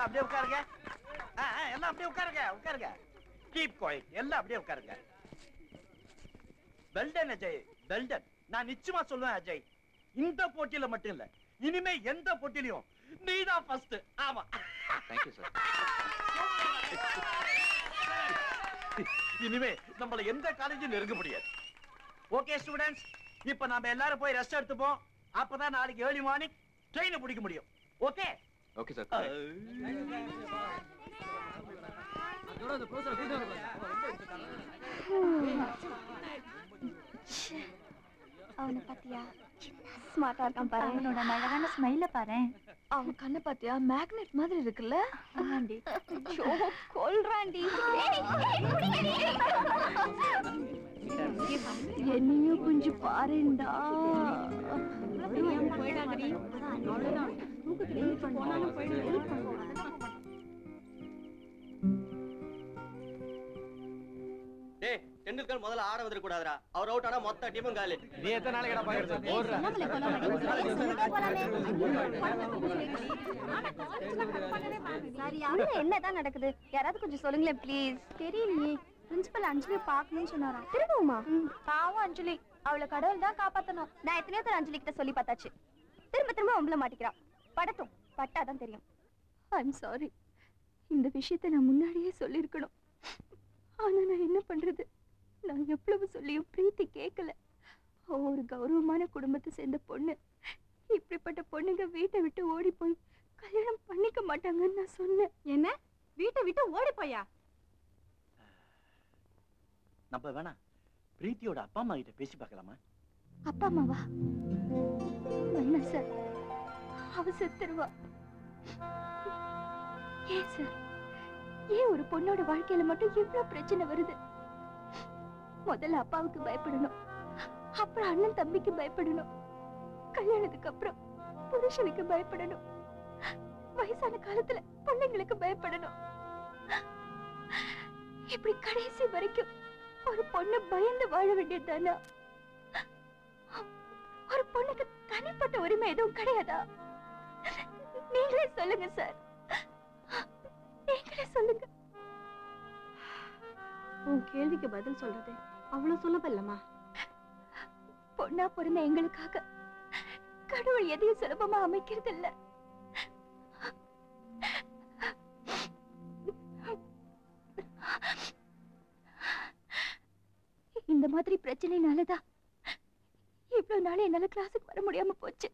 அப்படியே உட்காருங்க ஆ, ஆ, எல்லாம் அப்படியே உட்காருங்க உட்காருங்க கீப் கோயிட் எல்லாம் அப்படியே உட்காருங்க வெல்டன் அஜய் வெல்டன் நான் நிச்சயமா சொல்லுவேன் அஜய் இந்த போட்டியில மட்டும் இல்ல இனிமே எந்த போட்டியிலையும் நீதான் ஃபர்ஸ்ட் ஆமா தேங்க்யூ சார் இனிமே நம்மள எந்த காலேஜும் நெருங்க முடியாது ஓகே ஸ்டூடெண்ட்ஸ் இப்ப நாம எல்லாரும் போய் ரெஸ்ட் எடுத்துப்போம் அப்பதான் நாளைக்கு ஏர்லி மார்னிங் ட்ரெயினை பிடிக்க முடியும் ஓகே ஓகே சார் அவனை பாத்தியா ஸ்மார்ட்டா இருக்கான் பாரு அவனோட அழகான ஸ்மைல பாரு அவன் கண்ணை பாத்தியா மேக்னெட் மாதிரி இருக்குல்ல ஆண்டி கொல்றாண்டி என்னையும் கொஞ்சம் பாருண்டா டேய் டெண்டுல்கர் முதல்ல ஆட வந்துட கூடாதுடா அவர் அவுட் ஆனா மொத்த டீமும் காலி நீ எத்தனை நாளைக்கு பாக்குறது ஓடுற சரி அங்க என்னதான் நடக்குது யாராவது கொஞ்சம் சொல்லுங்களேன் ப்ளீஸ் தெரியலையே பிரின்சிபல் அஞ்சலி பார்க்கணும்னு சொன்னாரா திரும்பவுமா பாவம் அஞ்சலி அவளை கடவுள் தான் காப்பாத்தணும் நான் எத்தனையோ தடவை அஞ்சலி கிட்ட சொல்லி பார்த்தாச்சு திரும்ப திரும்ப உங்களை மாட்டிக்கிறா படட்டும் பட்டாதான் தெரியும் ஐம் சாரி இந்த விஷயத்தை நான் முன்னாடியே சொல்லியிருக்கணும் ஆனா நான் என்ன பண்றது நான் எவ்வளவு சொல்லியும் பிரீத்தி கேட்கல அவ ஒரு கௌரவமான குடும்பத்தை சேர்ந்த பொண்ணு இப்படிப்பட்ட பொண்ணுங்க வீட்டை விட்டு ஓடி போய் கல்யாணம் பண்ணிக்க மாட்டாங்கன்னு நான் சொன்னேன் என்ன வீட்டை விட்டு ஓடி போயா நம்ம வேணா பிரீத்தியோட அப்பா அம்மா கிட்ட பேசி பார்க்கலாமா அப்பா அம்மாவா வேணாம் சார் அவ செத்துருவா ஏன் சார் ஏன் ஒரு பொண்ணோட வாழ்க்கையில மட்டும் இவ்வளவு பிரச்சனை வருது முதல்ல அப்பாவுக்கு பயப்படணும் அப்புறம் அண்ணன் தம்பிக்கு பயப்படணும் கல்யாணத்துக்கு அப்புறம் புருஷனுக்கு பயப்படணும் வயசான காலத்துல பிள்ளைங்களுக்கு பயப்படணும் இப்படி கடைசி வரைக்கும் ஒரு பொண்ணு பயந்து வாழ வேண்டியது தானா ஒரு பொண்ணுக்கு தனிப்பட்ட உரிமை எதுவும் கிடையாதா நீங்களே சொல்லுங்க சார் நீங்களே சொல்லுங்க உன் கேள்விக்கு பதில் சொல்றது அவ்வளவு சுலபல்லமா பொண்ணா பிறந்த எங்களுக்காக கடவுள் எதையும் சுலபமா அமைக்கிறது இல்ல இந்த மாதிரி பிரச்சனைனாலதான் இவ்வளவு நாள் என்னால கிளாஸுக்கு வர முடியாம போச்சு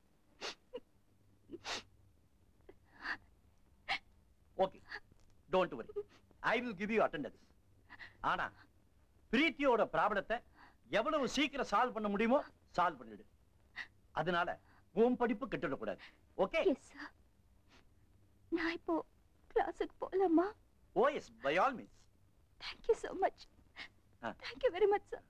okay don't worry I will give you attendance ஆனா பிரீத்தியோட ப்ராப்ளத்தை எவ்வளவு சீக்கிரம் சால்வ் பண்ண முடியுமோ சால்வ் பண்ணிடு அதனால உன் படிப்பு கெட்டுடக்கூடாது ஓகே எஸ் சார் நான் இப்போ கிளாஸுக்கு போலாமா oh yes by all means thank you so much ஆ. தேங்க்யூ வெரி மச் சார்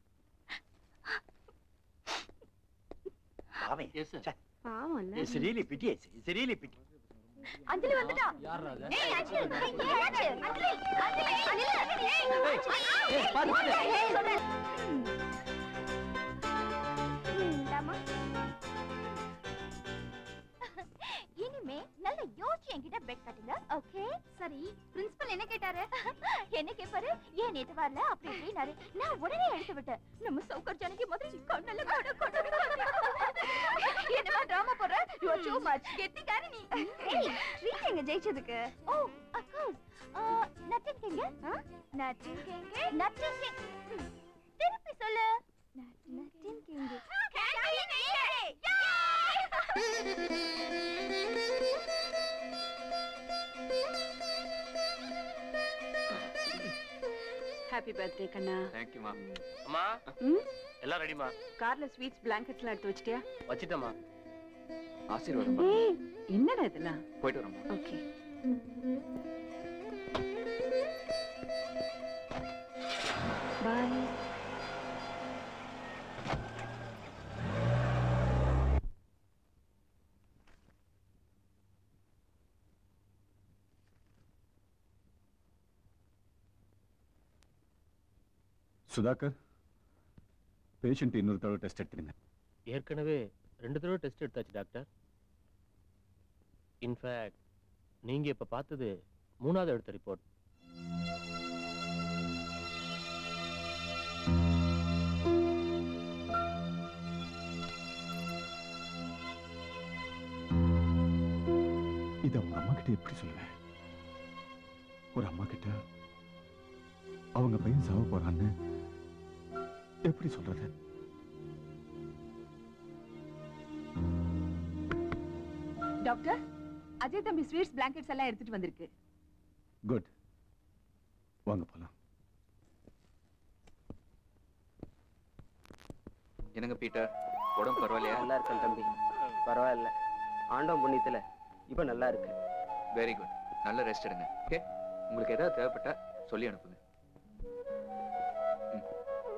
பாவன் Yes, sir. பாவம்ல it's really pity it's really pity Anjali வந்துட்டா ஏய் அஞ்சலி ஏய் அஞ்சலி அஞ்சலி அஞ்சலி அஞ்சலி ஏய் ஏய், பாத்து, பாத்து. ஏய் சொல்றேன் இந்தாம்மா. இனிமே நல்ல யோசிச்சு என்கிட்ட பெட் கட்டுங்க ஓகே சரி பிரின்சிபல் என்ன கேட்டாரு என்ன கேட்பாரு ஏன் நேத்து வரல அப்படி இப்படினாரு நான் உடனே எடுத்து விட்டேன் நம்ம சௌகர் ஜனகி மாதிரி கண்ணல்ல கொட கொட என்னமா டிராமா போடுற யூ ஆர் டூ மச் கெட்டிக்காரி நீ ஏய் ட்ரீட் எங்க ஜெயிச்சதுக்கு ஓ ஆஃப் கோர்ஸ் நத்திங் கேங்க நத்திங் கேங்க நத்திங் கேங்க திருப்பி சொல்லு நத்திங் கேங்க ஹாப்பி பர்த்டே கண்ணா தேங்க்யூமா அம்மா ம் எல்லாம் ரெடிமா கார்ல ஸ்வீட்ஸ் பிளாங்கெட்ஸ்லாம் எடுத்து வச்சிட்டியா வச்சிட்டமா ஆசீர்வாதம் ஏய் என்னடா இதெல்லாம் போயிட்டு வரோம்மா ஓகே பாய் சுதாகர் பேஷண்ட் இன்னொரு தடவை டெஸ்ட் எடுத்துருங்க ஏற்கனவே ரெண்டு தடவை டெஸ்ட் எடுத்தாச்சு டாக்டர் இன்ஃபேக்ட் நீங்க இப்ப பார்த்தது மூணாவது எடுத்த ரிப்போர்ட் இதை அவங்க அம்மா கிட்ட எப்படி சொல்லுவேன் ஒரு அம்மா கிட்ட அவங்க பையன் சாவ போறான்னு எப்படி சொல்றது டாக்டர் அஜய் தம்பி ஸ்வீட்ஸ் பிளாங்கெட்ஸ் எல்லாம் எடுத்துட்டு வந்திருக்கு குட் வாங்க போலாம் என்னங்க பீட்டர் உடம்பு பரவாயில்லையா நல்லா இருக்கேன் தம்பி பரவாயில்ல ஆண்டவன் புண்ணியத்துல இப்ப நல்லா இருக்கு வெரி குட் நல்ல ரெஸ்ட் எடுங்க ஓகே உங்களுக்கு ஏதாவது தேவைப்பட்டா சொல்லி அனுப்புங்க ம்.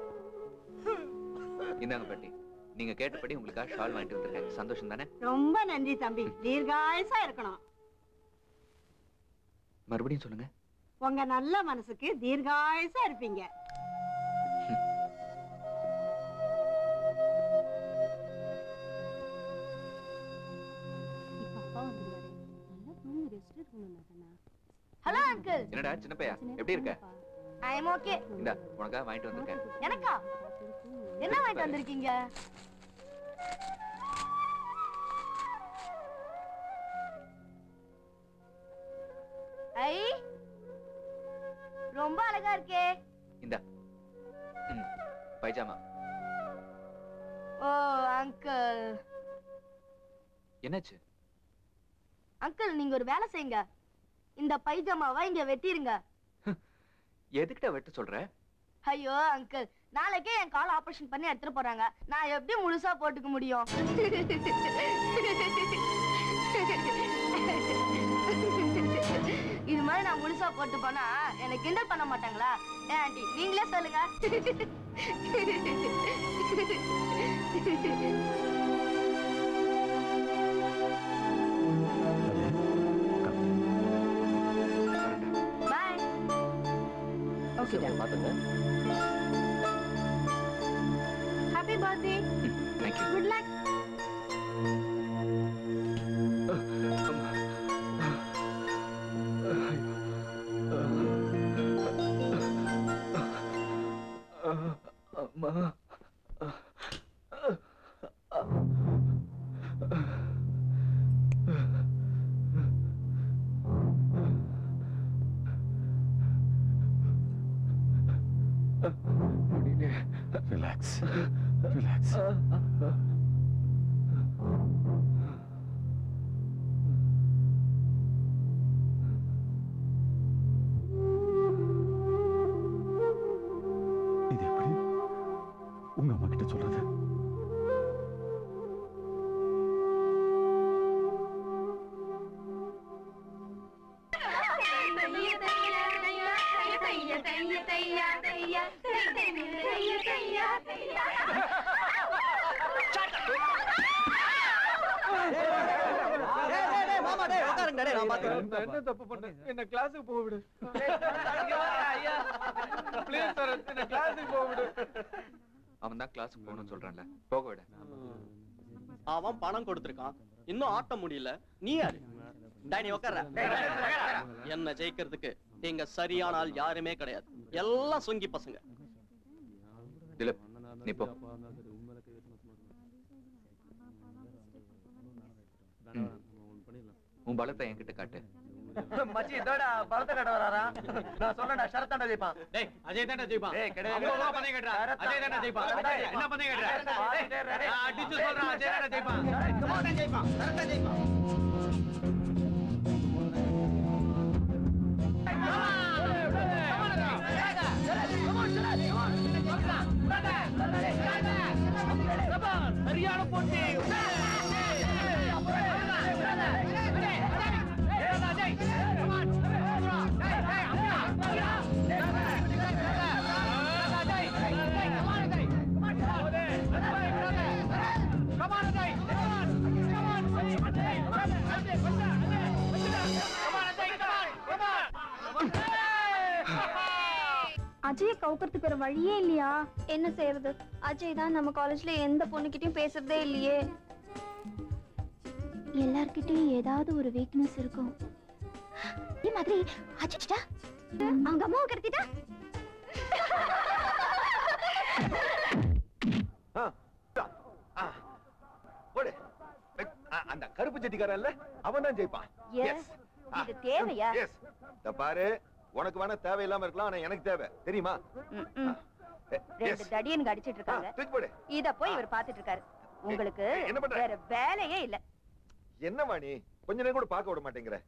இந்தாங்க பாட்டி நீங்க கேட்டபடி உங்களுக்காக ஷால் வாங்கிட்டு வந்திருக்கேன் சந்தோஷம் தானே ரொம்ப நன்றி தம்பி தீர்காயசா இருக்கணும் மறுபடியும் சொல்லுங்க உங்க நல்ல மனசுக்கு தீர்காயசா இருப்பீங்க ஹலோ அங்கிள் என்னடா சின்ன பையா எப்படி இருக்க ஐ எம் ஓகே இந்தா உனக்காக வாங்கிட்டு வந்திருக்கேன் எனக்கா என்ன வாங்கிட்டு வந்திருக்கீங்க ஐ ரொம்ப அழகா இருக்கே இந்தா ம் பைஜாமா ஓ அங்கிள் என்னாச்சு அங்கிள் நீங்க ஒரு வேலை செய்யுங்க இந்த பைஜாமாவை இங்க வெட்டிருங்க எதுக்கிட்ட வெட்ட சொல்ற ஐயோ அங்கிள் நாளைக்கே என் கால் ஆபரேஷன் பண்ணி எடுத்துட்டு போறாங்க நான் எப்படி முழுசா போட்டுக்க முடியும் இது மாதிரி நான் முழுசா போட்டு போனா என்னை கிண்டல் பண்ண மாட்டாங்களா ஏன் ஆண்டி நீங்களே சொல்லுங்க பாய் ஓகே பாத்துங்க happy birthday thank you good luck அம்மா ரிலாக்ஸ் ரிலாக்ஸ் இது எப்படி உங்க அம்மா கிட்ட சொல்றது மாமா டேய் உட்காருங்க டேய் நான் பாத்துக்கிறேன் என்ன தப்பு பண்ணேன் என்ன கிளாஸுக்கு போக விடு ப்ளீஸ் சார் என்ன கிளாஸுக்கு போக விடு அவன் தான் கிளாஸுக்கு போகணும்னு சொல்றான்ல போக விட அவன் பணம் கொடுத்திருக்கான் இன்னும் ஆட்ட முடியல நீ யாரு டேய் நீ உட்கார்ற என்ன ஜெயிக்கிறதுக்கு நீங்க சரியான ஆள் யாருமே கிடையாது எல்லாம் சொங்கி பசங்க திலீப் நீ போ ம். உன் பலத்தை என்கிட்ட காட்டு மச்சி இதோடா பலத்த கட்ட வராரா நான் சொன்னடா ஷரத்தாண்டா ஜெயிப்பான் டேய் அஜய் தானே ஜெயிப்பான் டேய் கிடையாது ஐம்பது ரூபா பந்தயம் கட்டுறா அஜய் தானே ஜெயிப்பான் என்ன பந்தயம் கட்டுற நான் அடிச்சு சொல்றேன் அஜய் தானே ஜெயிப்பான் ஜெயிப்பான் கரெக்டா ஜெயிப்பான் சரியான போட்டி அஜயை கவுக்கிறதுக்கு வேற வழியே இல்லையா என்ன செய்யறது அஜய் தான் நம்ம காலேஜ்ல எந்த பொண்ணுகிட்டயும் பேசுறதே இல்லையே எல்லார்கிட்டயும் ஏதாவது ஒரு வீக்னஸ் இருக்கும் இதே மாதிரி அச்சிட்டா அவங்க அம்மாவை கடத்திட்டா போடு அ- அந்த கருப்பு செட்டிக்காரன்ல அவன் தான் ஜெயிப்பான் Yes. இது தேவையா? எஸ் இந்த பாரு உனக்கு வேணா தேவையில்லாம இருக்கலாம் ஆனா எனக்கு தேவை தெரியுமா ம், ம். எ- ரெண்டு yes. தடியனுங்க அடிச்சிட்டு இருக்காங்க ஆ, தூக்கி போடு இத போய் இவர் பாத்துட்டு இருக்காரு உங்களுக்கு என்ன பண்ற? வேற வேலையே இல்ல என்னம்மா நீ கொஞ்ச நேரம் கூட பார்க்க விட மாட்டேங்கிற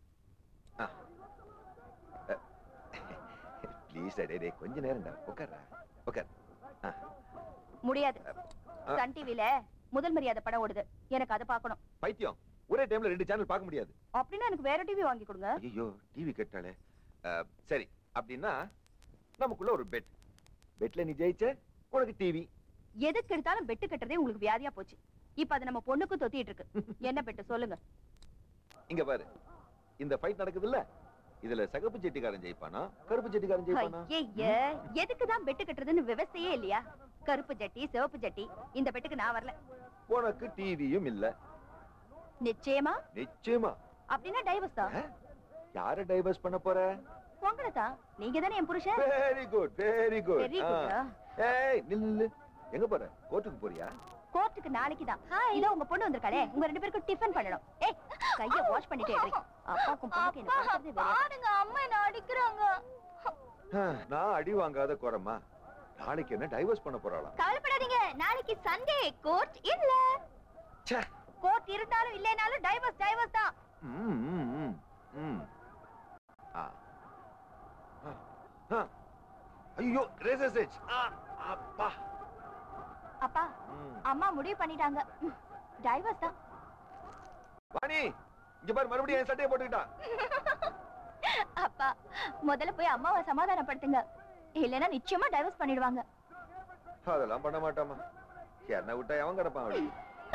ப்ளீஸ் டே டே கொஞ்ச நேரம்டா உட்கார்றா உட்கார் ஆ, முடியாது ஆ. சன் டிவில முதல் மரியாதை படம் ஓடுது எனக்கு அதை பார்க்கணும் பைத்தியம் ஒரே டைம்ல ரெண்டு சேனல் பார்க்க முடியாது அப்படின்னா எனக்கு வேற டிவி வாங்கி கொடுங்க ஐயோ டிவி கேட்டாலே அஹ், சரி அப்படின்னா நமக்குள்ள ஒரு பெட் பெட்ல நீ ஜெயிச்ச உனக்கு டிவி எதுக்கு எடுத்தாலும் பெட்டு கட்டுறதே உங்களுக்கு வியாதியா போச்சு இப்ப அது நம்ம பொண்ணுக்கும் தொத்திட்டு இருக்கு என்ன பெட்டு சொல்லுங்க இங்க பாரு இந்த ஃபைட் நடக்குது இல்ல இதுல சகப்பு செட்டிக்காரன் ஜெயிப்பானா கருப்பு செட்டிக்காரன் ஜெயிப்பானா ஐய எதுக்கு தான் பெட்டு கட்டுறதுன்னு விவசாயே இல்லையா கருப்பு ஜட்டி சிவப்பு ஜட்டி இந்த பெட்டுக்கு நான் வரல உனக்கு டிவியும் இல்ல நிச்சயமா நிச்சயமா அப்படின்னா டைவர்ஸ் தான் யார டைவர்ஸ் பண்ண போற உங்களை தான் நீங்க தானே என் புருஷன் very good very good Very good ஆ? ஏய் நில்லு நில்லு எங்க போற கோர்ட்டுக்கு போறியா கோர்ட்டுக்கு நாளைக்கு தான் இதோ உங்க பொண்ணு வந்திருக்காளே உங்க ரெண்டு பேருக்கும் டிஃபன் பண்ணணும் ஏய் கைய வாஷ் பண்ணிட்டே இரு அப்பாக்கும் பொண்ணுக்கு என்ன பண்றது பாருங்க அம்மா என்ன அடிக்குறாங்க ஆஹ், நான் அடி வாங்காத குறமா நாளைக்கு என்ன டைவர்ஸ் பண்ண போறாளாம் கவலைப்படாதீங்க நாளைக்கு சண்டே கோர்ட் இல்ல ச்சே. கோர்ட் இருந்தாலும் இல்லைனாலும் டைவர்ஸ் டைவர்ஸ் தான் ம், ம், ம், ம். ஆ. ஆ, ஆ. ஐயோ ரேசர் சேஜ் அப்பா அப்பா ம். அம்மா முடிவு பண்ணிட்டாங்க டைவர்ஸ் தான் வாணி இங்க பாரு மறுபடியும் என் சட்டையை போட்டுக்கிட்டான் அப்பா முதல்ல போய் அம்மாவை சமாதானப்படுத்துங்க இல்லைன்னா நிச்சயமா டைவர்ஸ் பண்ணிடுவாங்க அதெல்லாம் பண்ண மாட்டாமா என்ன விட்டா எவன் கிடப்பான் அவளுக்கு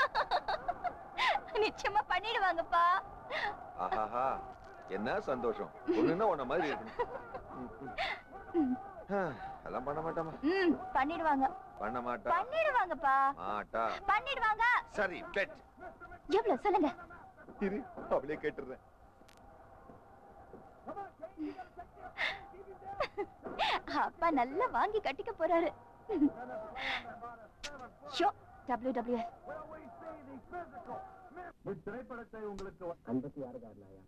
நிச்சயமா பண்ணிடுவாங்கப்பா ஆஹாஹா என்ன சந்தோஷம் ஒண்ணுன்னா உன்ன மாதிரி இருக்கணும் ம், ம். ஆ, அதெல்லாம் பண்ண மாட்டாமா ம் பண்ணிடுவாங்க பண்ண மாட்டா பண்ணிடுவாங்கப்பா மாட்டா பண்ணிடுவாங்க சரி பெட் எவ்வளவு சொல்லுங்க இரு அவளே கேட்டுறேன் அப்பா நல்லா வாங்கி கட்டிக்க போறாரு ஷோ டபிள்யூ டபிள்யூ திரைப்படத்தை உங்களுக்கு ஐம்பத்தி ஆறு காரணாயா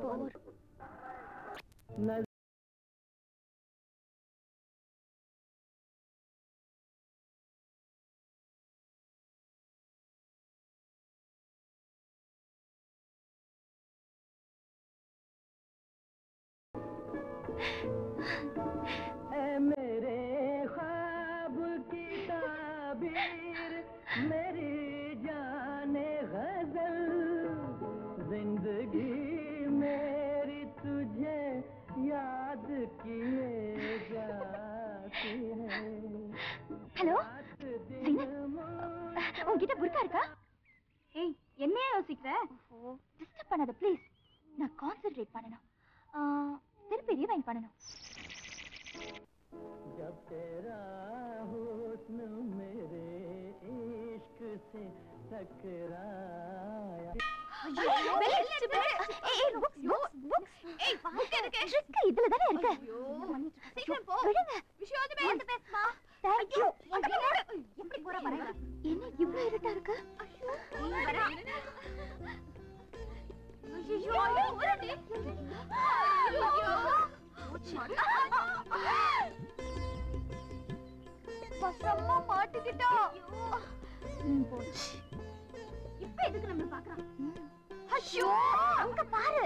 मेरे ख्वाब की ताबीर मेरी जाने गजल जिंदगी मेरी तुझे याद किए जाती है ஹலோ உன்கிட்ட புர்கா இருக்கா ஏய் என்னையா யோசிக்கிற டிஸ்டர்ப் பண்ணாத ப்ளீஸ் நான் கான்சென்ட்ரேட் பண்ணணும் ஆ, திருப்பி ரீவைண்ட் பண்ணணும் जब तेरा हुस्न मेरे इश्क से टकराया இதுல தானே இருக்கு விடுங்க Thank you. என்ன இவ்வளவு இருட்டா இருக்கு வசமா மாட்டிக்கிட்டோம் ம், போச்சு இப்ப எதுக்கு நம்ம பாக்குறோம் ஐயோ அங்க பாரு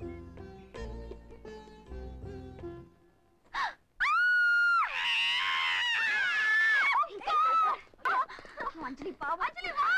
அஞ்சலி பா அஞ்சலி வா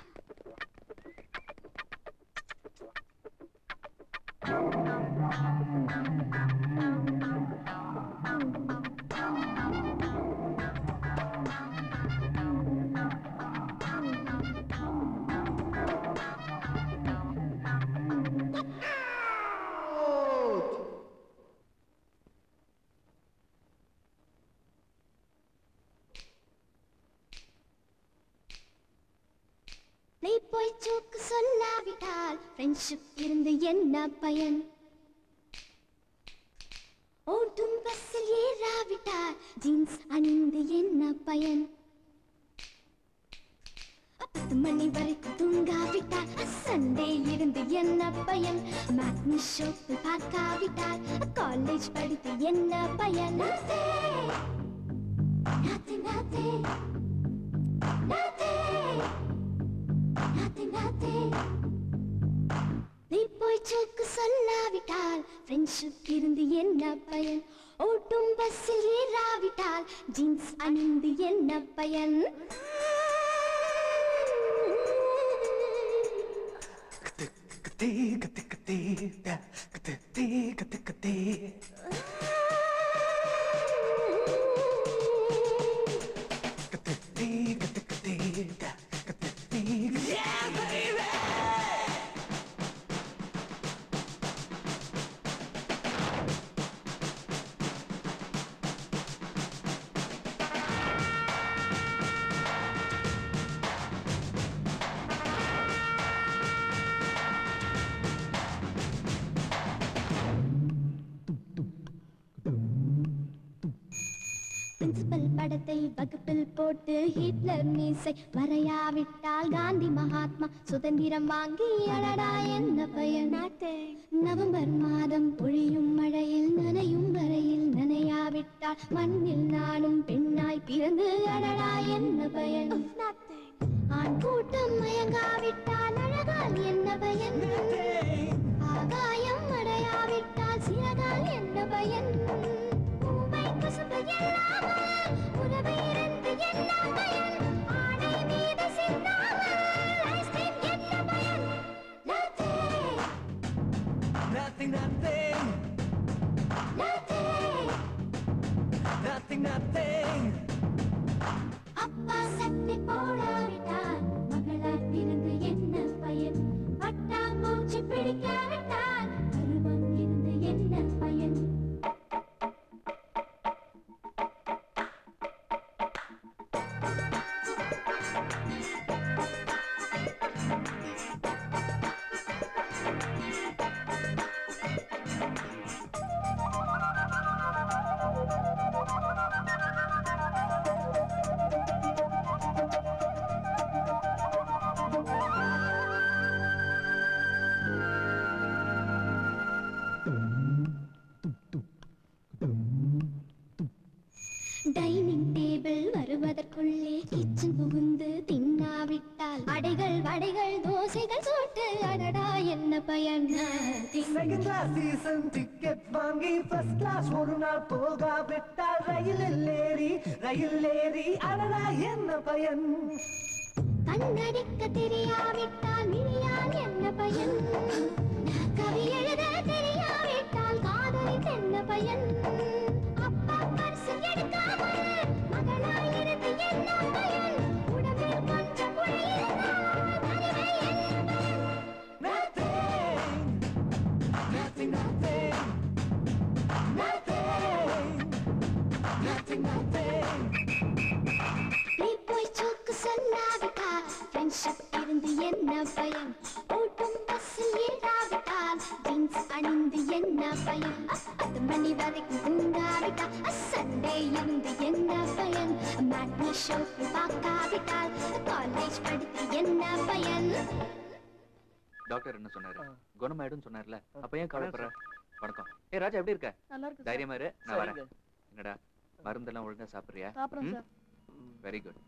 நீ போய் சூக்கு சொல்லாவிட்டால் ஃப்ரெண்ட்ஷிப் இருந்து என்ன பயன் ஜீன்ஸ் அணிந்து என்ன பயன் பத்து மணி வரைக்கும் தூங்காவிட்டால் சண்டே இருந்து என்ன பயன் மேட்னி ஷோக்கு பார்க்காவிட்டால் காலேஜ் படித்து என்ன பயன் Nothing, nothing, nothing, nothing, nothing. நீ போய் சோக்கு சொல்லாவிட்டால் ஃப்ரெண்ட்ஷிப் இருந்து என்ன பயன் ஓட்டும் பஸ்ஸில் ஏறாவிட்டால் ஜீன்ஸ் அணிந்து என்ன பயன் பிரின்சிபல் படத்தை வகுப்பில் போட்டு ஹிட்லர் மீசை வரையாவிட்டால் காந்தி மகாத்மா சுதந்திரம் வாங்கி அடடா என்ன பயன் நவம்பர் மாதம் பொழியும் மழையில் நனையும் வரையில் நனையாவிட்டால் மண்ணில் நானும் பெண்ணாய் பிறந்து அடடா என்ன பயன் ஆண் கூட்டம் மயங்காவிட்டால் அழகால் என்ன பயன் ஆகாயம் அடையாவிட்டால் சிறகால் என்ன பயன் பூவை கசப்பு இல்லாமல் உறவு இருந்து என்ன பயன் ஆடை மீது சிந்தாமல் ஐஸ்கிரீம் என்ன பயன் Nothing. Nothing, nothing, Nothing. nothing, nothing. அப்பா சட்டை போடாவிட்டால் மகளாய் பிறந்து என்ன பயன் பட்டாம்பூச்சி பிடிக்காவிட்டால் பருவம் இருந்து என்ன பயன் டைனிங் டேபிள் வருவதற்குள்ளே கிச்சன் புகுந்து தின்னாவிட்டால் அடைகள் வடைகள் தோசைகள் சோட்டு அடடா என்ன பயன் Second class season ticket வாங்கி first class ஒரு நாள் போகாவிட்டால் ரயிலில் ஏறி ரயில் ஏறி அடடா என்ன பயன் கண்ணடிக்க தெரியாவிட்டால் மிழியால் என்ன பயன் கவி எழுத தெரியாவிட்டால் காதலில் என்ன பயன் அப்பா பரிசு எடுக்காமல் மகளாயிருந்து என்ன பயன் உடம்பில் கொஞ்சம் புழை இருந்தால் தனிமை என்ன பயன் Nothing, nothing, nothing, nothing, nothing. நீ போய் சோக்கு சொல்லாவிட்டால் ஃப்ரெண்ட்ஷிப் இருந்து என்ன பயன் ஓட்டும் பஸ்ஸில் ஏறாவிட்டால் ஜீன்ஸ் அணிந்து என்ன பயன் பத்து மணி வரைக்கும் தூங்காவிட்டால் சண்டே இருந்து என்ன பயன் மேட்னி ஷோக்கு பார்க்காவிட்டால் காலேஜ் படித்து என்ன பயன் டாக்டர் என்ன சொன்னாரு குணமாயிடும் சொன்னார்ல அப்ப ஏன் கவலைப்படுற வணக்கம் ஏ ராஜா எப்படி இருக்க நல்லா இருக்கு தைரியமா இரு நான் வரேன் சரிங்க. என்னடா மருந்தெல்லாம் ஒழுங்கா சாப்பிடுறியா சாப்பிடுறேன் சார். வெரி குட்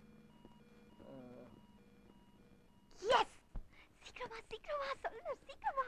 எஸ் சீக்கிரமா சீக்கிரமா சொல்லு சீக்கிரமா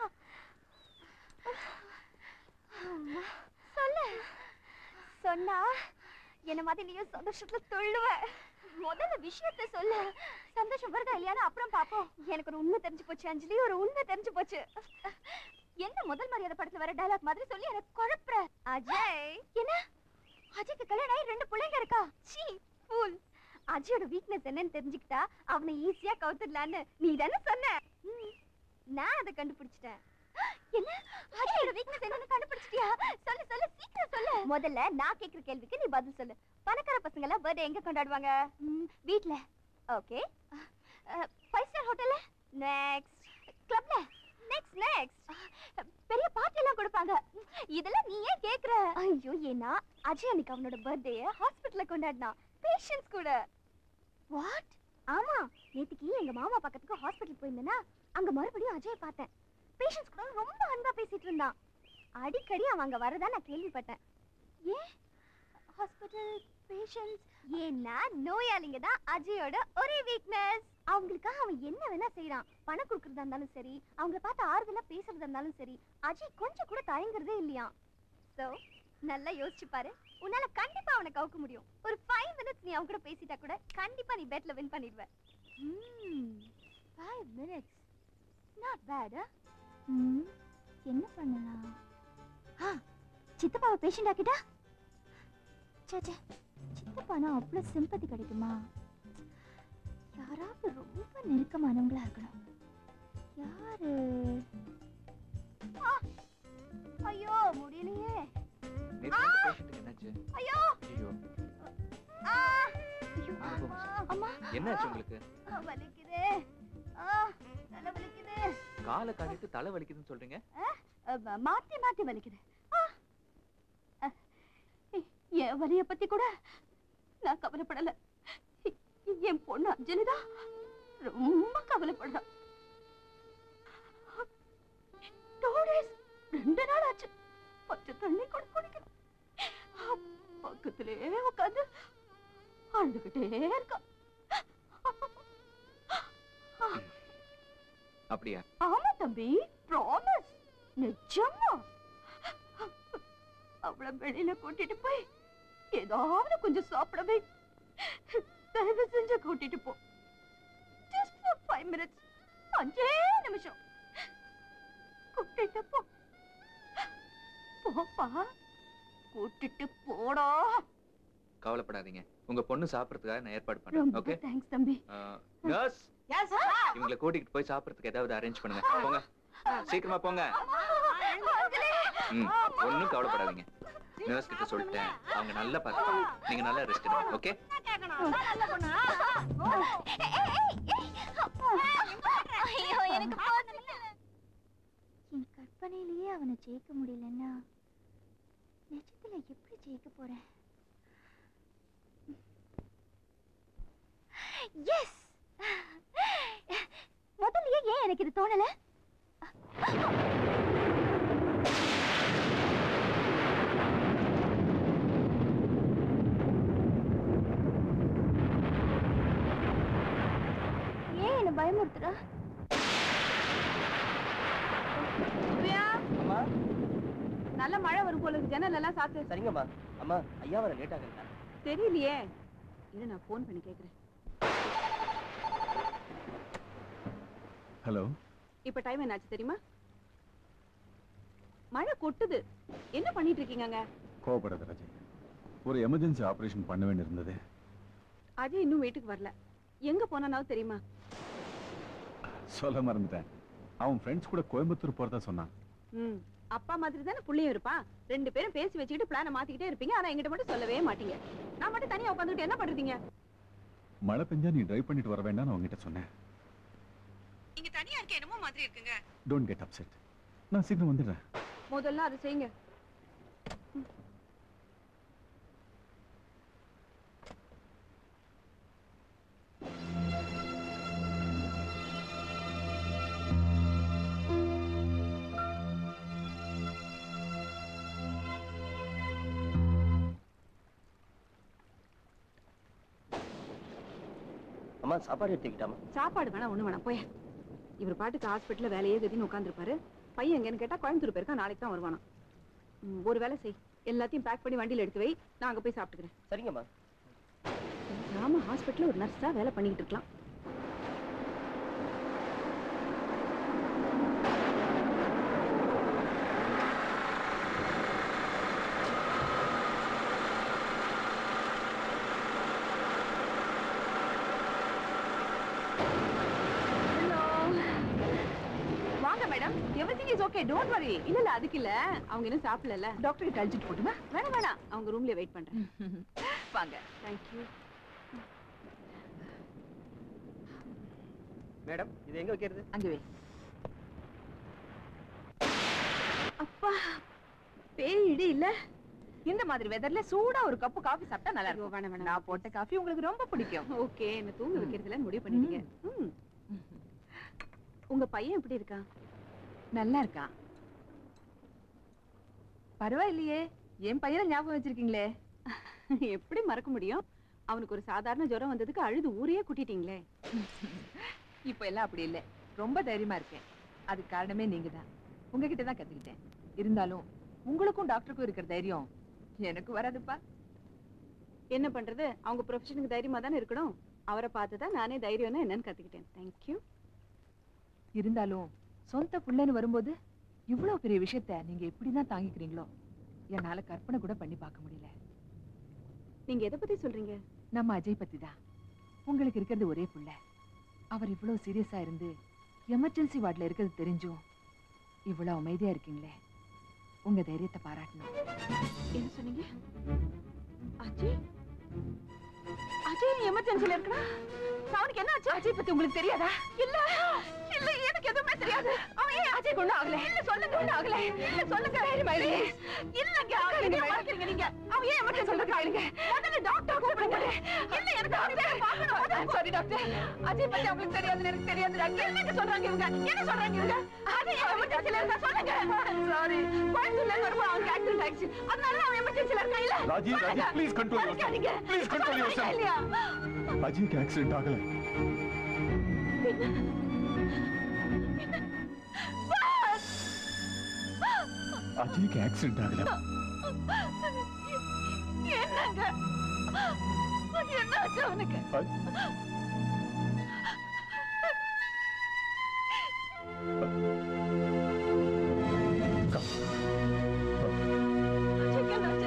அம்மா, சொல்லு சொன்னா என்ன மாதிரி நீயும் சந்தோஷத்துல துள்ளுவ முதல்ல விஷயத்த சொல்லு சந்தோஷம் வருதா இல்லையான்னு அப்புறம் பாப்போம் எனக்கு ஒரு உண்மை தெரிஞ்சு போச்சு அஞ்சலி ஒரு உண்மை தெரிஞ்சு போச்சு என்ன முதல் மரியாதை படத்துல வர டயலாக் மாதிரி சொல்லி எனக்கு குழப்புற அஜய் என்ன அஜய்க்கு கல்யாணம் ஆகி ரெண்டு பிள்ளைங்க இருக்கா சீ ஃபூல் அஜயோட வீக்னஸ் என்னன்னு தெரிஞ்சுக்கிட்டா அவனை ஈஸியா கவுத்துடலான்னு நீ தானே சொன்ன ம், நான் அதை கண்டுபிடிச்சிட்டேன் என்ன அஜயோட வீக்னஸ் என்னன்னு கண்டுபிடிச்சிட்டியா சொல்லு சொல்லு சீக்கிரம் சொல்லு முதல்ல நான் கேக்குற கேள்விக்கு நீ பதில் சொல்லு பணக்கார பசங்க எல்லாம் பர்த்டே எங்க கொண்டாடுவாங்க ம், வீட்ல ஓகே ஃபைவ் ஸ்டார் ஹோட்டல்ல நெக்ஸ்ட் கிளப்ல நெக்ஸ்ட் நெக்ஸ்ட் பெரிய பார்ட்டி எல்லாம் கொடுப்பாங்க இதெல்லாம் நீ ஏன் கேக்குற ஐயோ ஏன்னா அஜய் அன்னைக்கு அவனோட பர்த்டே ஹாஸ்பிடல்ல கொண்டாடினான் பேஷண்ட்ஸ் கூட வாட் ஆமா நேத்துக்கு எங்க மாமா பக்கத்துக்கு ஹாஸ்பிடல் போயிருந்தேனா அங்க மறுபடியும் அஜய் பார்த்தேன் பேஷண்ட்ஸ் கூட ரொம்ப அன்பா பேசிட்டு இருந்தான் அடிக்கடி அவன் அங்க வரதா நான் கேள்விப்பட்டேன் ஏன் ஹாஸ்பிடல் பேஷண்ட்ஸ் ஏன்னா நோயாளிங்க தான் அஜயோட ஒரே வீக்னஸ் அவங்களுக்காக அவன் என்ன வேணா செய்றான் பணம் கொடுக்கறதா இருந்தாலும் சரி அவங்கள பார்த்து ஆறுதலா பேசுறதா இருந்தாலும் சரி அஜய் கொஞ்சம் கூட தயங்குறதே இல்லையா சோ நல்லா யோசிச்சு பாரு உன்னால கண்டிப்பா அவனை கவுக்க முடியும் ஒரு ஃபைவ் மினிட்ஸ் நீ அவன் கூட பேசிட்டா கூட கண்டிப்பா நீ பெட்ல வின் பண்ணிடுவ ஃபைவ் மினிட்ஸ் நாட் பேட் என்ன பண்ணலாம் ஆ சித்தப்பாவை பேஷண்ட் ஆக்கிட்டா சேச்சே சித்தப்பானா அவ்வளோ சிம்பத்தி கிடைக்குமா யாராவது ரொம்ப நெருக்கமானவங்களா இருக்கணும் யாரு ஆ! ஐயோ முடியலையே நேத்து வந்த பேஷண்ட்டுக்கு என்னாச்சு ஐயோ ஐயோ ஆ! ஐயோ, ஆ, அம்மா என்னாச்சு உங்களுக்கு ஆ, வலிக்குதே ஆ, தலை வலிக்குது காலை காட்டிட்டு தலை வலிக்குதுன்னு சொல்றீங்க ஆ, அ, மாத்தி மாத்தி வலிக்குது ஆ! அ, என் வலிய பத்தி கூட நான் கவலைப்படல என் பொண்ணு அஞ்சலிதா ரொம்ப கவலைப்படுறா Two days, ரெண்டு நாள் ஆச்சு பச்சை தண்ணி கூட குடிக்கல பக்கத்திலே உட்காந்து அழுதுகிட்டே இருக்கா அப்படியா ஆமா தம்பி ப்ராமிஸ் நிஜமா அவள வெளியில கூட்டிட்டு போய் ஏதாவது கொஞ்சம் சாப்பிட வை தயவு செஞ்சு கூட்டிட்டு போ ஜஸ்ட் ஃபார் ஃபைவ் மினிட்ஸ் அஞ்சே நிமிஷம் கூட்டிட்டு போ போப்பா கூட்டிட்டு போடா கவலைப்படாதீங்க உங்க பொண்ணு சாப்பிடறதுக்காக நான் ஏற்பாடு பண்றேன் ரொம்ப ஓகே தேங்க்ஸ் தம்பி நர்ஸ் எஸ் இவங்களை கூட்டிட்டு போய் சாப்பிடறதுக்கு ஏதாவது அரேஞ்ச் பண்ணுங்க போங்க சீக்கிரமா போங்க ம் ஒண்ணும் கவலைப்படாதீங்க நர்ஸ் கிட்ட சொல்லிட்டேன் அவங்க நல்லா பார்த்துப்பாங்க நீங்க நல்லா ரெஸ்ட் எடுங்க ஓகே ஐயோ எனக்கு என் கற்பனையிலேயே அவனை ஜெயிக்க முடியலன்னா நிஜத்துல எப்படி ஜெயிக்க போறேன் எஸ் முதல்லயே ஏன் எனக்கு இது தோணல ஏன் என்ன பயமுறுத்துறா அம்மா நல்ல மழை வரும் போல இருக்கு ஜன்னல் எல்லாம் சாத்து சரிங்கம்மா அம்மா ஐயா வர லேட் ஆகுதுக்கா தெரியலையே இரு நான் ஃபோன் பண்ணி கேக்குறேன் ஹலோ இப்ப டைம் என்னாச்சு தெரியுமா மழை கொட்டுது என்ன பண்ணிட்டு இருக்கீங்க அங்க கோவப்படாத ரஜய் ஒரு எமர்ஜென்சி ஆபரேஷன் பண்ண வேண்டியிருந்தது அஜய் இன்னும் வீட்டுக்கு வரல எங்க போனானாவது தெரியுமா சொல்ல மறந்துட்டேன் அவன் ஃப்ரெண்ட்ஸ் கூட கோயம்புத்தூர் போறதா சொன்னான் ம் அப்பா மாதிரி தானே புள்ளையும் இருப்பான் ரெண்டு பேரும் பேசி வச்சுக்கிட்டு பிளானை மாத்திக்கிட்டே இருப்பீங்க ஆனா என்கிட்ட மட்டும் சொல்லவே மாட்டீங்க நான் மட்டும் தனியா உட்காந்துட்டு என்ன பண்றீங்க மழை பெஞ்சா நீ டிரைவ் பண்ணிட்டு வர வேண்டாம்னு அவங்ககிட்ட சொன்னேன் இங்க தனியா இருக்க என்னமோ மாதிரி இருக்குங்க டோன்ட் கெட் அப்செட் நான் சீக்கிரம் வந்துடுறேன் முதல்ல அதை செய்யுங்க அம்மா சாப்பாடு எடுத்துக்கிட்டாமா சாப்பாடு வேணாம் ஒண்ணு வேணாம் போய் இவர் பாட்டுக்கு ஹாஸ்பிட்டல்ல வேலையே கதின்னு உட்காந்துருப்பாரு பையன் எங்கன்னு கேட்டா கோயம்புத்தூர் போயிருக்கா நாளைக்கு தான் வருவானா ம், ஒரு வேலை செய் எல்லாத்தையும் பேக் பண்ணி வண்டியில எடுத்து வை நான் அங்க போய் சாப்பிட்டுக்கிறேன் சரிங்கம்மா நாம ஹாஸ்பிட்டல்ல ஒரு நர்ஸா வேலை பண்ணிக்கிட்டு இருக்கலாம் வாங்க madam everything is okay don't worry இல்ல இல்ல அதுக்கு இல்ல அவங்க இன்னும் சாப்பிடல டாக்டர் கிட்ட அழைச்சிட்டு போட்டுமா வேணாம் வேணாம் அவங்க ரூம்ல வெயிட் பண்றேன் வாங்க தேங்க் யூ மேடம் இது எங்க வைக்கிறது அங்க வை அப்பா பேய் இடி இல்ல இந்த மாதிரி வெதர்ல சூடா ஒரு கப்பு காஃபி சாப்பிட்டா நல்லா இருக்கும் வேணாம் வேணாம் நான் போட்ட காஃபி உங்களுக்கு ரொம்ப பிடிக்கும் ஓகே என்ன தூங்க வைக்கிறதுல முடிவு பண்ணிட்டீங்க ம். உங்க பையன் எப்படி இருக்கான் நல்லா இருக்கான் பரவாயில்லையே என் பையனை ஞாபகம் வச்சிருக்கீங்களே எப்படி மறக்க முடியும் அவனுக்கு ஒரு சாதாரண ஜுரம் வந்ததுக்கு அழுது ஊரையே கூட்டிட்டீங்களே இப்போ எல்லாம் அப்படி இல்லை ரொம்ப தைரியமா இருக்கேன் அதுக்கு காரணமே நீங்க தான் உங்ககிட்ட தான் கத்துக்கிட்டேன் இருந்தாலும் உங்களுக்கும் டாக்டருக்கும் இருக்கிற தைரியம் எனக்கு வராதுப்பா என்ன பண்றது அவங்க ப்ரொஃபஷனுக்கு தைரியமா தானே இருக்கணும் அவரை பார்த்து தான் நானே தைரியம்னா என்னன்னு கத்துக்கிட்டேன் தேங்க்யூ இருந்தாலும் சொந்த புள்ளன்னு வரும்போது இவ்வளவு பெரிய விஷயத்த நீங்க எப்படிதான் தாங்கிக்கிறீங்களோ என்னால கற்பனை கூட பண்ணி பார்க்க முடியல நீங்க எதை பத்தி சொல்றீங்க நம்ம அஜய் பத்தி தான் உங்களுக்கு இருக்கிறது ஒரே புள்ள அவர் இவ்வளவு சீரியஸா இருந்து எமர்ஜென்சி வார்டில் இருக்கிறது தெரிஞ்சும் இவ்வளவு அமைதியா இருக்கீங்களே உங்க தைரியத்தை பாராட்டணும் என்ன சொன்னீங்க அஜய் அஜய் எமர்ஜென்சில இருக்கா அவனுக்கு என்ன ஆச்சு அஜய் பத்தி உங்களுக்கு தெரியாதா இல்ல இல்ல எனக்கு எதுவுமே தெரியாது அவன் ஏன் அஜய் கொண்டு ஆகல இல்ல சொல்லுங்க ஒண்ணு ஆகல இல்ல சொல்லுங்க மயிலே இல்லங்க ஆகலங்க மறக்கிறீங்க நீங்க அவன் ஏன் எமர்ஜென்சி சொல்லுங்க ஆகலங்க முதல்ல டாக்டர் கூப்பிடுங்க இல்ல எனக்கு டாக்டர் பார்க்கணும் சாரி டாக்டர் அஜய் பத்தி அவங்களுக்கு தெரியாது எனக்கு தெரியாது டாக்டர் என்னங்க சொல்றாங்க இவங்க என்ன சொல்றாங்க இவங்க அஜய் எமர்ஜென்சில இருக்கா சொல்லுங்க சாரி கோயம்புத்தூர்ல இருந்து வரும்போது அவனுக்கு ஆக்சிடென்ட் ஆயிடுச்சு அதனால அவன் எமர்ஜென்சில இருக்கா இல்ல Raji, Raji, please control yourself. மறைக்காதீங்க. Please control சொல்லுங்க, yourself. இல்லையா? அஜய்க்கு ஆக்சிடென்ட் ஆகல அஜய்க்கு ஆக்சிடென்ட் ஆகல என்னங்க என்னாச்சு அவனுக்கு அஜய்க்கு என்னாச்சு?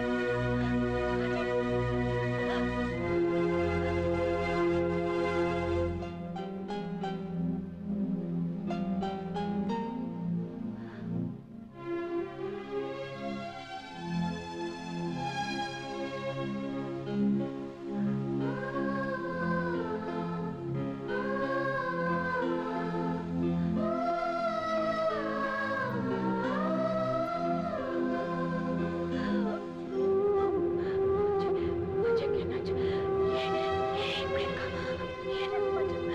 அஜய்க்கு என்னாச்சு? ஏன் ஏன் இப்படி இருக்கா? எனக்கு மட்டும்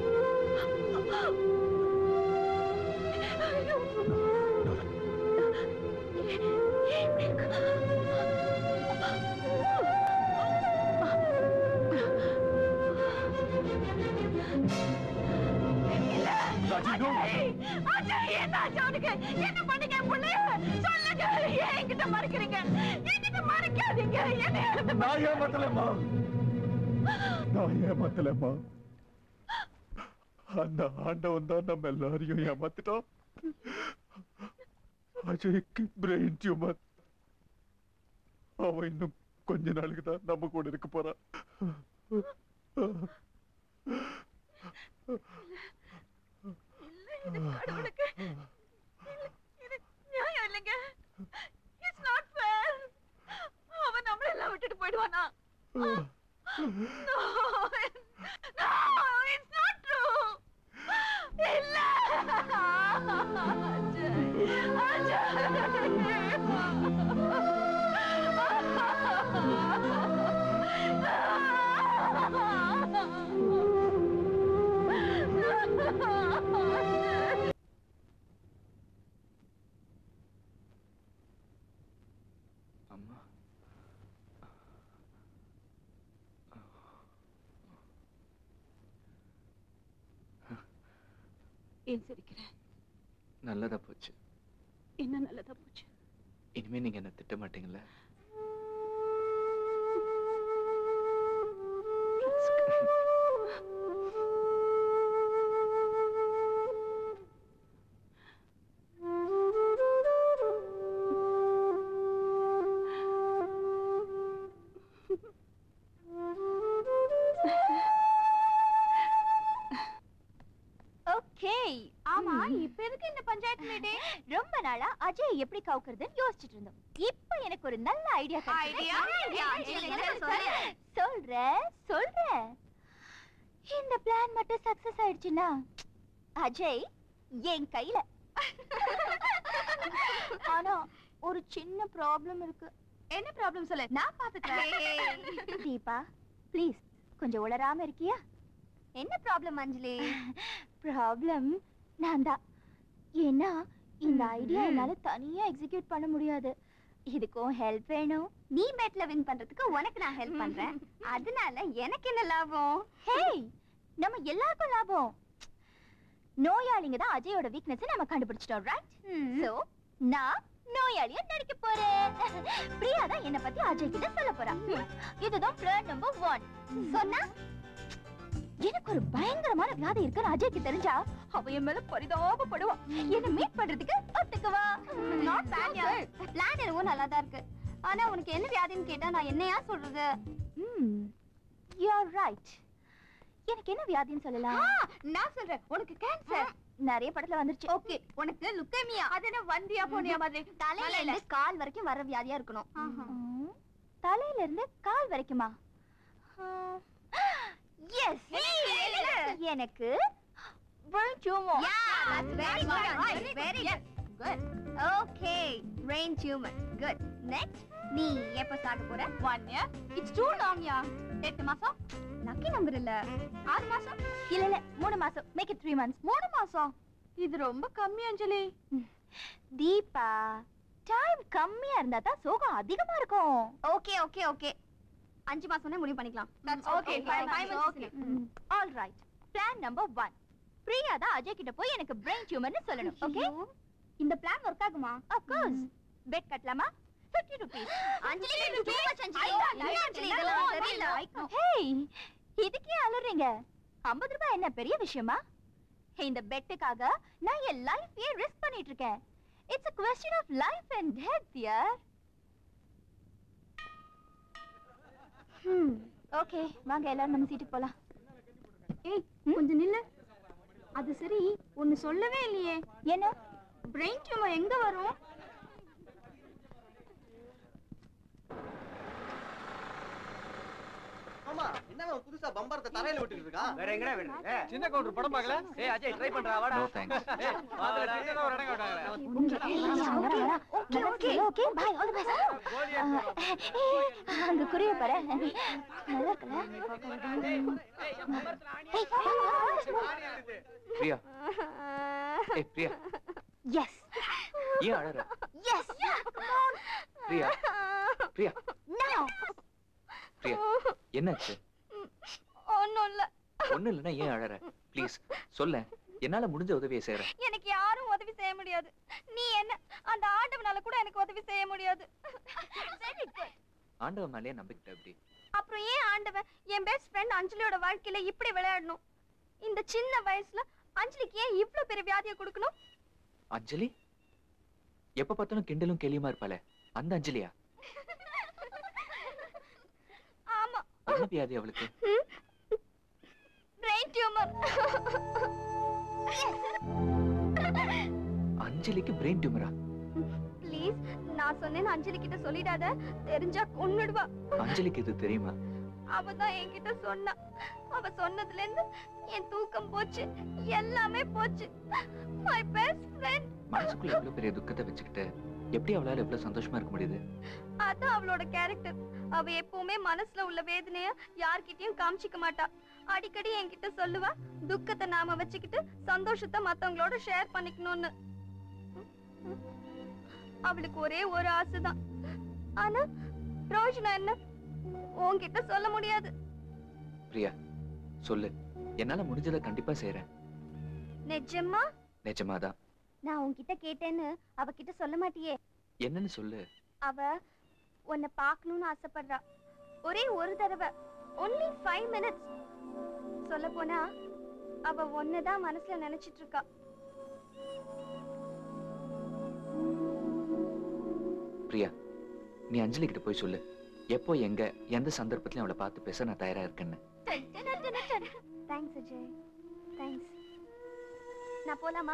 ஐயோ. ஏன் ஏன் இப்படி இருக்கா? இல்ல. அஜய், அஜய், என்னாச்சு அவனுக்கு? என்ன பண்ணீங்க என் புள்ளைய? சொல்லுங்க. ஏன் என்கிட்ட மறைக்கிறீங்க? என்கிட்ட மறைக்காதீங்க. என்னை எழுந்து நான் ஏமாத்தலம்மா நான் ஏமாத்தலம்மா அந்த ஆண்டவன் தான் நம்ம எல்லாரையும் ஏமாத்திட்டான் அஜய்க்கு பிரெயின் டியூமர் அவன் இன்னும் கொஞ்ச நாளுக்கு தான் நம்ம கூட இருக்க போறான் இது கடவுளுக்கு இல்ல, இது நியாயம் இல்லைங்க இட்ஸ் நாட் ஃபேர் அவன் நம்மள எல்லாம் விட்டுட்டு போயிடுவானா No, no, it's not true. இல்ல. அஜய், அஜய். அம்மா ஏன் சிரிக்கிற நல்லதா போச்சு என்ன நல்லதா போச்சு இனிமே நீங்க என்ன திட்ட மாட்டீங்கல்ல ஓகே ஆமா இப்ப எதுக்கு இந்த பஞ்சாயத்து மீட்டிங் ரொம்ப நாளா அஜய் எப்படி கவுக்குறதுன்னு யோசிச்சுட்டு இருந்தோம் இப்போ எனக்கு ஒரு நல்ல ஐடியா Idea? சொல்றேன் சொல்றேன் இந்த பிளான் மட்டும் சக்சஸ் ஆயிடுச்சுன்னா அஜய் என் கையில ஆனா ஒரு சின்ன ப்ராப்ளம் இருக்கு என்ன ப்ராப்ளம் சொல்லு நான் பாத்துக்கிறேன் தீபா ப்ளீஸ் கொஞ்சம் உளராம இருக்கியா என்ன ப்ராப்ளம் அஞ்சலி ப்ராப்ளம் நான் தான் ஏன்னா இந்த ஐடியா என்னால தனியா எக்ஸிக்யூட் பண்ண முடியாது இதுக்கும் ஹெல்ப் வேணும் நீ மேட்ல வின் பண்றதுக்கு உனக்கு நான் ஹெல்ப் பண்றேன் அதனால எனக்கு என்ன லாபம் ஹேய் நம்ம எல்லாருக்கும் லாபம் நோயாளிங்க தான் அஜயோட வீக்னஸ் நம்ம கண்டுபிடிச்சிட்டோம் ரைட் சோ நான் நோயாளியா நடிக்க போறேன் பிரியா தான் என்ன பத்தி அஜய் கிட்ட சொல்ல போறா ம், இதுதான் பிளான் நம்பர் ஒன் சொன்னா எனக்கு ஒரு பயங்கரமான வியாதி இருக்குன்னு அஜய்க்கு தெரிஞ்சா அவ என் மேல பரிதாபப்படுவா என்ன மீட் பண்றதுக்கு ஒத்துக்குவா நாட் பேட் பிளான் என்னவோ நல்லா தான் இருக்கு ஆனா உனக்கு என்ன வியாதின்னு கேட்டா நான் என்னையா சொல்றது ம் யூ ஆர் ரைட் எனக்கு என்ன வியாதின்னு சொல்லலாம் நான் சொல்றேன் உனக்கு கேன்சர் நிறைய படத்துல வந்துருச்சு ஓகே உனக்கு லுக்கேமியா அது என்ன வந்தியா போனியா மாதிரி தலையில இருந்து கால் வரைக்கும் வர வியாதியா இருக்கணும் ம், தலையில இருந்து கால் வரைக்குமா எஸ் எனக்கு brain tumor very good very good good okay brain tumor good next நீ எப்ப சாக போற one year it's too long yeah எட்டு மாசம் லக்கி நம்பர் இல்ல ஆறு மாசம் இல்ல இல்ல மூணு மாசம் மேக் இட் த்ரீ மந்த்ஸ் மூணு மாசம் இது ரொம்ப கம்மி அஞ்சலி தீபா டைம் கம்மியா இருந்தா தான் சோகம் அதிகமா இருக்கும் ஓகே ஓகே ஓகே அஞ்சு மாசம்னே முடிவு பண்ணிக்கலாம் okay okay all right plan number one Priya தான் அஜய் கிட்ட போய் எனக்கு பிரெயின் டியூமர்னு சொல்லணும் ஓகே இந்த பிளான் ஒர்க் ஆகுமா ஆஃப் கோர்ஸ் பெட் கட்டலாமா 50 rupees Anjali too much Anjali Anjali இதெல்லாம் தெரியல ஹேய் இதுக்கே அலறீங்க 50 ரூபாய் என்ன பெரிய விஷயமா இந்த பெட்டுக்காக நான் என் லைஃபையே ரிஸ்க் பண்ணிட்டு இருக்கேன் it's a question of life and death யார் ம் ஓகே வாங்க எல்லாரும் நம்ம சீட்டுக்கு போலாம் ஏய் கொஞ்சம் நில்லு அது சரி ஒன்னு சொல்லவே இல்லையே என்ன பிரெயின் டியூமர் எங்க வரும் ஆமா என்ன அவன் புதுசா பம்பரத்தை தரையில விட்டுட்டு இருக்கான் வேற எங்கடா விடுறது சின்ன கவுண்டர் படம் பார்க்கல ஏய் அஜய் ட்ரை பண்றா வாடா No thanks. ஏய் வாடா சின்னதா ஒரு இடம் காட்டாங்க okay okay okay bye all the best அங்க குறிய பாரு நல்லா இருக்குல்ல ஏய், பிரியா ஏய் பிரியா எஸ் ஏன் அழற எஸ் பிரியா பிரியா நோ பிரியா என்னாச்சு ஒண்ணும் இல்ல ஒண்ணு இல்லைன்னா ஏன் அழற ப்ளீஸ் சொல்ல என்னால முடிஞ்ச உதவியை செய்யறேன் எனக்கு யாரும் உதவி செய்ய முடியாது நீ என்ன அந்த ஆண்டவனால கூட எனக்கு உதவி செய்ய முடியாது Very good. ஆண்டவன் மேலேயே நம்பிக்கிட்ட அப்படி அப்புறம் ஏன் ஆண்டவன் என் பெஸ்ட் ஃப்ரெண்ட் அஞ்சலியோட வாழ்க்கையில இப்படி விளையாடணும் இந்த சின்ன வயசுல அஞ்சலிக்கு ஏன் இவ்ளோ பெரிய வியாதியை கொடுக்கணும் அஞ்சலி எப்ப பார்த்தாலும் கிண்டலும் கேலியுமா இருப்பாளே அந்த அஞ்சலியா ஆமா என்ன வியாதி அவளுக்கு பிரெயின் டியூமர் அஞ்சலிக்கு பிரெயின் டியூமரா ப்ளீஸ் நான் சொன்னேன்னு அஞ்சலி கிட்ட சொல்லிடாத தெரிஞ்சா கொன்னுடுவா அஞ்சலிக்கு இது தெரியுமா அவ தான் என்கிட்ட சொன்னா அவ சொன்னதுல இருந்து என் தூக்கம் போச்சு எல்லாமே போச்சு மை பெஸ்ட் ஃப்ரெண்ட் மனசுக்குள்ள எவ்வளவு பெரிய துக்கத்தை வச்சுக்கிட்டு எப்படி அவளால எவ்வளவு சந்தோஷமா இருக்க முடியுது அதான் அவளோட கேரக்டர் அவ எப்பவுமே மனசுல உள்ள வேதனைய யார்கிட்டயும் காமிச்சிக்க மாட்டா அடிக்கடி என்கிட்ட சொல்லுவா துக்கத்தை நாம வச்சுக்கிட்டு சந்தோஷத்தை மத்தவங்களோட ஷேர் பண்ணிக்கணும்னு அவளுக்கு ஒரே ஒரு ஆசைதான் ஆனா ரோஜனா என்ன உன்கிட்ட சொல்ல முடியாது பிரியா சொல்லு என்னால முடிஞ்சதை கண்டிப்பா செய்யறேன் நிஜமா நிஜமாதான் நான் உன்கிட்ட கேட்டேன்னு அவகிட்ட சொல்ல மாட்டியே என்னன்னு சொல்லு அவ உன்னை பார்க்கணும்னு ஆசைப்படுறா ஒரே ஒரு தடவை ஒன்லி ஃபைவ் மினிட்ஸ் சொல்ல போனா அவ ஒன்னதான் மனசுல நினைச்சிட்டு இருக்கா பிரியா நீ அஞ்சலி கிட்ட போய் சொல்லு எப்போ எங்க எந்த சந்தர்ப்பத்திலயும் அவளை பார்த்து பேச நான் தயாரா இருக்கேன்னு தேங்க்ஸ் அஜய் தேங்க்ஸ் நான் போலாமா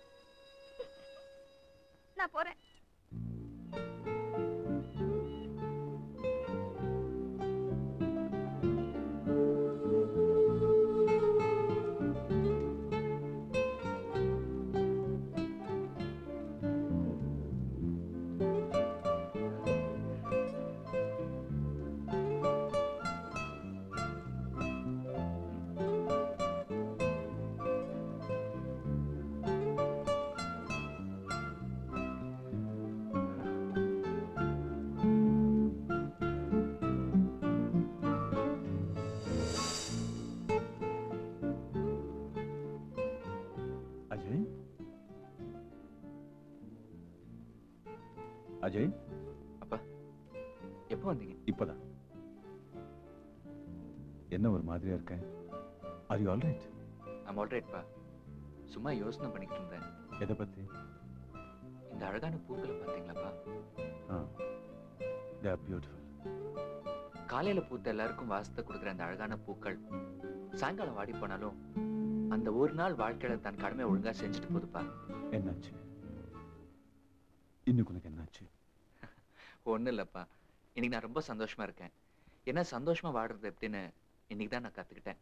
நான் போறேன் அஜய் அப்பா எப்போ வந்தீங்க இப்பதான் என்ன ஒரு மாதிரியா இருக்கேன் ஆர் யூ ஆல்ரைட் ஐம் ஆல்ரைட்ப்பா சும்மா யோசனை பண்ணிக்கிட்டு இருந்தேன் எதை பத்தி இந்த அழகான பூக்களை பார்த்தீங்களாப்பா ஆ தே ஆர் பியூட்டிஃபுல் காலையில பூத்த எல்லாருக்கும் வாசத்தை கொடுக்குற அந்த அழகான பூக்கள் சாயங்காலம் வாடி போனாலும் அந்த ஒரு நாள் வாழ்க்கையில தன் கடமை ஒழுங்கா செஞ்சுட்டு போகுதுப்பா என்னாச்சு இன்னைக்கு உனக்கு என்னாச்சு ஒண்ணும் இல்லப்பா இன்னைக்கு நான் ரொம்ப சந்தோஷமா இருக்கேன் ஏன்னா சந்தோஷமா வாடுறது எப்படின்னு இன்னைக்கு தான் நான் கத்துக்கிட்டேன்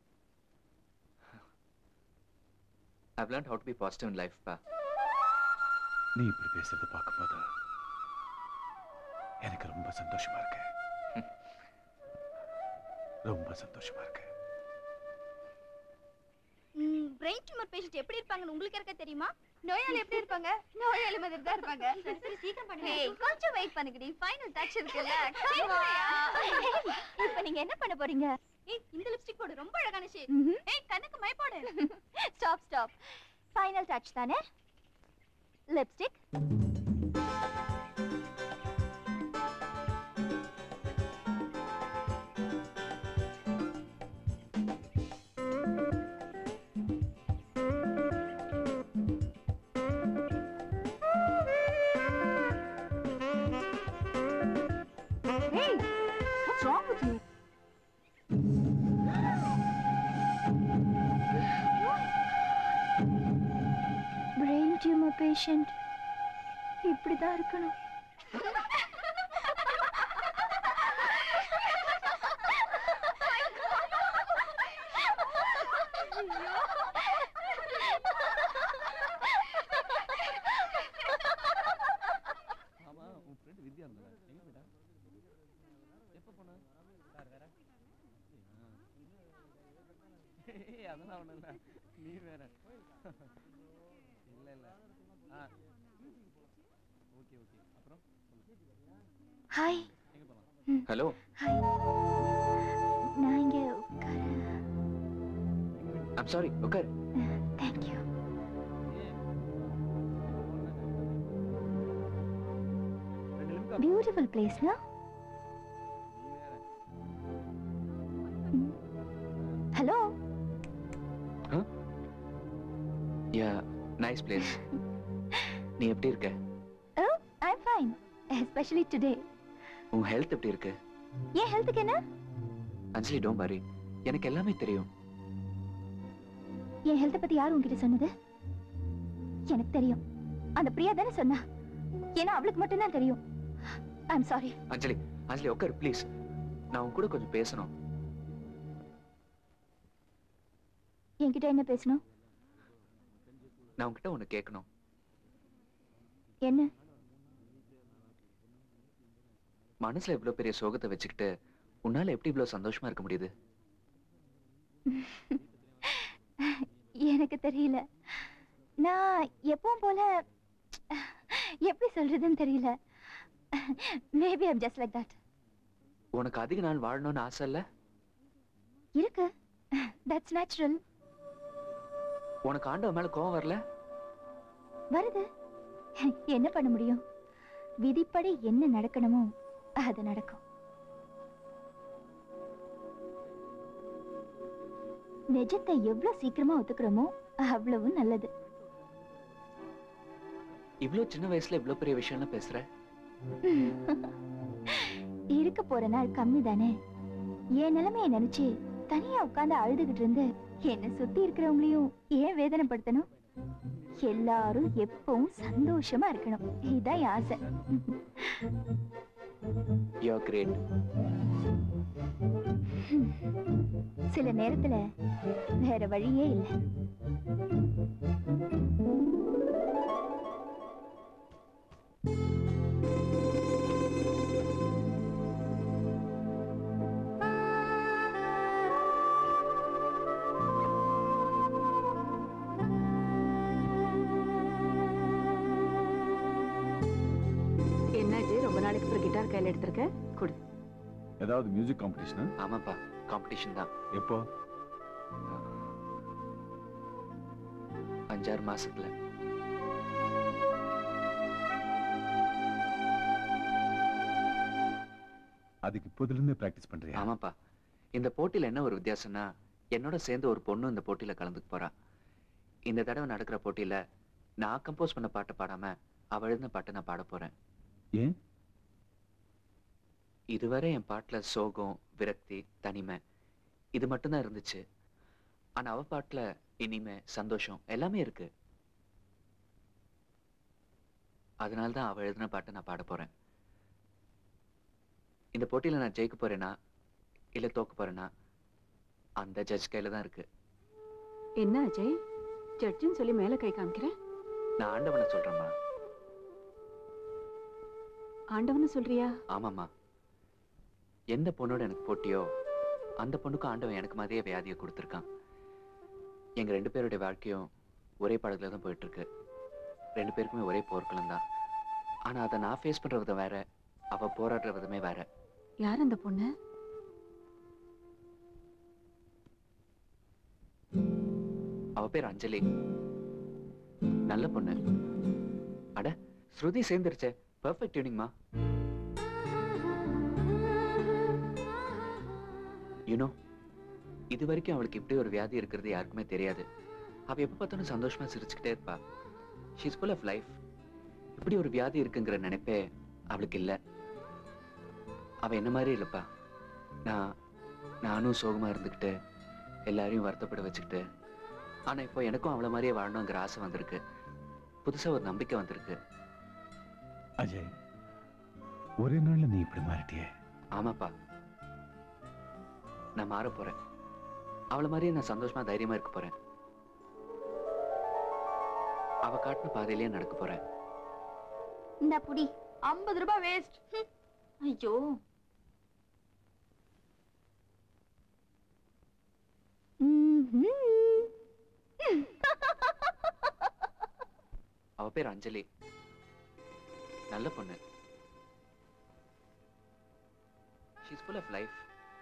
I've learned how to be positive in life பா நீ இப்படி பேசுறத பார்க்கும்போது எனக்கு ரொம்ப சந்தோஷமா இருக்கு ரொம்ப சந்தோஷமா இருக்கு பிரெயின் டியூமர் பேஷண்ட் எப்படி இருப்பாங்கன்னு உங்களுக்கு இருக்க தெரியுமா நோயாளி எப்படி இருப்பாங்க நோயாளி மாதிரி தான் இருப்பாங்க சரி சீக்கிரம் பண்ணுங்க கொஞ்சம் வெயிட் பண்ணுங்கடி ஃபைனல் டச் இருக்குல்ல இப்போ நீங்க என்ன பண்ண போறீங்க ஏய் இந்த லிப்ஸ்டிக் போடு ரொம்ப அழகான ஷேட் ஏய் கண்ணுக்கு மை போடு ஸ்டாப் ஸ்டாப் ஃபைனல் டச் தானே lipstick Hey, what's wrong with you? Brain tumour patient இப்படி தான் இருக்கணும் ஆமா உன் ஃப்ரெண்ட் வித்யா இருந்தா எங்க போயிட்டா எப்ப போனா சார் வேற ஏய் அதெல்லாம் ஒண்ணும் இல்ல நீ வேற இல்ல இல்ல ஆ ஓகே ஓகே அப்புறம் சொல்லு. ஹாய் எங்க போலாம் ஹலோ ஹாய் நான் இங்க உட்கார ஐம் சாரி உட்கார் தேங்க்யூ பியூட்டிஃபுல் பிளேஸ்னா ஹலோ யா நைஸ் பிளேஸ் நீ எப்படி இருக்க oh I am fine especially today உன் ஹெல்த் எப்படி இருக்கு ஏன் ஹெல்த்துக்கு என்ன அஞ்சலி டோன் வரி எனக்கு எல்லாமே தெரியும் என் ஹெல்த்தை பத்தி யார் உன்கிட்ட சொன்னது எனக்கு தெரியும் அந்த பிரியா தானே சொன்னா ஏன்னா அவளுக்கு மட்டும்தான் தெரியும் ஐ அம் சாரி அஞ்சலி அஞ்சலி உட்கார் ப்ளீஸ் நான் உன் கூட கொஞ்சம் பேசணும் என்கிட்ட என்ன பேசணும் நான் உன்கிட்ட ஒன்று கேட்கணும் என்ன மனசுல இவ்வளவு பெரிய சோகத்தை வச்சுக்கிட்டு உன்னால எப்படி இவ்வளவு சந்தோஷமா இருக்க முடியுது எனக்கு தெரியல நான் எப்பவும் போல எப்படி சொல்றதுன்னு தெரியல maybe I'm just like that உனக்கு அதிக நாள் வாழணும்னு ஆசை இல்ல இருக்கு தட்ஸ் நேச்சுரல் உனக்கு ஆண்டவன் மேல கோவம் வரல வருது என்ன பண்ண முடியும் விதிப்படி என்ன நடக்கணுமோ அது நடக்கும் நிஜத்தை எவ்வளவு சீக்கிரமா ஒத்துக்கிறோமோ அவ்வளவு நல்லது இவ்ளோ சின்ன வயசுல இவ்ளோ பெரிய விஷயம்லாம் பேசுற இருக்க போற நாள் கம்மி தானே என் நிலைமைய நினைச்சு தனியா உட்கார்ந்து அழுதுகிட்டு இருந்து என்ன சுத்தி இருக்கிறவங்களையும் ஏன் வேதனைப்படுத்தணும் எல்லாரும் எப்பவும் சந்தோஷமா இருக்கணும் இதான் என் ஆசை யூ ஆர் கிரேட் சில நேரத்துல வேற வழியே இல்லை என்னாச்சு ரொம்ப நாளைக்கு அப்புறம் கிட்டார் கையில எடுத்திருக்க கொடு ஏதாவது மியூசிக் காம்படிஷனா ஆமாப்பா காம்படிஷன் தான் எப்போ அஞ்சாறு மாசத்துல அதுக்கு இப்போதுல இருந்தே பிராக்டிஸ் பண்றியா ஆமாப்பா இந்த போட்டியில என்ன ஒரு வித்தியாசம்னா என்னோட சேர்ந்து ஒரு பொண்ணு இந்த போட்டியில கலந்துக்க போறா இந்த தடவை நடக்கிற போட்டியில நான் கம்போஸ் பண்ண பாட்டை பாடாம அவ எழுதின பாட்டை நான் பாட போறேன் ஏன் இதுவரை என் பாட்டுல சோகம் விரக்தி தனிமை இது மட்டும்தான் இருந்துச்சு ஆனா அவ பாட்டுல இனிமை சந்தோஷம் எல்லாமே இருக்கு அதனால தான் அவ எழுதின பாட்டை நான் பாட போறேன் இந்த போட்டியில நான் ஜெயிக்க போறேனா இல்ல தோக்க போறேனா அந்த ஜட்ஜ் கையில தான் இருக்கு என்ன அஜய் ஜட்ஜுன்னு சொல்லி மேல கை காமிக்கிறேன் நான் ஆண்டவனை சொல்றேம்மா ஆண்டவன்னு சொல்றியா ஆமாம்மா எந்த பொண்ணோட எனக்கு போட்டியோ அந்த பொண்ணுக்கும் ஆண்டவன் எனக்கு மாதிரியே வியாதியை கொடுத்துருக்கான் எங்க ரெண்டு பேருடைய வாழ்க்கையும் ஒரே படத்துல தான் போயிட்டு இருக்கு ரெண்டு பேருக்குமே ஒரே போர்க்களம் தான் ஆனா அதை நான் ஃபேஸ் பண்ற விதம் வேற அவ போராடுற விதமே வேற யார் அந்த பொண்ணு அவ பேர் அஞ்சலி நல்ல பொண்ணு அட ஸ்ருதி சேர்ந்துருச்சே பெர்ஃபெக்ட் டியூனிங்மா யூனோ இது வரைக்கும் அவளுக்கு இப்படி ஒரு வியாதி இருக்கிறது யாருக்குமே தெரியாது அவ எப்ப பார்த்தாலும் சந்தோஷமா சிரிச்சுக்கிட்டே இருப்பா ஷீஸ் ஃபுல் ஆஃப் லைஃப் இப்படி ஒரு வியாதி இருக்குங்கிற நினைப்பே அவளுக்கு இல்ல அவ என்ன மாதிரி இல்லப்பா நான் நானும் சோகமா இருந்துக்கிட்டு எல்லாரையும் வருத்தப்பட வச்சுக்கிட்டு ஆனா இப்போ எனக்கும் அவள மாதிரியே வாழணுங்கிற ஆசை வந்திருக்கு புதுசா ஒரு நம்பிக்கை வந்திருக்கு அஜய் ஒரே நாள்ல நீ இப்படி மாறிட்டியே ஆமாப்பா நான் மாற போறேன் அவள மாதிரியே நான் சந்தோஷமா தைரியமா இருக்க போறேன் அவ காட்டின பாதையிலேயே நடக்க போறேன் இந்த புடி ஐம்பது ரூபாய் வேஸ்ட் ஐயோ அவ பேர் அஞ்சலி நல்ல பொண்ணு ஷீஸ் ஃபுல் ஆஃப் லைஃப்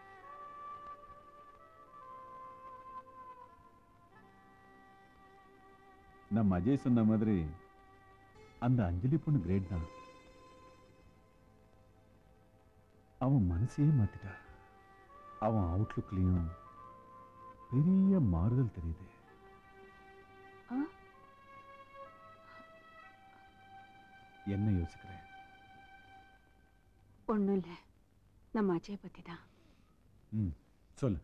நம்ம அஜய் சொன்ன மாதிரி அந்த அஞ்சலி பொண்ணு கிரேட் தான் அவன் மனசையே மாத்திட்டா அவன் அவுட்லுக்லயும் பெரிய மாறுதல் தெரியுது ஆ? என்ன யோசிக்கிறேன் ஒண்ணும் இல்ல நம்ம அஜய் பத்தி தான் ம் சொல்லு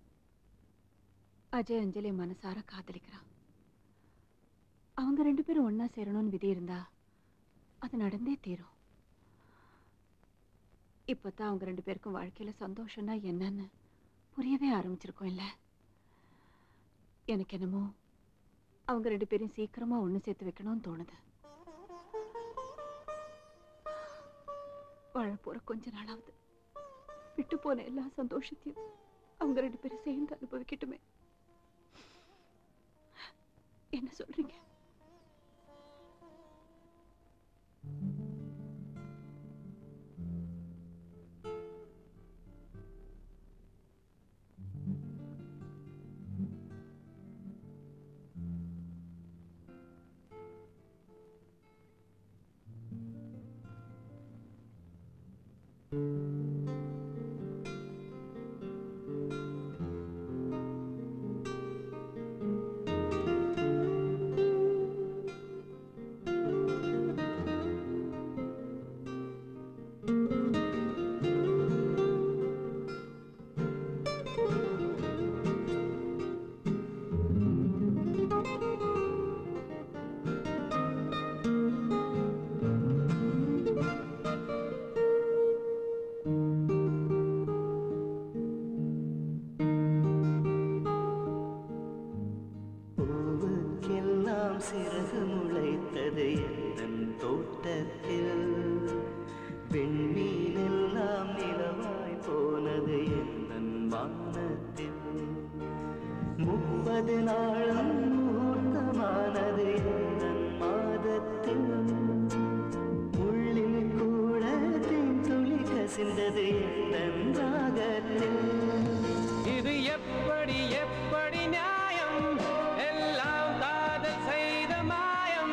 அஜய் அஞ்சலி மனசார காதலிக்கிறான் அவங்க ரெண்டு பேரும் ஒண்ணா சேரணும்னு விதி இருந்தா அது நடந்தே தீரும் இப்பதான் அவங்க ரெண்டு பேருக்கும் வாழ்க்கையில சந்தோஷம்னா என்னன்னு புரியவே ஆரம்பிச்சிருக்கோம் இல்ல எனக்கு என்னமோ அவங்க ரெண்டு பேரையும் சீக்கிரமா ஒண்ணு சேர்த்து வைக்கணும்னு தோணுது வாழ போற கொஞ்ச நாளாவது விட்டு போன எல்லா சந்தோஷத்தையும் அவங்க ரெண்டு பேரும் சேர்ந்து அனுபவிக்கட்டுமே என்ன சொல்றீங்க பூவுக்கெல்லாம் சிறகு முளைத்தது எந்தன் தோட்டத்தில் வெண்மீனெல்லாம் நிலவாய் போனது எந்தன் வானத்தில் முப்பது நாளும் முகூர்த்தமானது எந்தன் மாதத்தில் உள்ளில் கூட தேன் துளி கசிந்தது எந்தன் ராகத்தில் இது எப்படி எப்படி நியாயம் எல்லாம் காதல் செய்த மாயம்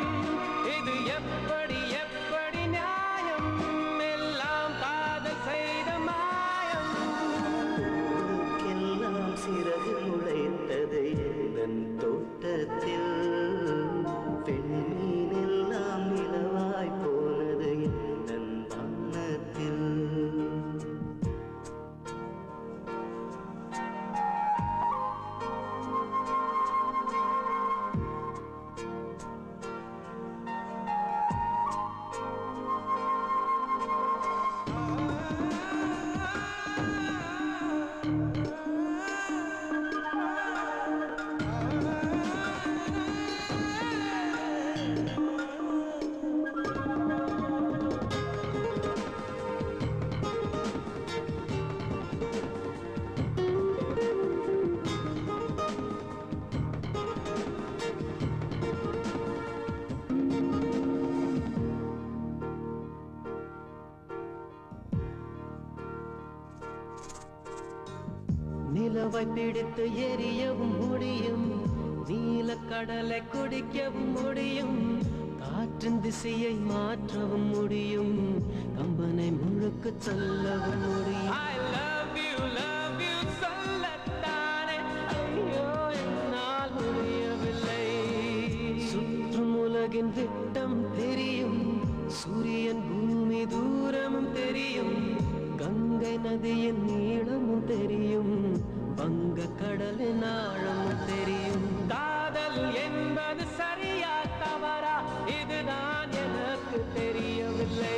நிலவை பிடித்து எரியவும் முடியும் நீலக்கடலை குடிக்கவும் முடியும் காற்றின் திசையை மாற்றவும் முடியும் கம்பனை முழுக்க சொல்லவும் முடியும் I love you, love you சொல்லத்தானே ஐயோ என்னால் முடியவில்லை சுற்றும் உலகின் விட்டம் தெரியும் சூரியன் பூமி தூரமும் தெரியும் கங்கை நதியின் நீளமும் தெரியும் வங்க கடலின் ஆழமும் தெரியும் காதல் என்பது சரியா தவறா இதுதான் எனக்கு தெரியவில்லை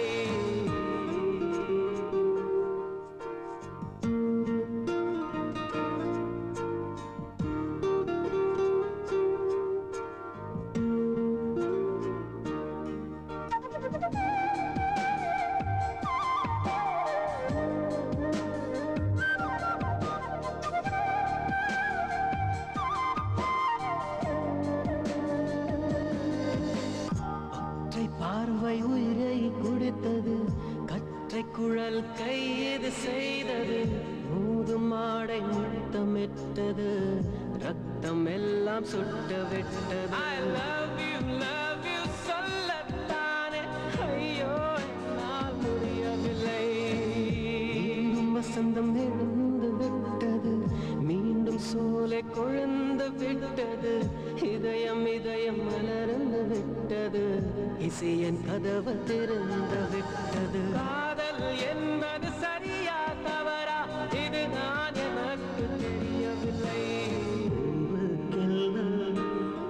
ஒற்றை பார்வை உயிரை குடித்தது கற்றை குழல் கைது செய்தது மூதும் ஆடை முத்தமிட்டது ரத்தம் எல்லாம் சுட்ட விட்டது I love you, love you சொல்லத்தானே ஐயோ என்னால் முடியவில்லை மீண்டும் வசந்தம் எழுந்து விட்டது மீண்டும் சோலை கொழுந்து விட்டது இதயம் இதயம் மலர்ந்து விட்டது இசையன் கதவு திறந்து விட்டது காதல் என்பது சரியா தவறா இதுதான் எனக்கு தெரியவில்லை பூவுக்கெல்லாம்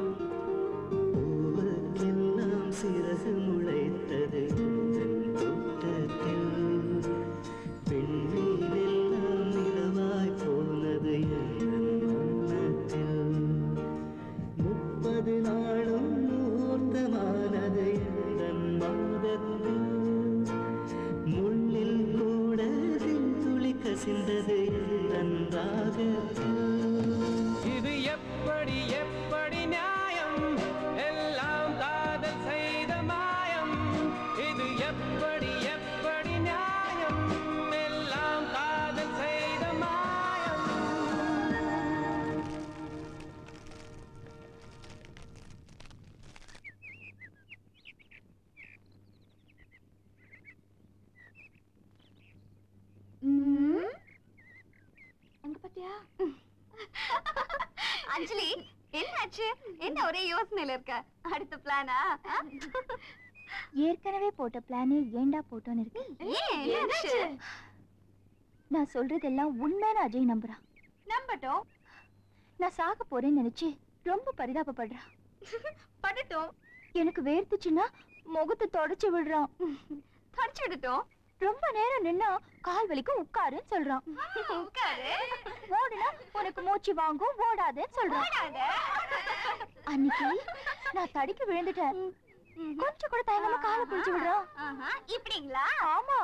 பூவுக்கெல்லாம் சிறகு முளைத்தது உந்தன் தோட்டத்தில் பெண்மீனெல்லாம் நிலவாய் போனது என் வண்ணத்தில் முப்பது நாளும் மூர்த்தமானது என் மாதத்தில் முள்ளில் கூட துளி கசிந்தது என் ராகத்தில் இது எப்படி எப்படி நியாயம் எல்லாம் காதல் செய்த மாயம் இது எப்படி எப்படி நியாயம் எல்லாம் காதல் செய்த மாயம் ம்ம். அங்க பாத்தியா அஞ்சலி என்னாச்சு என்ன ஒரே யோசனையில இருக்க அடுத்த பிளானா ஏற்கனவே போட்ட பிளானே ஏன்டா போட்டோன்னு இருக்கு என்னாச்சு நான் சொல்றதெல்லாம் உண்மையான அஜய் நம்புறான் நம்பட்டும் நான் சாக போறேன்னு நினைச்சு ரொம்ப பரிதாபப்படுறான் படட்டும் எனக்கு வேர்த்துச்சுன்னா முகத்தை தொடச்சு விடுறான் தொடச்சு விடட்டும் ரொம்ப நேரம் நின்னா கால் வலிக்கும் உட்காருன்னு சொல்றான் உட்காரு ஓடுனா உனக்கு மூச்சு வாங்கும் ஓடாதேன்னு சொல்றான் அன்னைக்கு நான் தடிக்கு விழுந்துட்டேன் கொஞ்சம் கூட தயங்காம காலை பிடிச்சு விடுறான் ஆஹா, இப்படிங்களா ஆமா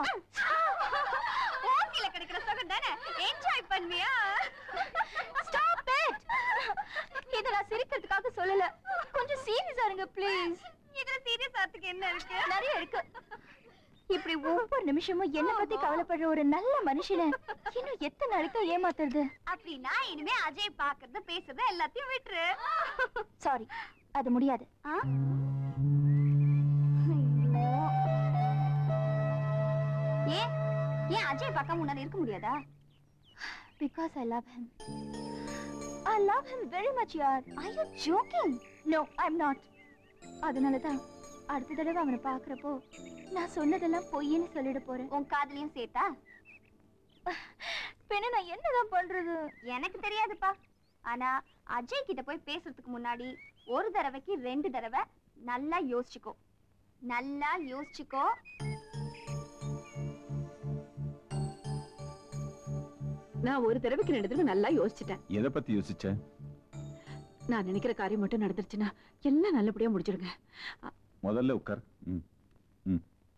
ஓகேல கிடைக்கிற சுகம் தானே என்ஜாய் பண்ணுவியா ஸ்டாப் இட் இத நான் சிரிக்கிறதுக்காக சொல்லல கொஞ்சம் சீரியஸா இருங்க ப்ளீஸ் இதுல சீரியஸ் ஆகிறதுக்கு என்ன இருக்கு நிறைய இருக்கு இப்படி ஒவ்வொரு நிமிஷமும் என்ன பத்தி கவலைப்படுற ஒரு நல்ல மனுஷனை இன்னும் எத்தனை நாளைக்கு ஏமாத்துறது அப்படின்னா இனிமே அஜய் பாக்குறது பேசுறது எல்லாத்தையும் விட்டுரு சாரி அது முடியாது ஆ? ஐயோ. ஏன் ஏன் அஜய் பார்க்காம உன்னால இருக்க முடியாதா because I love him I love him very much யார் I you joking no I am not அதனால தான் அடுத்த தடவை அவனை பார்க்கறப்போ நான் சொன்னதெல்லாம் பொய்ன்னு சொல்லிட போறேன் உன் காதலையும் சேர்த்தா பின்ன நான் என்னதான் பண்றது எனக்கு தெரியாதுப்பா ஆனா அஜய் கிட்ட போய் பேசுறதுக்கு முன்னாடி ஒரு தடவைக்கு ரெண்டு தடவை நல்லா யோசிச்சுக்கோ நல்லா யோசிச்சுக்கோ நான் ஒரு தடவைக்கு ரெண்டு தடவை நல்லா யோசிச்சிட்டேன் எதை பத்தி யோசிச்ச நான் நினைக்கிற காரியம் மட்டும் நடந்துருச்சுன்னா எல்லாம் நல்லபடியா முடிச்சிடுங்க முதல்ல உட்கார் ம் ம்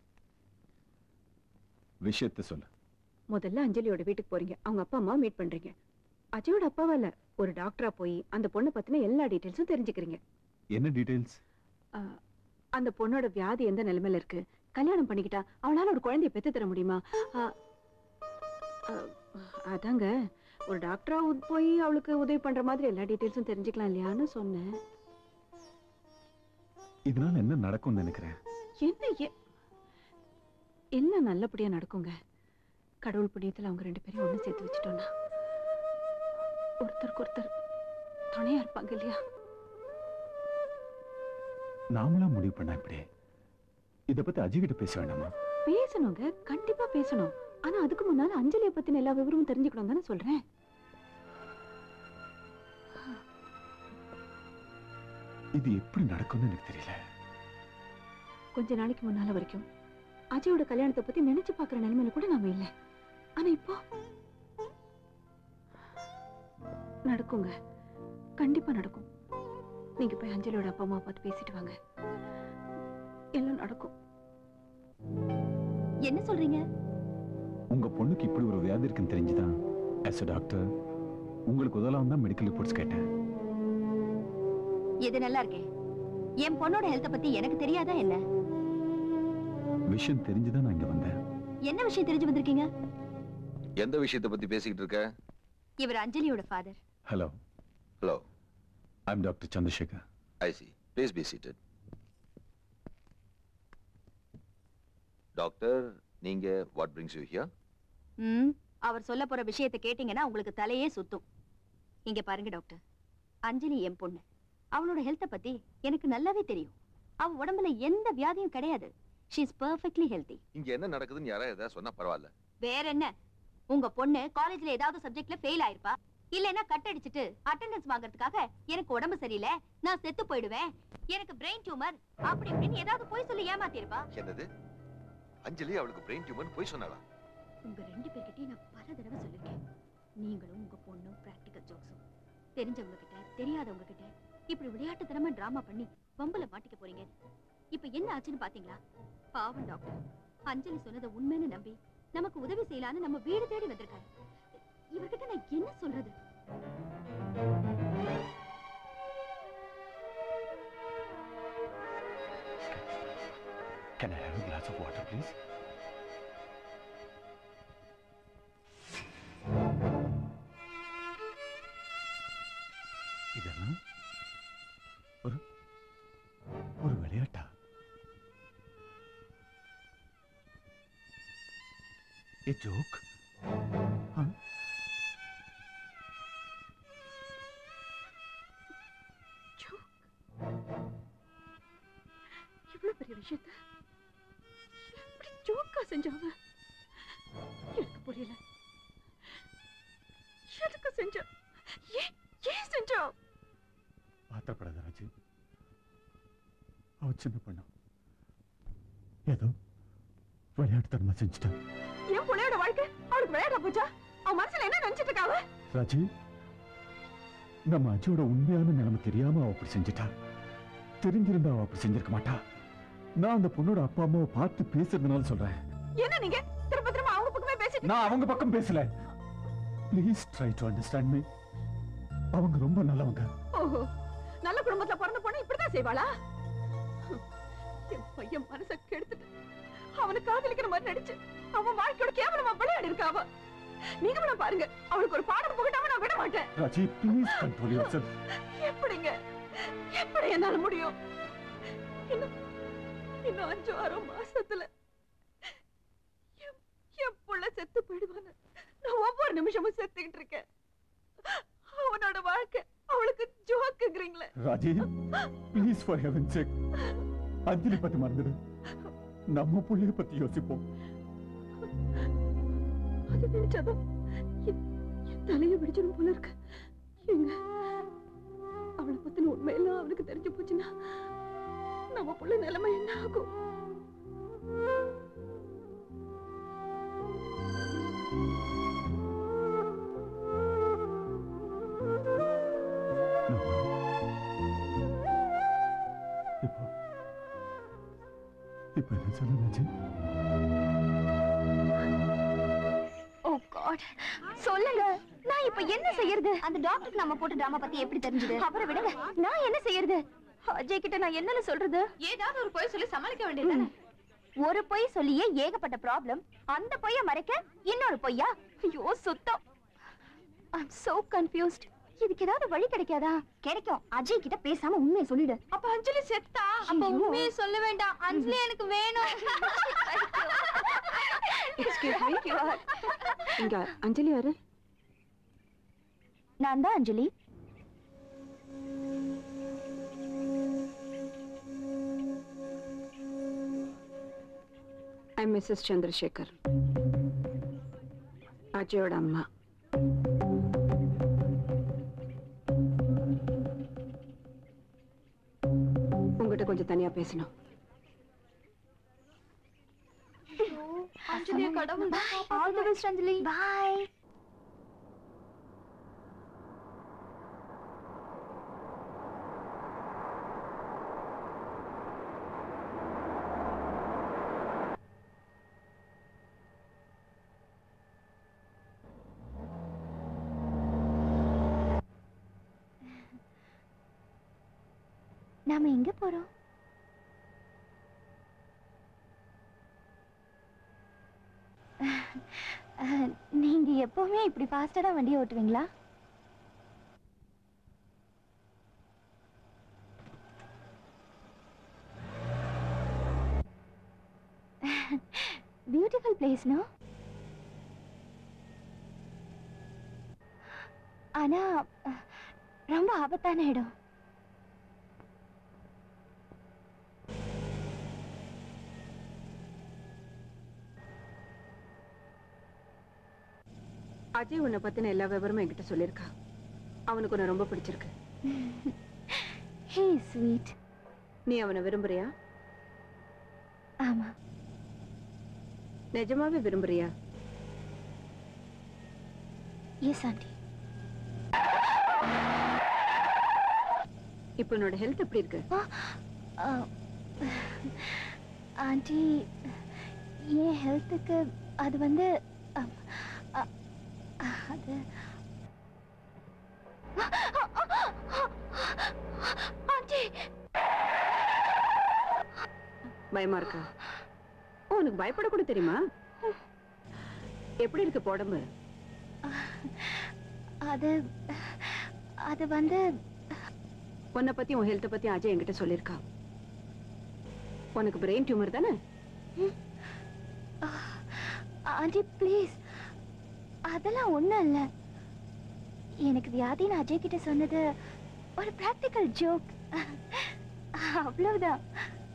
விஷயத்த சொல்லு முதல்ல அஞ்சலியோட வீட்டுக்கு போறீங்க அவங்க அப்பா அம்மா மீட் பண்றீங்க அஜயோட அப்பாவா இல்ல ஒரு டாக்டரா போய் அந்த பொண்ணை பத்தின எல்லா டீடைல்ஸும் தெரிஞ்சுக்கிறீங்க என்ன டீடைல்ஸ் ஆ, அந்த பொண்ணோட வியாதி எந்த நிலைமையில இருக்கு கல்யாணம் பண்ணிக்கிட்டா அவளால ஒரு குழந்தைய பெத்து தர முடியுமா ஆ, ஆ, அதாங்க ஒரு டாக்டரா உத்- போய் அவளுக்கு உதவி பண்ற மாதிரி எல்லா டீட்டெயில்ஸும் தெரிஞ்சுக்கலாம் இல்லையான்னு சொன்னேன் இதனால என்ன நடக்கும்னு நினைக்கிறேன் என்ன எ- எல்லாம் நல்லபடியா நடக்குங்க கடவுள் புண்ணியத்துல அவங்க ரெண்டு பேரையும் ஒண்ணு சேர்த்து வச்சுட்டோம்னா ஒருத்தருக்கு ஒருத்தர் துணையா இருப்பாங்க இல்லையா நாமளா முடிவு பண்ணா இப்படி இத பத்தி அஜய் கிட்ட பேச வேண்டாமா பேசணுங்க கண்டிப்பா பேசணும் ஆனா அதுக்கு முன்னால அஞ்சலியை பத்தின எல்லா விவரமும் தெரிஞ்சுக்கணும் தானே சொல்றேன் இது எப்படி நடக்கும்னு எனக்கு தெரியல கொஞ்ச நாளைக்கு முன்னால வரைக்கும் அஜயோட கல்யாணத்தை பத்தி நினைச்சு பாக்குற நிலைமையில கூட நாம இல்ல ஆனா இப்போ நடக்குங்க கண்டிப்பா நடக்கும் நீங்க போய் அஞ்சலியோட அப்பா அம்மா பார்த்து பேசிட்டு வாங்க எல்லாம் நடக்கும் என்ன சொல்றீங்க உங்க பொண்ணுக்கு இப்படி ஒரு வியாதி இருக்குன்னு தெரிஞ்சுதான் as a டாக்டர் உங்களுக்கு உதவலாம் தான் மெடிக்கல் ரிப்போர்ட்ஸ் கேட்டேன் இது நல்லா இருக்கே என் பொண்ணோட ஹெல்த்த பத்தி எனக்கு தெரியாதா என்ன விஷயம் தெரிஞ்சுதான் நான் இங்க வந்தேன் என்ன விஷயம் தெரிஞ்சு வந்திருக்கீங்க எந்த விஷயத்தை பத்தி பேசிக்கிட்டு இருக்க இவர் அஞ்சலியோட father hello hello I'm doctor Chandrasekhar I see please be seated doctor நீங்க வாட் பிரிங்ஸ் யூ ஹியர் ம் அவர் சொல்ல போற விஷயத்தை கேட்டீங்கன்னா உங்களுக்கு தலையே சுத்தும் இங்க பாருங்க டாக்டர் அஞ்சலி என் பொண்ணு அவளோட ஹெல்த்த பத்தி எனக்கு நல்லாவே தெரியும் அவ உடம்புல எந்த வியாதியும் கிடையாது ஷீ இஸ் பெர்ஃபெக்ட்லி ஹெல்தி இங்க என்ன நடக்குதுன்னு யாராவது ஏதாவது சொன்னா பரவாயில்ல வேற என்ன உங்க பொண்ணு காலேஜ்ல ஏதாவது சப்ஜெக்ட்ல ஃபெயில் ஆயிருப்பா இல்லைன்னா கட் அடிச்சிட்டு அட்டெண்டன்ஸ் வாங்குறதுக்காக எனக்கு உடம்பு சரியில்லை நான் செத்து போயிடுவேன் எனக்கு பிரெயின் டியூமர் அப்படி இப்படின்னு ஏதாவது போய் சொல்லி ஏமாத்திருப்பா என்னது அஞ்சலி அவளுக்கு பிரெயின் டியூமர் போய் சொன்னாளா உங்க ரெண்டு பேர்கிட்டயும் நான் பல தடவை சொல்லிருக்கேன் நீங்களும் உங்க பொண்ணும் பிராக்டிக்கல் ஜோக்ஸும் தெரிஞ்சவங்க கிட்ட தெரியாதவங்க கிட்ட இப்படி விளையாட்டுத்தனமா டிராமா பண்ணி வம்புல மாட்டிக்க போறீங்க இப்ப என்ன ஆச்சுன்னு பாத்தீங்களா பாவம் டாக்டர் அஞ்சலி சொன்னதை உண்மைன்னு நம்பி நமக்கு உதவி செய்யலான்னு நம்ம வீடு தேடி வந்திருக்காரு இவர்கிட்ட நான் என்ன சொல்றது Can I have a glass of water, please? இதெல்லாம் ஒரு ஒரு விளையாட்டா A joke? Huh? இவ்வளவு பெரிய விஷயத்த எப்படி ஜோக்கா செஞ்சாவ எனக்கு புரியல எதுக்கு செஞ்சா ஏன் ஏன் செஞ்சா ஆத்திரப்படாத ராஜு அவ சின்ன பொண்ணு ஏதோ விளையாட்டுத்தனமா செஞ்சுட்டா என் பிள்ளையோட வாழ்க்கை அவளுக்கு விளையாட போச்சா அவன் மனசுல என்ன நினைச்சிட்டு இருக்காவ ராஜி நம்ம அஜயோட உண்மையான நிலைமை தெரியாம அவ அப்படி செஞ்சுட்டா தெரிஞ்சிருந்தா அவ அப்படி செஞ்சிருக்க மாட்டா நான் அந்த பொண்ணோட அப்பா அம்மாவை பார்த்து பேசுறதுனால சொல்றேன் என்ன நீங்க திரும்ப திரும்ப அவங்க பக்கமே பேசிட்டு நான் அவங்க பக்கம் பேசல please try to understand me அவங்க ரொம்ப நல்லவங்க ஓஹோ நல்ல குடும்பத்துல பிறந்த பொண்ணு இப்படிதான் செய்வாளா என் பையன் மனச கெடுத்துட்டு அவனை காதலிக்கிற மாதிரி நடிச்சு அவன் வாழ்க்கையோட கேவலமா விளையாடி இருக்கா அவ நீங்க வேணா பாருங்க அவளுக்கு ஒரு பாடம் புகட்டாம நான் விட மாட்டேன் Raji please control yourself எப்படிங்க எப்படி என்னால முடியும் இன்னும் இன்னும் அஞ்சு ஆறு மாசத்துல என் என் புள்ள செத்து போயிடுவான்னு நான் ஒவ்வொரு நிமிஷமும் செத்துக்கிட்டு இருக்கேன் அவனோட வாழ்க்கை அவளுக்கு ஜோக்குங்கிறீங்களே Raji please for heaven sake Anjali பத்தி மறந்துடு நம்ம புள்ளைய பத்தி யோசிப்போம் அது நினைச்சாதான் என் என் தலையை வெடிச்சிடும் போல இருக்கு எங்க அவளை பத்தின உண்மையெல்லாம் அவனுக்கு தெரிஞ்சு போச்சுன்னா நம்ம புள்ள நிலைமை என்ன ஆகும் இப்போ இப்போ என்ன சொல்ல ராஜி ஓ காட் சொல்லுங்க நான் இப்ப என்ன செய்யறது அந்த டாக்டருக்கு நம்ம போட்ட டிராமா பத்தி எப்படி தெரிஞ்சது அவரை விடுங்க நான் என்ன செய்யறது அஜய் கிட்ட நான் என்னன்னு சொல்றது ஏதாவது ஒரு பொய் சொல்லி சமாளிக்க வேண்டியது ஒரு பொய் சொல்லியே ஏகப்பட்ட ப்ராப்ளம் அந்த பொய்ய மறைக்க இன்னொரு பொய்யா ஐயோ சுத்தம் ஐம் so confused இதுக்கு ஏதாவது வழி கிடைக்காதா கிடைக்கும் அஜய் கிட்ட பேசாம உண்மையை சொல்லிடு அப்ப அஞ்சலி செத்தா அப்ப உண்மையை சொல்ல வேண்டாம் அஞ்சலி எனக்கு வேணும் எக்ஸ்கியூஸ் மீ இங்க அஞ்சலி யாரு நான் தான் அஞ்சலி ஐ மிஸ்ஸஸ் சந்திரசேகர் அஜயோட அம்மா உங்ககிட்ட கொஞ்சம் தனியா பேசணும் அஞ்சலி கடவுள் all the best Anjali bye நாம எங்க போறோம் அஹ், நீங்க எப்பவுமே இப்படி ஃபாஸ்டா தான் வண்டி ஓட்டுவீங்களா பியூட்டிஃபுல் பிளேஸ் நோ ஆனா அஹ், ரொம்ப ஆபத்தான இடம் அஜய் உன்னை பத்தின எல்லா விவரமும் என்கிட்ட சொல்லியிருக்கா அவனுக்கு உன்னை ரொம்ப பிடிச்சிருக்கு ஹே ஸ்வீட் நீ அவனை விரும்புறியா ஆமா நிஜமாவே விரும்புறியா எஸ் ஆண்டி இப்போ உன்னோட ஹெல்த் எப்படி இருக்கு ஆண்டி என் ஹெல்த்துக்கு அது வந்து அம், அ- அது ஆண்டி பயமா இருக்கா ஓ உனக்கு பயப்பட கூட தெரியுமா எப்படி இருக்கு இப்ப உடம்பு அது அது வந்து உன்னை பத்தி உன் ஹெல்த்தை பத்தி அஜய் என்கிட்ட சொல்லியிருக்கா உனக்கு பிரெயின் டியூமர் தானே ஆண்டி ப்ளீஸ் அதெல்லாம் ஒண்ணும் இல்ல எனக்கு வியாதின்னு அஜய் கிட்ட சொன்னது ஒரு பிராக்டிக்கல் ஜோக் அவ்வளவுதான்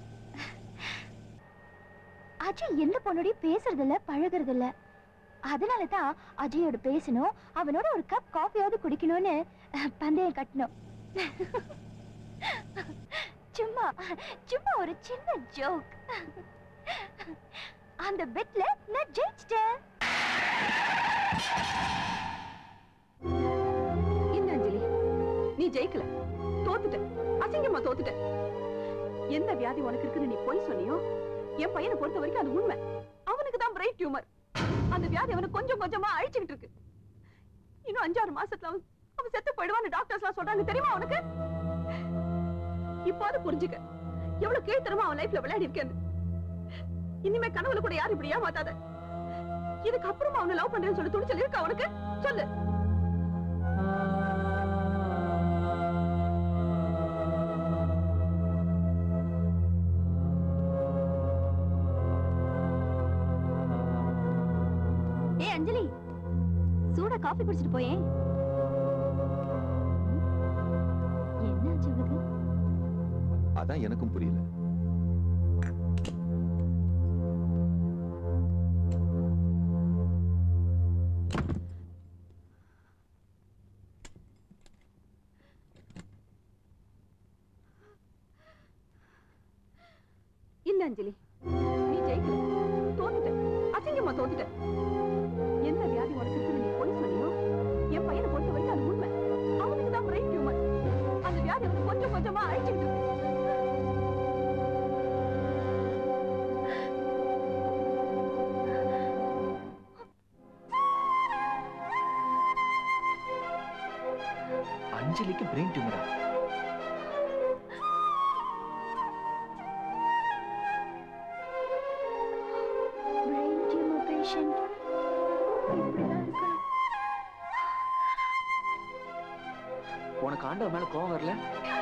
அஜய் எந்த பொண்ணோடய பேசுறது இல்ல பழகுறது இல்ல அதனால தான் அஜயோட பேசணும் அவனோட ஒரு கப் காஃபியாவது குடிக்கணும்னு அஹ், பந்தயம் கட்டணும் சும்மா சும்மா ஒரு சின்ன ஜோக் அந்த பெட்ல நான் ஜெயிச்சிட்டேன் என்ன அஞ்சலி நீ ஜெயிக்கல தோத்துட்ட அசிங்கமா தோத்துட்ட எந்த வியாதி உனக்கு இருக்குன்னு நீ பொய் சொன்னியோ என் பையனை பொறுத்த வரைக்கும் அது உண்மை அவனுக்கு தான் பிரைட் டியூமர் அந்த வியாதி அவனை கொஞ்சம் கொஞ்சமா அழிச்சுக்கிட்டு இருக்கு இன்னும் அஞ்சாறு மாசத்துல அவன் அவன் செத்து போயிடுவான்னு டாக்டர்ஸ் எல்லாம் சொல்றாங்க தெரியுமா அவனுக்கு இப்போது புரிஞ்சுக்க எவ்வளவு கீழ்த்தரமா அவன் லைஃப்ல விளையாடி இருக்கேன்னு இனிமே கனவுல கூட யாரும் இப்படி ஏமாத்தாத இதுக்கு அப்புறமா அவனை லவ் பண்றேன்னு சொல்லி துணிச்சல் இருக்கா அவனுக்கு சொல்லு ஏய் அஞ்சலி சூடா காஃபி குடிச்சிட்டு போயேன் என்ன ஆச்சு உனக்கு அதான் எனக்கும் புரியல இல்ல அஞ்சலி நீ ஜெயிக்கல தோத்துட்ட அசிங்கமா தோத்துட்ட எந்த வியாதி உனக்கு இருக்குன்னு நீ பொய் சொன்னியோ என் பையனை பொறுத்த வரைக்கும் அது உண்மை அவனுக்கு தான் பிரெயின் டியூமர் அந்த வியாதி அவனை கொஞ்சம் கொஞ்சமா அழிச்சுக்கிட்டு இருக்கு அஞ்சலிக்கு பிரெயின் டியூமரா பிரெயின் டியூமர் பேஷண்ட் இப்படிதான் இருக்கணும் உனக்கு ஆண்டவன் மேல கோவம் வரல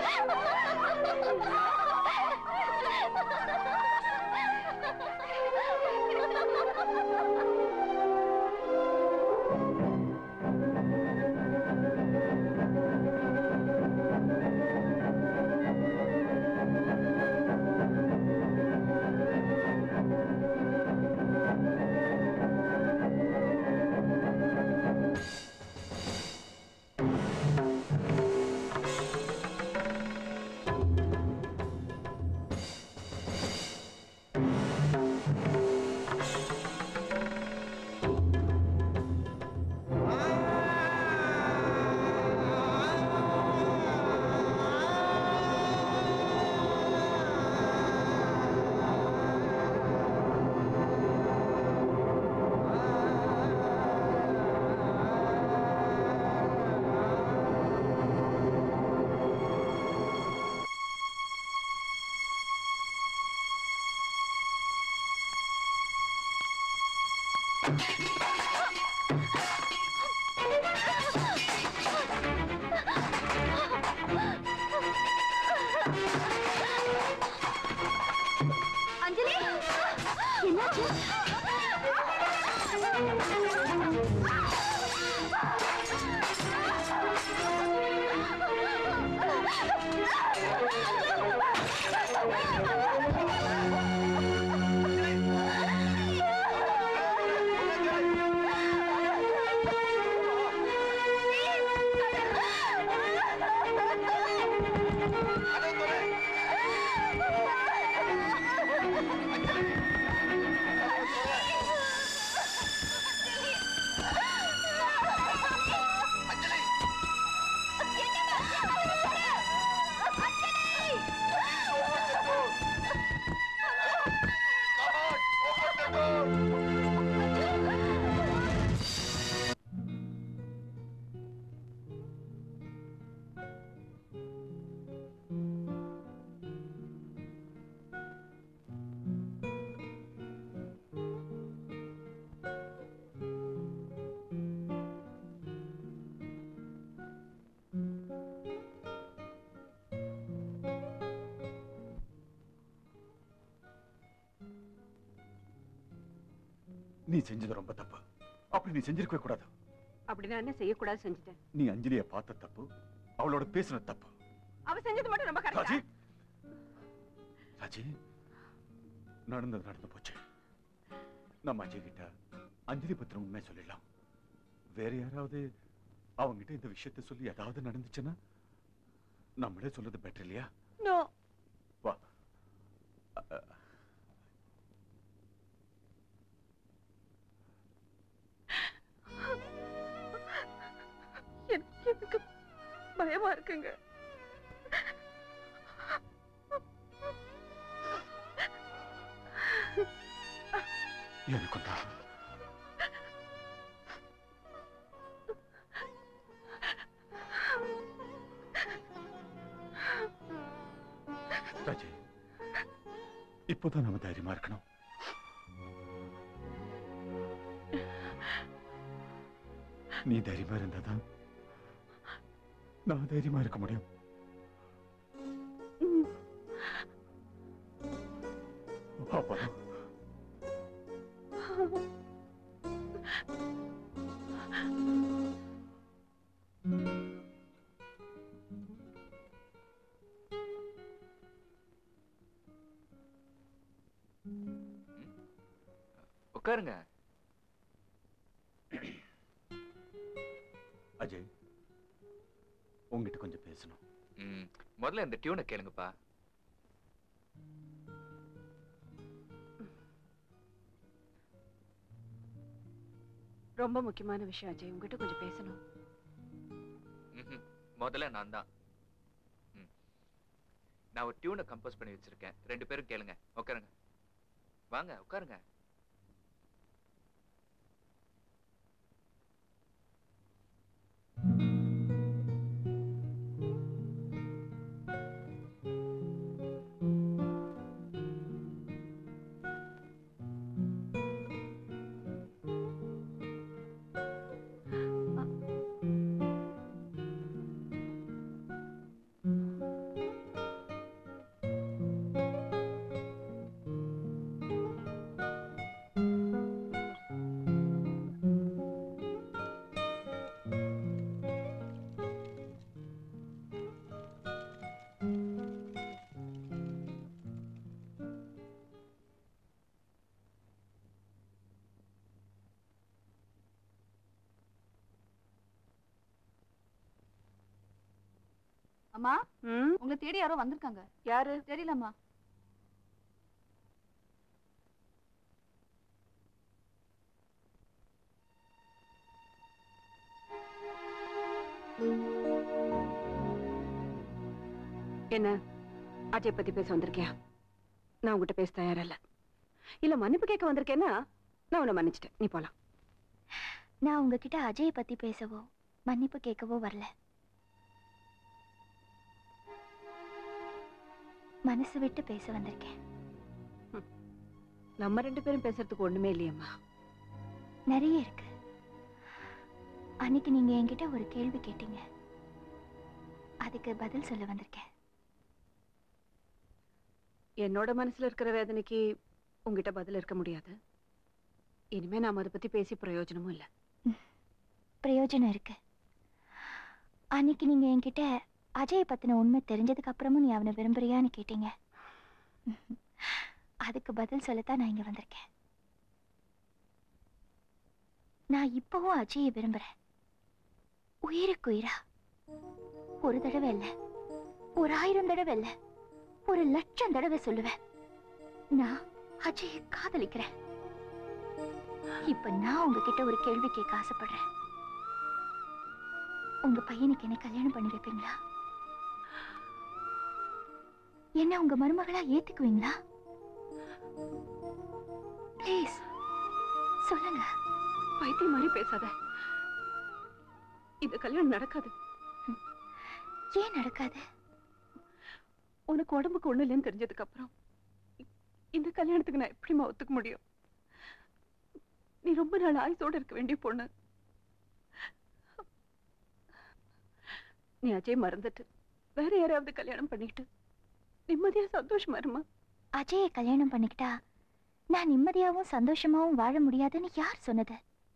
அஞ்சலி என்னாச்சு நீ செஞ்சது ரொம்ப தப்பு அப்படி நீ செஞ்சிருக்கவே கூடாது அப்படி நான் என்ன செய்யக்கூடாது செஞ்சுட்டேன் நீ அஞ்சலிய பார்த்த தப்பு அவளோட பேசின தப்பு அவ செஞ்சது மட்டும் ரொம்ப ராஜி கரெக்டா ராஜி நடந்தது நடந்து போச்சு நம்ம அஜய் கிட்ட அஞ்சலி பத்திரம் உண்மை சொல்லிடலாம் வேற யாராவது அவங்கிட்ட இந்த விஷயத்தை சொல்லி ஏதாவது நடந்துச்சுன்னா நம்மளே சொல்றது பெட்டர் இல்லையா நோ வா அ- அ- எனக்கு எனக்கு பயமா இருக்குங்க எனக்கும் தான் ராஜி இப்போதான் நம்ம தைரியமா இருக்கணும் நீ தைரியமா இருந்தாதான் நான் தைரியமா இருக்க முடியும் அப்பதான் உட்காருங்க அஜய் உங்ககிட்ட கொஞ்சம் பேசணும் ம், முதல்ல இந்த டியூனை கேளுங்கப்பா ரொம்ப முக்கியமான விஷயம் அஜய் உங்ககிட்ட கொஞ்சம் பேசணும் ம்ஹும். முதல்ல நான் தான் ம். நான் ஒரு டியூனை கம்போஸ் பண்ணி வச்சிருக்கேன் ரெண்டு பேரும் கேளுங்க உட்காருங்க வாங்க உட்காருங்க அம்மா உங்களை தேடி யாரோ வந்திருக்காங்க யாரு தெரியலம்மா என்ன அஜய் பத்தி பேச வந்திருக்கியா நான் உங்ககிட்ட பேச தயாரா இல்ல இல்ல மன்னிப்பு கேட்க வந்திருக்கேன்னா நான் உன்னை மன்னிச்சிட்டேன் நீ போலாம் நான் உங்ககிட்ட அஜயை பத்தி பேசவோ மன்னிப்பு கேட்கவோ வரல மனசு விட்டு பேச வந்திருக்கேன் நம்ம ரெண்டு பேரும் பேசுறதுக்கு ஒண்ணுமே இல்லையம்மா நிறைய இருக்கு அன்னைக்கு நீங்க என்கிட்ட ஒரு கேள்வி கேட்டீங்க அதுக்கு பதில் சொல்ல வந்திருக்கேன் என்னோட மனசுல இருக்கிற வேதனைக்கு உங்ககிட்ட பதில் இருக்க முடியாது இனிமே நாம அதை பத்தி பேசி பிரயோஜனமும் இல்ல பிரயோஜனம் இருக்கு அன்னைக்கு நீங்க என்கிட்ட அஜயை பத்தின உண்மை தெரிஞ்சதுக்கு அப்புறமும் நீ அவனை விரும்புறியான்னு கேட்டீங்க அதுக்கு பதில் சொல்லத்தான் நான் இங்க வந்திருக்கேன் நான் இப்பவும் அஜயை விரும்புறேன் உயிருக்கு உயிரா ஒரு தடவை இல்ல ஒரு ஆயிரம் தடவை இல்ல ஒரு லட்சம் தடவை சொல்லுவேன் நான் அஜயை காதலிக்கிறேன் இப்ப நான் உங்ககிட்ட ஒரு கேள்வி கேட்க ஆசைப்படுறேன் உங்க பையனுக்கு என்ன கல்யாணம் பண்ணி வைப்பீங்களா என்ன உங்க மருமகளா ஏத்துக்குவீங்களா ப்ளீஸ் சொல்லுங்க பைத்தியம் மாதிரி பேசாத இந்த கல்யாணம் நடக்காது ஏன் நடக்காது உனக்கு உடம்புக்கு ஒண்ணு இல்லைன்னு தெரிஞ்சதுக்கு அப்புறம் இ- இந்த கல்யாணத்துக்கு நான் எப்படிம்மா ஒத்துக்க முடியும் நீ ரொம்ப நாள் ஆயுசோட இருக்க வேண்டிய பொண்ணு நீ அஜய் மறந்துட்டு வேற யாரையாவது கல்யாணம் பண்ணிக்கிட்டு நிம்மதியா சந்தோஷமா இருமா அஜயை கல்யாணம் பண்ணிக்கிட்டா நான் நிம்மதியாவும் சந்தோஷமாவும் வாழ முடியாதுன்னு யார் சொன்னது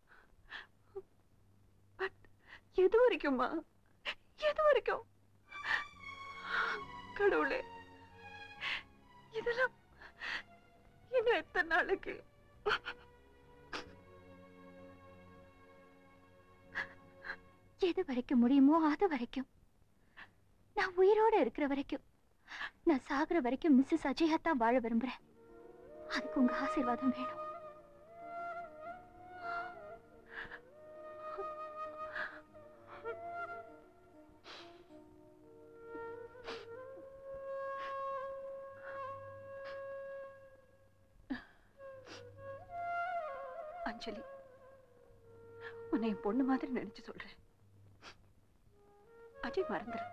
எது வரைக்கும்மா எது வரைக்கும் கடவுளே இதெல்லாம் இன்னும் எத்தனை நாளைக்கு எது வரைக்கும் முடியுமோ அது வரைக்கும் நான் உயிரோட இருக்கிற வரைக்கும் நான் சாகுற வரைக்கும் மிஸ்ஸஸ் அஜயா தான் வாழ விரும்புறேன் அதுக்கு உங்க ஆசீர்வாதம் வேணும் அஞ்சலி உன்னை என் பொண்ணு மாதிரி நினைச்சு சொல்றேன் அஜய் மறந்துரு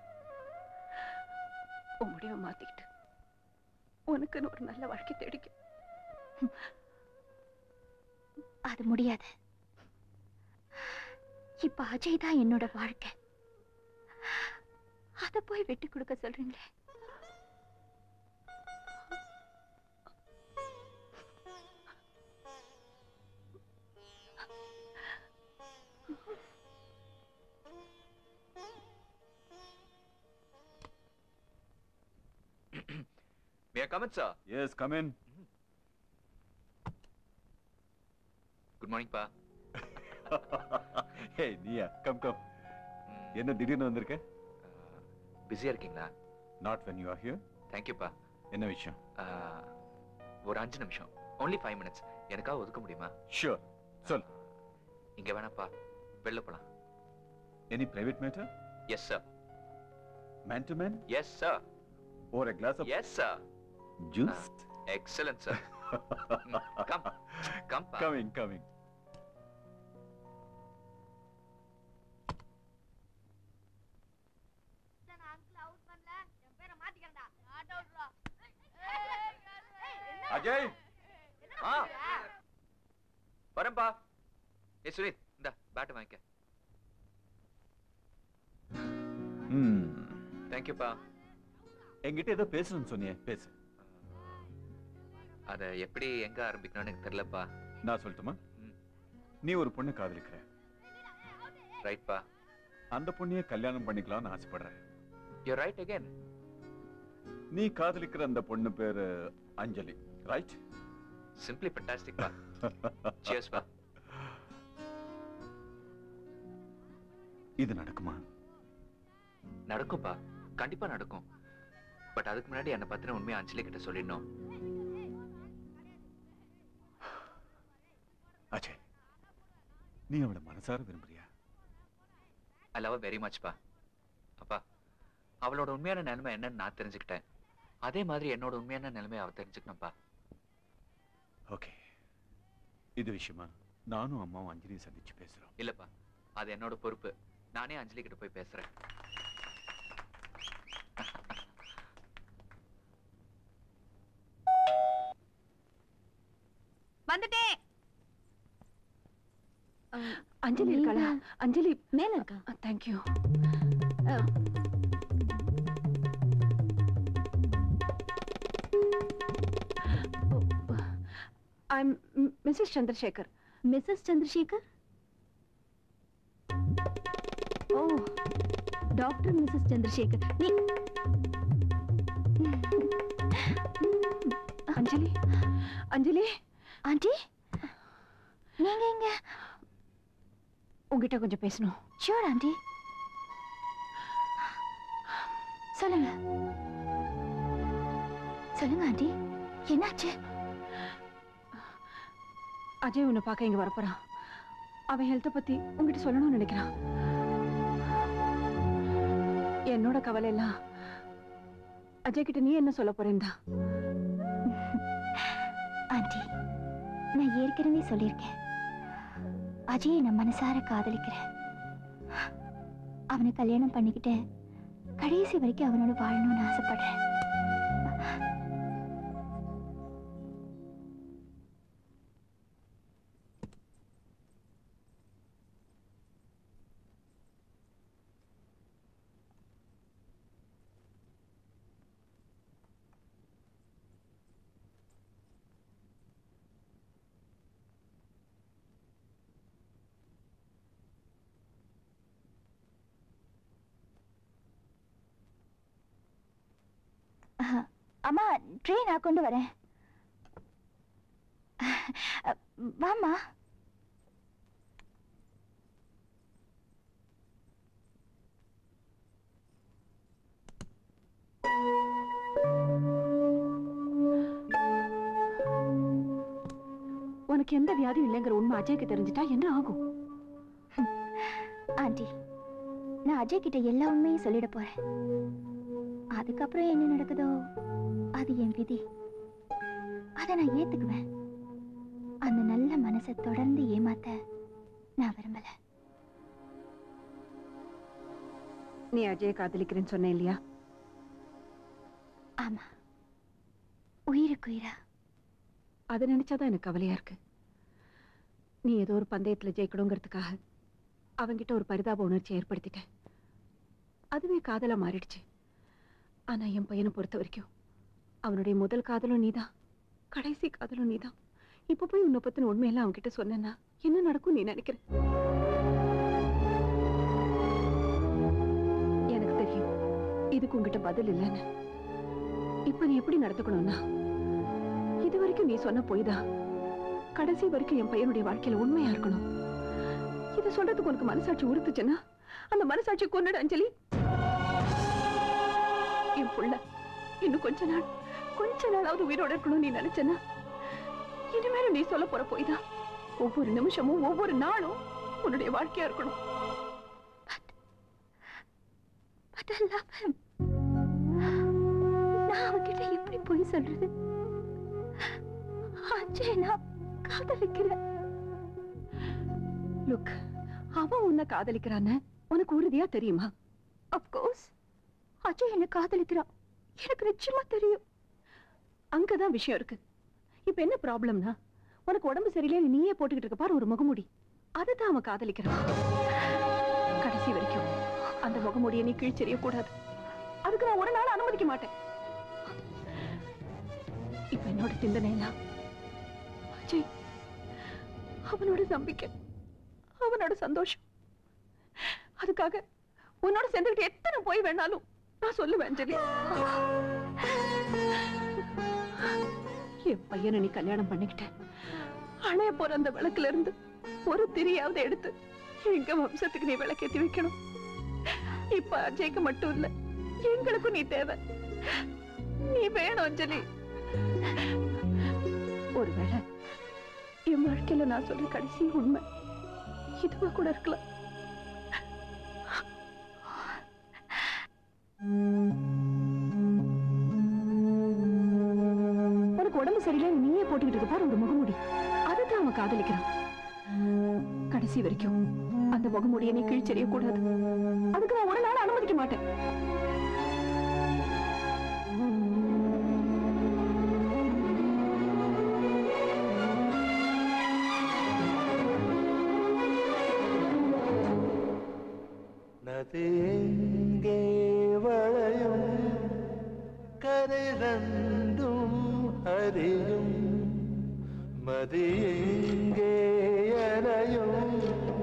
உன் முடிவை மாத்திக்கிட்டு உனக்குன்னு ஒரு நல்ல வாழ்க்கை தேடிக்க அது முடியாது இப்ப அஜய் தான் என்னோட வாழ்க்கை அத போய் விட்டு கொடுக்க சொல்றீங்களே May I come in, sir? Yes, come in. Good morning, pa. ஹே நீயா கம் கம் என்ன திடீர்னு வந்திருக்க பிஸியா இருக்கீங்களா not when you are here தேங்க்யூப்பா என்ன விஷயம் ஒரு அஞ்சு நிமிஷம் only ஃபைவ் மினிட்ஸ் எனக்காக ஒதுக்க முடியுமா ஷூர் சொல் இங்க வேணாப்பா வெளில போலாம் any private matter yes sir man to man yes sir or a glass of yes sir juice excellent sir come come coming coming Ajay ஆ வரேன்ப்பா ஏ சுரேஷ் இந்த பேட்டை வாங்கிக்க ம் தேங்க்யூப்பா என்கிட்ட ஏதோ பேசணும்னு சொன்னியே பேசு அத எப்படி எங்க ஆரம்பிக்கணும்னு எனக்கு தெரியலப்பா நான் சொல்லட்டுமா நீ ஒரு பொண்ணு காதலிக்கிற ரைட்ப்பா அந்த பொண்ணையே கல்யாணம் பண்ணிக்கலாம்னு ஆசைப்படுறேன் யூ ரைட் அகைன் நீ காதலிக்கிற அந்த பொண்ணு பேரு அஞ்சலி ரைட் சிம்பிளி ஃபண்டாஸ்டிக் பா சியர்ஸ் பா இது நடக்குமா நடக்கும்பா கண்டிப்பா நடக்கும் பட் அதுக்கு முன்னாடி என்னை பத்தின உண்மையை அஞ்சலி கிட்ட சொல்லிடணும் அஜய் நீ அவளை மனசார விரும்புறியா ஐ லவ் வெரி மச் பா அப்பா அவளோட உண்மையான நிலைமை என்னன்னு நான் தெரிஞ்சுக்கிட்டேன் அதே மாதிரி என்னோட உண்மையான நிலைமையை அவ தெரிஞ்சுக்கணும்ப்பா ஓகே இது விஷயமா நானும் அம்மாவும் அஞ்சலியும் சந்திச்சு பேசுறோம் இல்லப்பா அது என்னோட பொறுப்பு நானே அஞ்சலி கிட்ட போய் பேசுறேன் வந்துட்டேன் அஞ்சலி இருக்காளா அஞ்சலி மேல இருக்கா thank you I'm Mrs Chandrasekhar Mrs Chandrasekhar oh doctor Mrs Chandrasekhar நீ அஞ்சலி அஞ்சலி ஆண்டி நீங்க எங்க உங்ககிட்ட கொஞ்சம் பேசணும் ஷூர் ஆண்டி சொல்லுங்க சொல்லுங்க ஆண்டி என்னாச்சு அஜய் உன்னை பார்க்க இங்க வரப்போறான் அவன் ஹெல்த்தை பத்தி உங்ககிட்ட சொல்லணும்னு நினைக்கிறான் என்னோட கவலை எல்லாம் அஜய் கிட்ட நீ என்ன சொல்ல போறேன்டா ஆண்டி நான் ஏற்கனவே சொல்லியிருக்கேன் அஜயை நான் மனசார காதலிக்கிறேன் அவனை கல்யாணம் பண்ணிக்கிட்டு கடைசி வரைக்கும் அவனோட வாழணும்னு ஆசைப்படுறேன் அஹ், அம்மா ட்ரே நான் கொண்டு வரேன் அஹ், வாம்மா உனக்கு எந்த வியாதியும் இல்லைங்கிற உண்மை அஜய்க்கு தெரிஞ்சிட்டா என்ன ஆகும் ஆண்டி நான் அஜய் கிட்ட எல்லா உண்மையும் சொல்லிட போறேன் அதுக்கப்புறம் என்ன நடக்குதோ அது என் விதி அதை நான் ஏத்துக்குவேன் அந்த நல்ல மனசை தொடர்ந்து ஏமாத்த நான் விரும்பல நீ அஜய் காதலிக்கிறேன்னு சொன்ன இல்லையா ஆமா உயிருக்கு உயிரா அதை நினைச்சாதான் எனக்கு கவலையா இருக்கு நீ ஏதோ ஒரு பந்தயத்துல ஜெயிக்கணுங்கிறதுக்காக அவங்கிட்ட ஒரு பரிதாப உணர்ச்சி ஏற்படுத்திட்ட அதுவே காதலா மாறிடுச்சு ஆனா என் பையனை பொறுத்த வரைக்கும் அவனுடைய முதல் காதலும் நீதான் கடைசி காதலும் நீதான் இப்ப போய் உன்னை பத்தின உண்மையெல்லாம் அவன்கிட்ட சொன்னேன்னா என்ன நடக்கும் நீ நினைக்கிற எனக்கு தெரியும் இதுக்கு உன்கிட்ட பதில் இல்லைன்னு இப்ப நீ எப்படி நடந்துக்கணும்னா இது வரைக்கும் நீ சொன்ன பொய் தான் கடைசி வரைக்கும் என் பையனுடைய வாழ்க்கையில உண்மையா இருக்கணும் இத சொல்றதுக்கு உனக்கு மனசாட்சி உறுத்துச்சுன்னா அந்த மனசாட்சி கொன்னுடு அஞ்சலி என் புள்ள இன்னும் கொஞ்ச நாள் கொஞ்ச நாளாவது உயிரோட இருக்கணும் நீ நினைச்சனா இனிமேலும் நீ சொல்ல போற பொய் தான் ஒவ்வொரு நிமிஷமும் ஒவ்வொரு நாளும் உன்னுடைய வாழ்க்கையா இருக்கணும் But I love him. நான் அவன்கிட்ட எப்படி போய் சொல்றது அஜய் நான் காதலிக்கிறேன் லுக் அவன் உன்னை காதலிக்கிறான்னு உனக்கு உறுதியா தெரியுமா அப்கோர்ஸ் அஜய் என்ன காதலிக்கிறான் எனக்கு நிச்சயமா தெரியும் அங்கதான் விஷயம் இருக்கு இப்ப என்ன ப்ராப்ளம்னா உனக்கு உடம்பு சரியில்லைன்னு நீயே போட்டுக்கிட்டு இருக்க பாரு ஒரு முகமூடி அதுதான் அவன் காதலிக்கிறான் கடைசி வரைக்கும் அந்த முகமூடியை நீ கீழ்ச்செறிய கூடாது அதுக்கு நான் ஒரு நாள் அனுமதிக்க மாட்டேன் இப்ப என்னோட சிந்தனை எல்லாம் அஜய் அவனோட நம்பிக்கை அவனோட சந்தோஷம் அதுக்காக உன்னோட சேர்ந்துக்கிட்டு எத்தனை போய் வேணாலும் நான் சொல்லுவேன் அஞ்சலி என் பையனை நீ கல்யாணம் பண்ணிக்கிட்ட அணைய போற அந்த விளக்குல இருந்து ஒரு திரியாவது எடுத்து எங்க வம்சத்துக்கு நீ விளக்கேத்தி வைக்கணும் இப்ப அஜய்க்கு மட்டும் இல்ல எங்களுக்கும் நீ தேவை நீ வேணும் அஞ்சலி ஒருவேளை என் வாழ்க்கையில நான் சொல்ற கடைசி உண்மை இதுவா கூட இருக்கலாம் உனக்கு உடம்பு சரியில்லை நீயே போட்டுக்கிட்டு இருக்க பாரு ஒரு முகமூடி அதுதான் அவன் காதலிக்கிறான் கடைசி வரைக்கும் அந்த முகமூடியை நீ கிழிச்செறிய கூடாது அதுக்கு நான் ஒரு நாள் அனுமதிக்க மாட்டேன் நதி எங்கே வளையும் கரை ரெண்டும் அறியும் மதி எங்கே அறையும்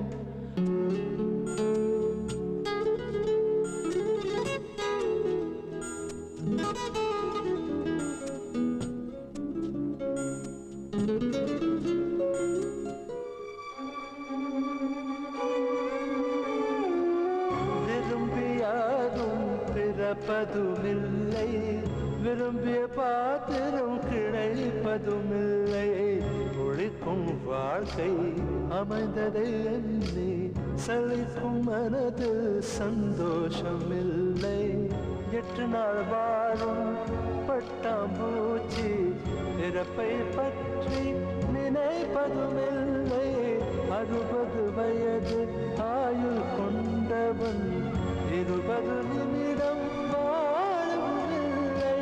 விரும்பியாரும் பிறப்பதுமில்லை விரும்பிய பாத்திரம் கிடைப்பதுமில்லை ஒழிக்கும் வாழ்க்கை அமைந்ததை எண்ணி சலிக்கும் மனதில் சந்தோஷமில்லை எட்டு நாள் வாழும் பட்டாம்பூச்சி பிறப்பை பற்றி நினைப்பதுமில்லை அறுபது வயது ஆயுள் கொண்டவன் இருபது நிமிடம் வாழவில்லை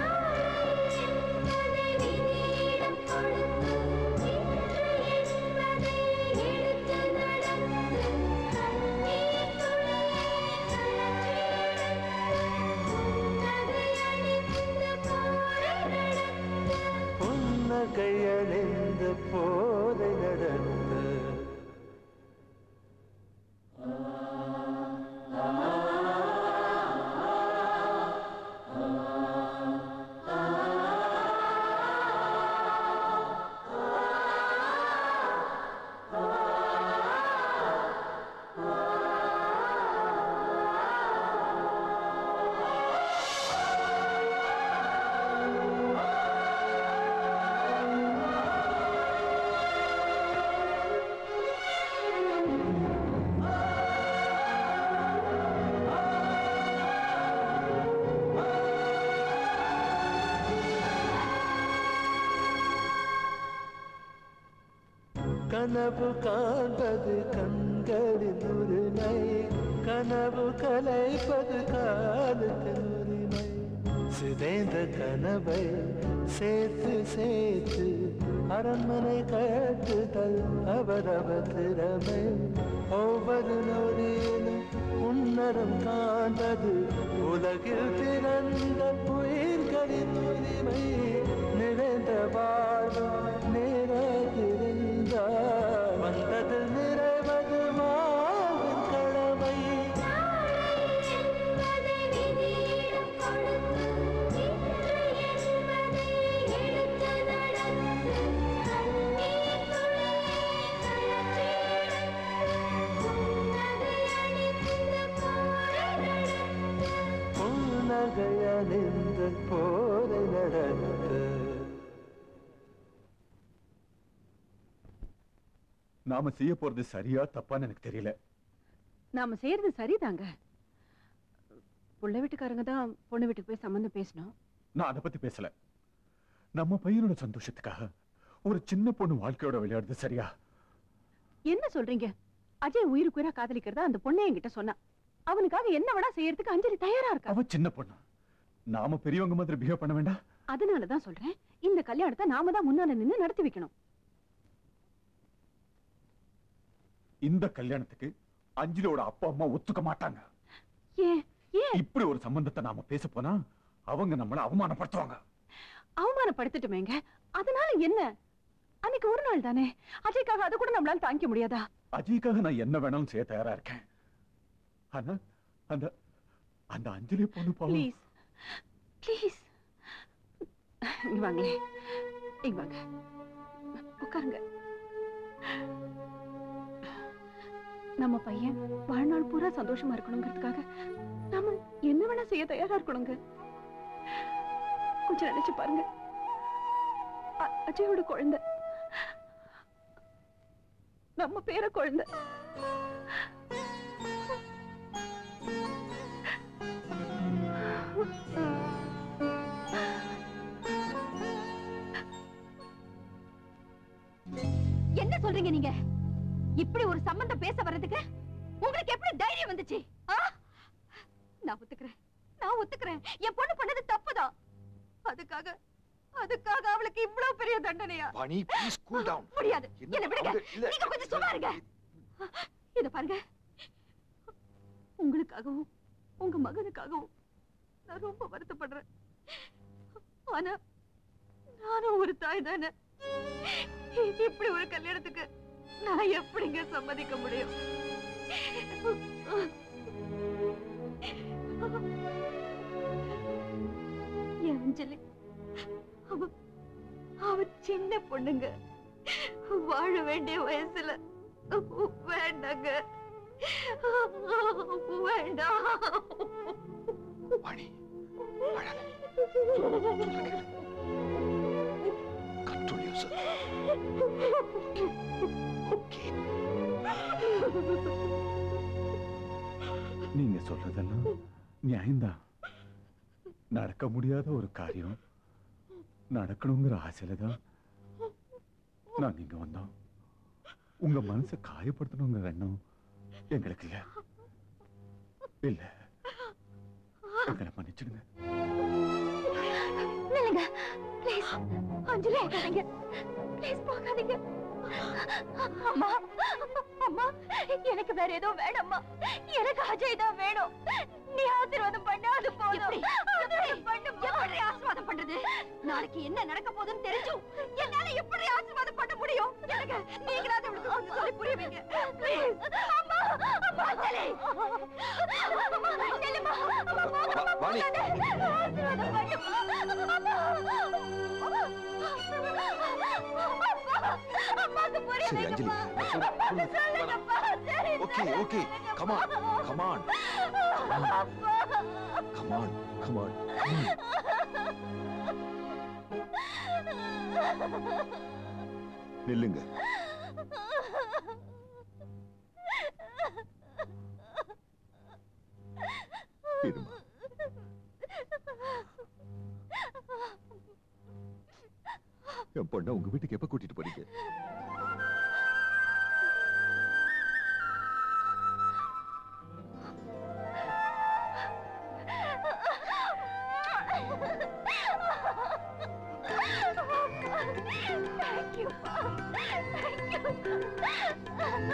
புன்னகையணிந்த போதை நடத்த கனவு காண்பது கண்களின் உரிமை கனவு கலைப்பது காலத்தின் உரிமை சிதைந்த கனவை சேர்த்து சேர்த்து அரண்மனை கட்டுதல் அவரவர் திறமை ஒவ்வொரு நொடியிலும் உன்னரம் காண்பது உலகில் பிறந்த உயிர்களின் உரிமை நிறைந்த வாழ்வு நிறைந்திருந்தார் வந்தது நிறைவது வாழ்வின் கடமை புன்னகையணிந்த போரை நடத்த நாம செய்ய போறது சரியா தப்பான்னு எனக்கு தெரியல நாம செய்யறது சரிதாங்க புள்ள வீட்டுக்காரங்க தான் பொண்ணு வீட்டுக்கு போய் சம்மந்தம் பேசணும் நான் அதை பத்தி பேசல நம்ம பையனோட சந்தோஷத்துக்காக ஒரு சின்ன பொண்ணு வாழ்க்கையோட விளையாடுறது சரியா என்ன சொல்றீங்க அஜய் உயிருக்குயிரா காதலிக்கிறதா அந்த பொண்ணே என்கிட்ட சொன்னா அவனுக்காக என்ன வேணா செய்யறதுக்கு அஞ்சலி தயாரா இருக்கா அவ சின்ன பொண்ணு நாம பெரியவங்க மாதிரி பிஹேவ் பண்ண வேண்டாம் அதனாலதான் சொல்றேன் இந்த கல்யாணத்தை நாம தான் முன்னால நின்னு நடத்தி வைக்கணும் இந்த கல்யாணத்துக்கு அஞ்சலியோட அப்பா அம்மா ஒத்துக்க மாட்டாங்க ஏன் ஏன் இப்படி ஒரு சம்பந்தத்தை நாம பேச போனா அவங்க நம்மள அவமானப்படுத்துவாங்க அவமானப்படுத்தட்டுமேங்க அதனால என்ன அன்னைக்கு ஒரு நாள் தானே அஜய்க்காக அதை கூட நம்மளால தாங்கிக்க முடியாதா அஜய்க்காக நான் என்ன வேணாலும் செய்ய தயாரா இருக்கேன் ஆனா அந்த அந்த அஞ்சலி பொண்ணு பாவம் ப்ளீஸ் ப்ளீஸ் இங்க வாங்களே இங்க வாங்க உட்காருங்க நம்ம பையன் வாழ்நாள் பூரா சந்தோஷமா இருக்கணுங்கிறதுக்காக நாம என்ன வேணா வேணாலும் செய்ய தயாரா இருக்கணுங்க கொஞ்சம் நினைச்சு பாருங்க அ- அஜயோட குழந்தை நம்ம பேர குழந்தை என்ன சொல்றீங்க நீங்க இப்படி ஒரு சம்பந்தம் பேச வர்றதுக்கு உங்களுக்கு எப்படி தைரியம் வந்துச்சு ஆ? நான் ஒத்துக்கிறேன் நான் ஒத்துக்கிறேன் என் பொண்ணு பண்ணது தப்புதான் அதுக்காக அதுக்காக அவளுக்கு இவ்வளவு பெரிய தண்டனையா வாணி ப்ளீஸ் கூல் டவுன் முடியாது என்ன என்ன விடுங்க அவங்க- இல்ல. நீங்க கொஞ்சம் சும்மா இருங்க இத பாருங்க உங்களுக்காகவும் உங்க மகனுக்காகவும் நான் ரொம்ப வருத்தப்படுறேன் ஆனா நானும் ஒரு தாய் தானே இப்படி ஒரு கல்யாணத்துக்கு நான் எப்படிங்க சம்மதிக்க முடியும் என் அஞ்சலி அவ அவ சின்ன பொண்ணுங்க வாழ வேண்டிய வயசுல வேண்டாங்க வேண்டாம் வாணி Control yourself. நீங்க சொல்றதெல்லாம் நியாயம்தான் நடக்க முடியாத ஒரு காரியம் நடக்கணுங்கிற ஆசையில தான் நாங்க இங்க வந்தோம் உங்க மனசை காயப்படுத்தணுங்கிற எண்ணம் எங்களுக்கு இல்ல இல்ல எங்களை மன்னிச்சிடுங்க நில்லுங்க ப்ளீஸ் அஞ்சலி போகாதீங்க ப்ளீஸ் போகாதீங்க அம்மா அம்மா எனக்கு வேற எதுவும் வேணாம்மா எனக்கு அஜய் தான் வேணும் நீ ஆசீர்வாதம் பண்ண அது போதும் ஆசீர்வாதம் பண்ணு எப்படி ஆசீர்வாதம் பண்றது நாளைக்கு என்ன நடக்க போகுதுன்னு தெரிஞ்சும் என்னால எப்படி ஆசீர்வாதம் பண்ண முடியும் எனக்கு நீங்களாவது அவளுக்கு கொஞ்சம் சொல்லி புரிய வைங்க ப்ளீஸ் அம்மா அம்மா அஞ்சலி அம்மா நில்லுமா அம்மா போகாம வாணி. போகாத ஆசீர்வாதம் பண்ணுமா அம்மாக்கு புரிய சரி அஞ்சலி வைங்கம்மா அம்மாக்கு சொல்லுங்கப்பா சரி okay okay come on come on come on come on நில்லுங்க இருமா என் பொண்ணை உங்க வீட்டுக்கு எப்ப கூட்டிட்டு போறீங்க Thank you, Pa. Thank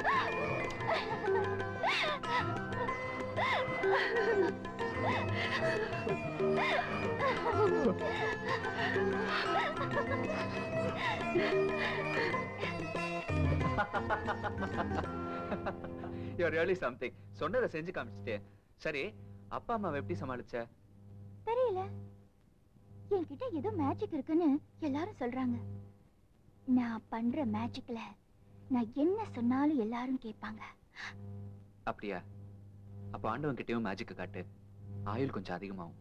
you really something சொன்னதை செஞ்சு காமிச்சிட்டே சரி அப்பா அம்மாவை எப்படி சமாளிச்ச தெரியல என்கிட்ட ஏதோ மேஜிக் இருக்குன்னு எல்லாரும் சொல்றாங்க நான் பண்ற மேஜிக்ல நான் என்ன சொன்னாலும் எல்லாரும் கேட்பாங்க அப்படியா அப்ப ஆண்டவன் கிட்டயும் மேஜிக்க காட்டு ஆயுள் கொஞ்சம் அதிகமாகும்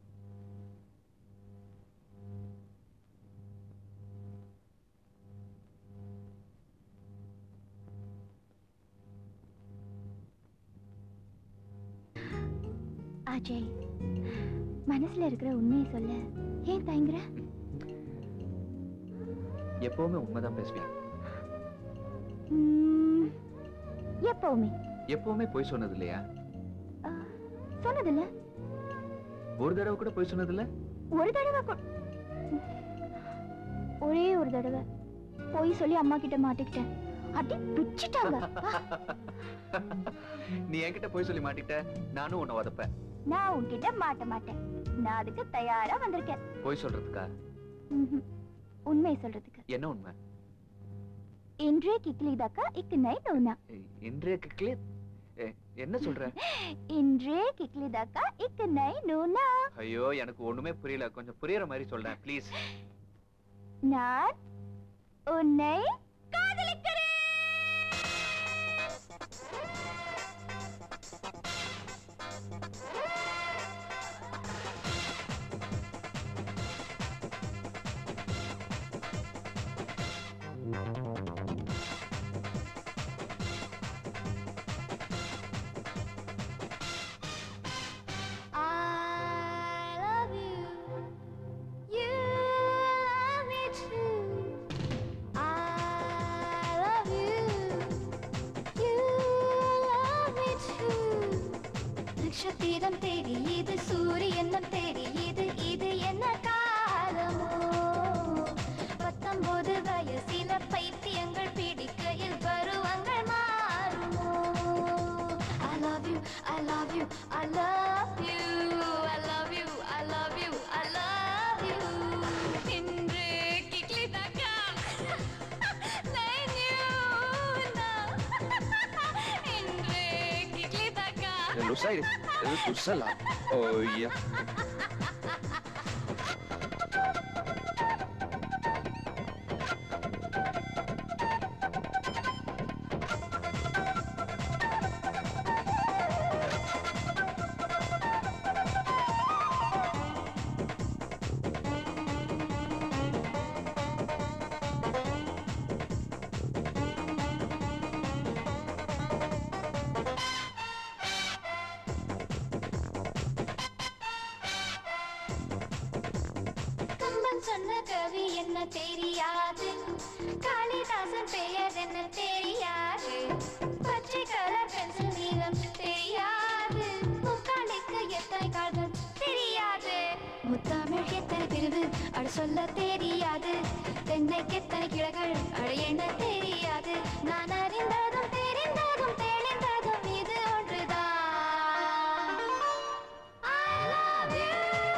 அஜய் மனசுல இருக்கிற உண்மையை சொல்ல ஏன் தயங்குற எப்பவுமே உண்மைதான் பேசுவியா ம், எப்பவுமே எப்பவுமே பொய் சொன்னது இல்லையா சொன்னதில்ல ஒரு தடவை கூட பொய் சொன்னது இல்ல ஒரு தடவை கொ- ஒரே ஒரு தடவை போய் சொல்லி அம்மா கிட்ட மாட்டிக்கிட்டேன் அடி பிச்சிட்டாங்க நீ என்கிட்ட பொய் சொல்லி மாட்டிக்கிட்ட நானும் உன்னை உதப்பேன் நான் உன்கிட்ட மாட்ட மாட்டேன் நான் அதுக்கு தயாரா வந்திருக்கேன் பொய் சொல்றதுக்கா ம்ஹும். உண்மை சொல்றதுக்கு என்ன உண்மை இன்றே கிக்லிதாக்கா இக்கு நை நோனா இன்றைய கிக்லே என்ன சொல்ற இன்றே கிக்லிதாக்கா இக்கு நை நோனா ஐயோ எனக்கு ஒண்ணுமே புரியல கொஞ்சம் புரியற மாதிரி சொல்றேன் ப்ளீஸ் நான் உன்னை காதலிக்கிறேன் நட்சத்திரம் தெரியுது சூரியனும் தெரியுது இது என்ன காலமோ பத்தொன்பது வயசில பைத்தியங்கள் பிடிக்கையில் பருவங்கள் மாறுமோ I love you, I love you, I love you, I love you, I love you, I love you. இன்று கிக்லிதாக்கா, நைன்யூனா. இன்று கிக்லிதாக்கா. Lo sai, tu sala. Oh, yeah. Kamban சொன்ன கவி என்ன தெரியாது காளிதாசன் பெயர் என்ன தெரியாது பச்சை கலர் பென்சில் நீளம் தெரியாது முக்காலுக்கு எத்தனை கால்கள் தெரியாது முத்தமிழ் எத்தனை பிரிவு அட சொல்ல தெரியாது தென்னைக்கு எத்தனை கிளைகள் அட என்ன தெரியாது நான் அறிந்ததும் தெரிந்ததும் தெளிந்ததும் இது ஒன்றுதான் I love you.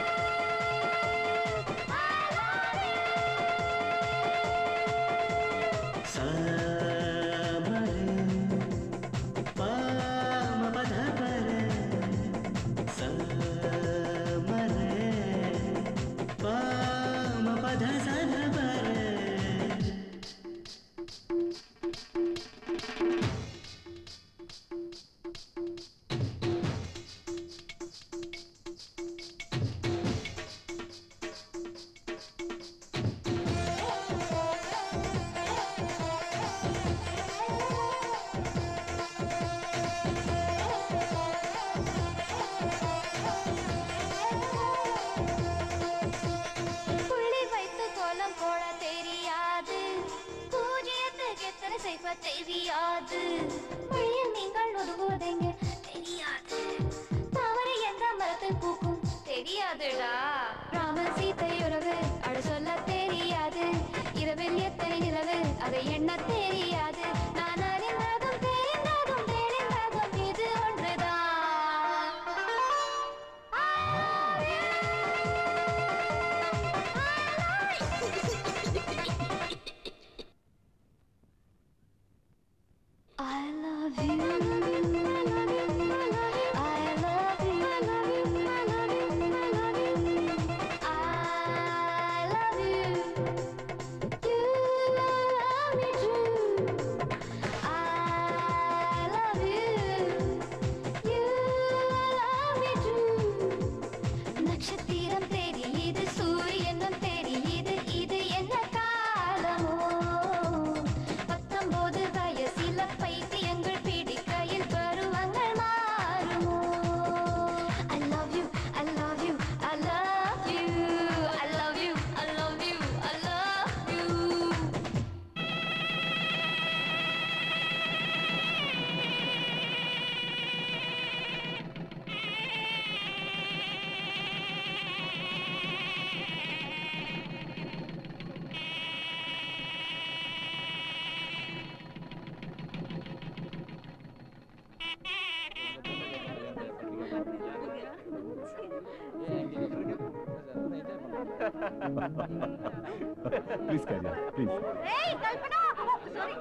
புள்ளி வைத்து கோலம் போட தெரியாது பூஜ்ஜியத்துக்கு எத்தனை செய்வ தெரியாது வழியில் நீங்கள் ஒருபோதெங்க தெரியாது தவறு எந்த மரத்தில் பூக்கும் தெரியாதுடா ராம சீதை உறவு அட சொல்ல தெரியாது இரவில் எத்தனை நிலவு அதை எண்ண தெரியாது நான் அறிந்ததும் தெரிந்ததும் தெளிந்ததும் இது ஒன்றுதான் I love you. I love you. I love you. I love you. I love you. You love me true. I love you. You love me true. நட்சத்திரம் தெரியுது சூரியனும் தெரியுது இது என்ன காலமோ பத்தொன்பது வயசில பைத்தியங்கள் பிடிக்கையில் பருவங்கள் மாறுமோ I love you, I love you, I love you, I love you, I love you, I love you. Please காரியா ப்ளீஸ் ஏய் கல்பனா சாரி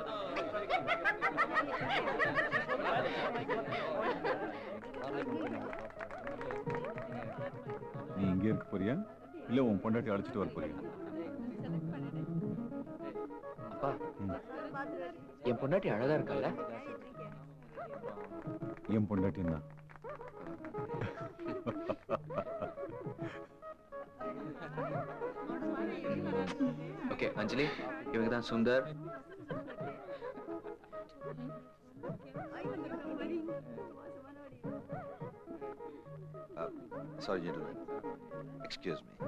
நீ இங்கே இருக்க போறியா இல்ல உன் பொண்டாட்டி அழைச்சிட்டு வர போறியா அப்பா என் பொண்டாட்டி அழகா இருக்கால என் பொண்டாட்டின்னா ஓகே அஞ்சலி இவங்க தான் Sundar Uh, sorry, gentlemen. Excuse me.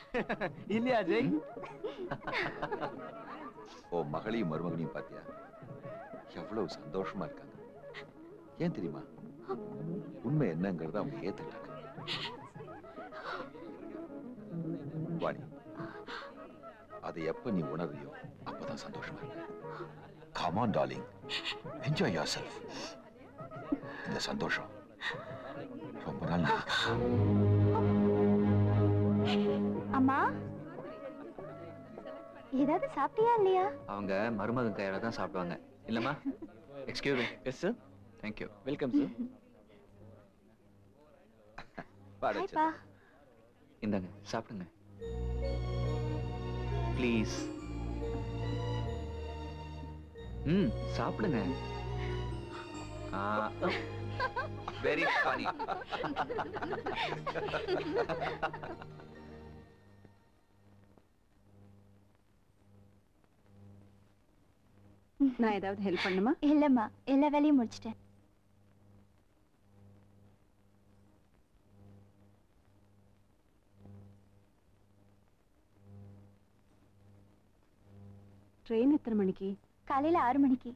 இல்லையா ஜெய் ஓ மகளையும் மருமகனையும் பாத்தியா எவ்வளவு சந்தோஷமா இருக்காங்க ஏன் தெரியுமா உண்மை என்னங்கறத அவங்க ஏத்துக்கிட்டாங்க வாணி அதை எப்ப நீ உணர்றியோ அப்பதான் சந்தோஷமா இருக்க come on darling enjoy yourself இந்த சந்தோஷம் ரொம்ப நாள் அம்மா ஏதாவது சாப்பிட்டியா இல்லையா அவங்க மருமகன் கையால தான் சாப்பிடுவாங்க இல்லம்மா excuse me yes sir thank you welcome sir ஹாய்ப்பா இந்தாங்க சாப்பிடுங்க ப்ளீஸ் ம் சாப்பிடுங்க வெரி ஃபனி நான் ஏதாவது ஹெல்ப் பண்ணுமா இல்லம்மா எல்லா வேலையும் முடிச்சிட்டேன் ட்ரெயின் எத்தனை மணிக்கு காலையில ஆறு மணிக்கு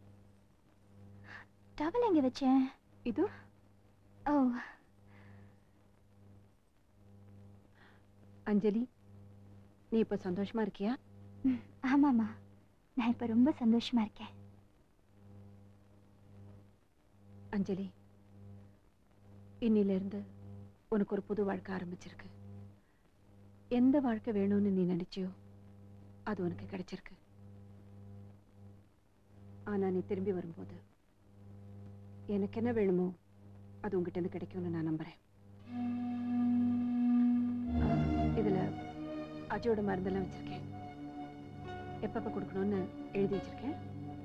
டவல் எங்க வச்சேன் இது ஓ அஞ்சலி நீ இப்ப சந்தோஷமா இருக்கியா ம், ஆமாம்மா நான் இப்ப ரொம்ப சந்தோஷமா இருக்கேன் அஞ்சலி இன்னில இருந்து உனக்கு ஒரு புது வாழ்க்கை ஆரம்பிச்சிருக்கு எந்த வாழ்க்கை வேணும்னு நீ நினைச்சியோ அது உனக்கு கிடைச்சிருக்கு ஆனா நீ திரும்பி வரும்போது எனக்கு என்ன வேணுமோ அது உங்ககிட்ட இருந்து கிடைக்கும்னு நான் நம்புறேன் ஆ, இதுல அஜயோட மருந்தெல்லாம் வச்சிருக்கேன் எப்பப்ப கொடுக்கணும்னு எழுதி வச்சிருக்கேன்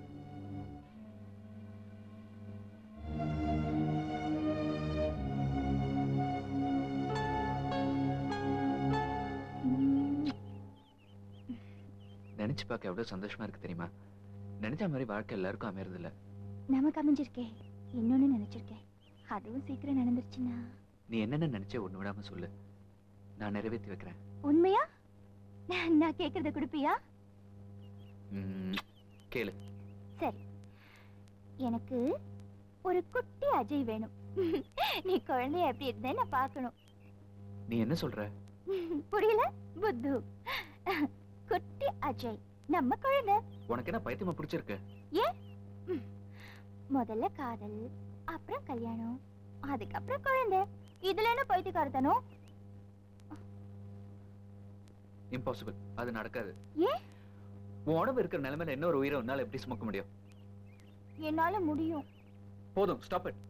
நினைச்சு பார்க்க எவ்வளவு சந்தோஷமா இருக்கு தெரியுமா நினைச்ச மாதிரி வாழ்க்கை எல்லாருக்கும் அமையறது இல்ல நமக்கு அமைஞ்சிருக்கேன் இன்னொன்னு நினைச்சிருக்கேன் அதுவும் சீக்கிரம் நடந்துருச்சுன்னா நீ என்னென்ன நினைச்சே ஒண்ணு விடாம சொல்லு நான் நிறைவேற்றி வைக்கிறேன் உண்மையா நான் நான் கேக்குறத கொடுப்பியா ம், கேளு சரி எனக்கு ஒரு குட்டி அஜய் வேணும் நீ குழந்தைய எப்படி இருந்தே நான் பார்க்கணும் நீ என்ன சொல்ற புரியல புத்து குட்டி அஜய் நம்ம குழந்தை உனக்கு என்ன பைத்தியமா பிடிச்சிருக்கு ஏன் ம். முதல்ல காதல் அப்புறம் கல்யாணம் அதுக்கப்புறம் குழந்தை இதுல என்ன பைத்தியக்காரத்தனம் இம்பாசிபிள் அது நடக்காது ஏன் உன் உடம்பு இருக்கிற நிலைமையில இன்னொரு உயிரை உன்னால எப்படி சுமக்க முடியும் என்னால முடியும் போதும் ஸ்டாப் இட்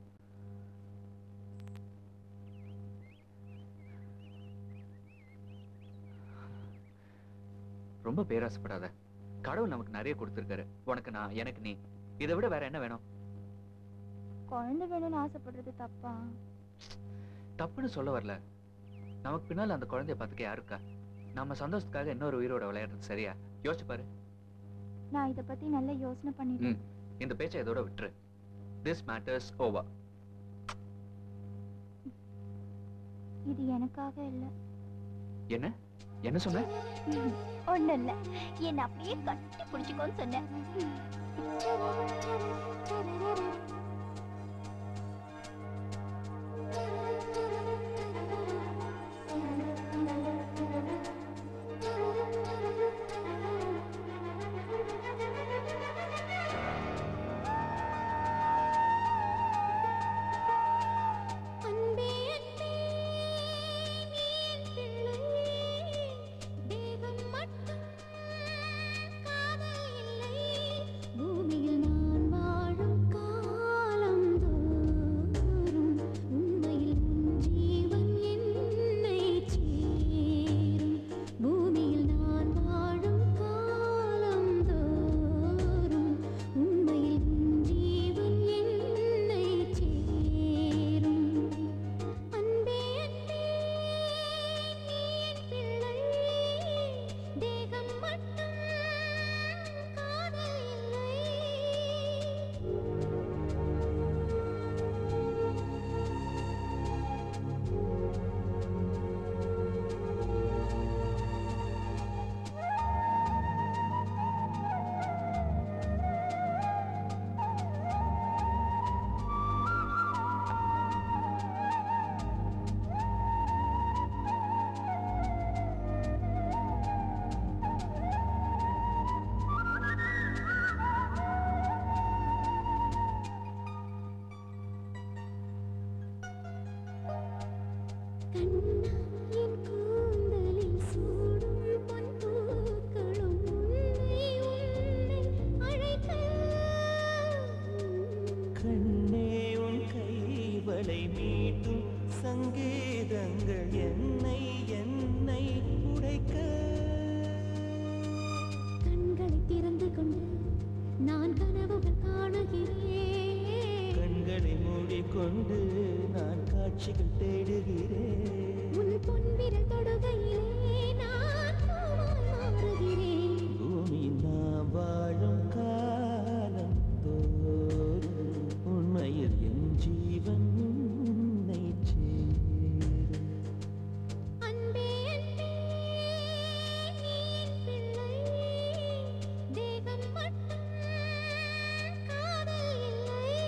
ரொம்ப பேராசைப்படாத கடவுள் நமக்கு நிறைய கொடுத்திருக்காரு உனக்கு நான் எனக்கு நீ இதை விட வேற என்ன வேணும் குழந்தை வேணும்னு ஆசைப்படுறது தப்பா தப்புன்னு சொல்ல வரல நமக்கு பின்னால அந்த குழந்தைய பார்த்துக்க யாரு இருக்கா நம்ம சந்தோஷத்துக்காக இன்னொரு உயிரோட விளையாடுறது சரியா யோசிச்சு பாரு நான் இத பத்தி நல்லா யோசனை பண்ணிட்டேன் ம் இந்த பேச்சை இதோட விட்டுரு திஸ் மேட்டர்ஸ் ஓவர் இது எனக்காக இல்ல என்ன என்ன சொன்ன ஒண்ணு இல்ல என்ன அப்படியே கட்டி பிடிச்சுக்கோன்னு சொன்னேன் அன்பே அன்பே நீ என் பிள்ளை தேவன் மட்டும் காதல் இல்லை பூமியில் நான் வாழும் கண்ணே உன் கைவளை மீட்டும் சங்கீதங்கள் என்னை என்னை உடைக்க கண்களை திறந்து கொண்டு நான் கனவுகள் காணுகிறேன் கண்களை மூடிக்கொண்டு நான் காட்சிகள் தேடுகிறேன் உன் பொன்விரல் தொடுகையிலே நான் பூவாய் மாறுகிறேன் பூமியில் நாம் வாழும் காலம் தோறும் உண்மையில் என் ஜீவன் உன்னை சேரும் அன்பே அன்பே நீ என் பிள்ளை தேகம் மட்டும் காதல் இல்லை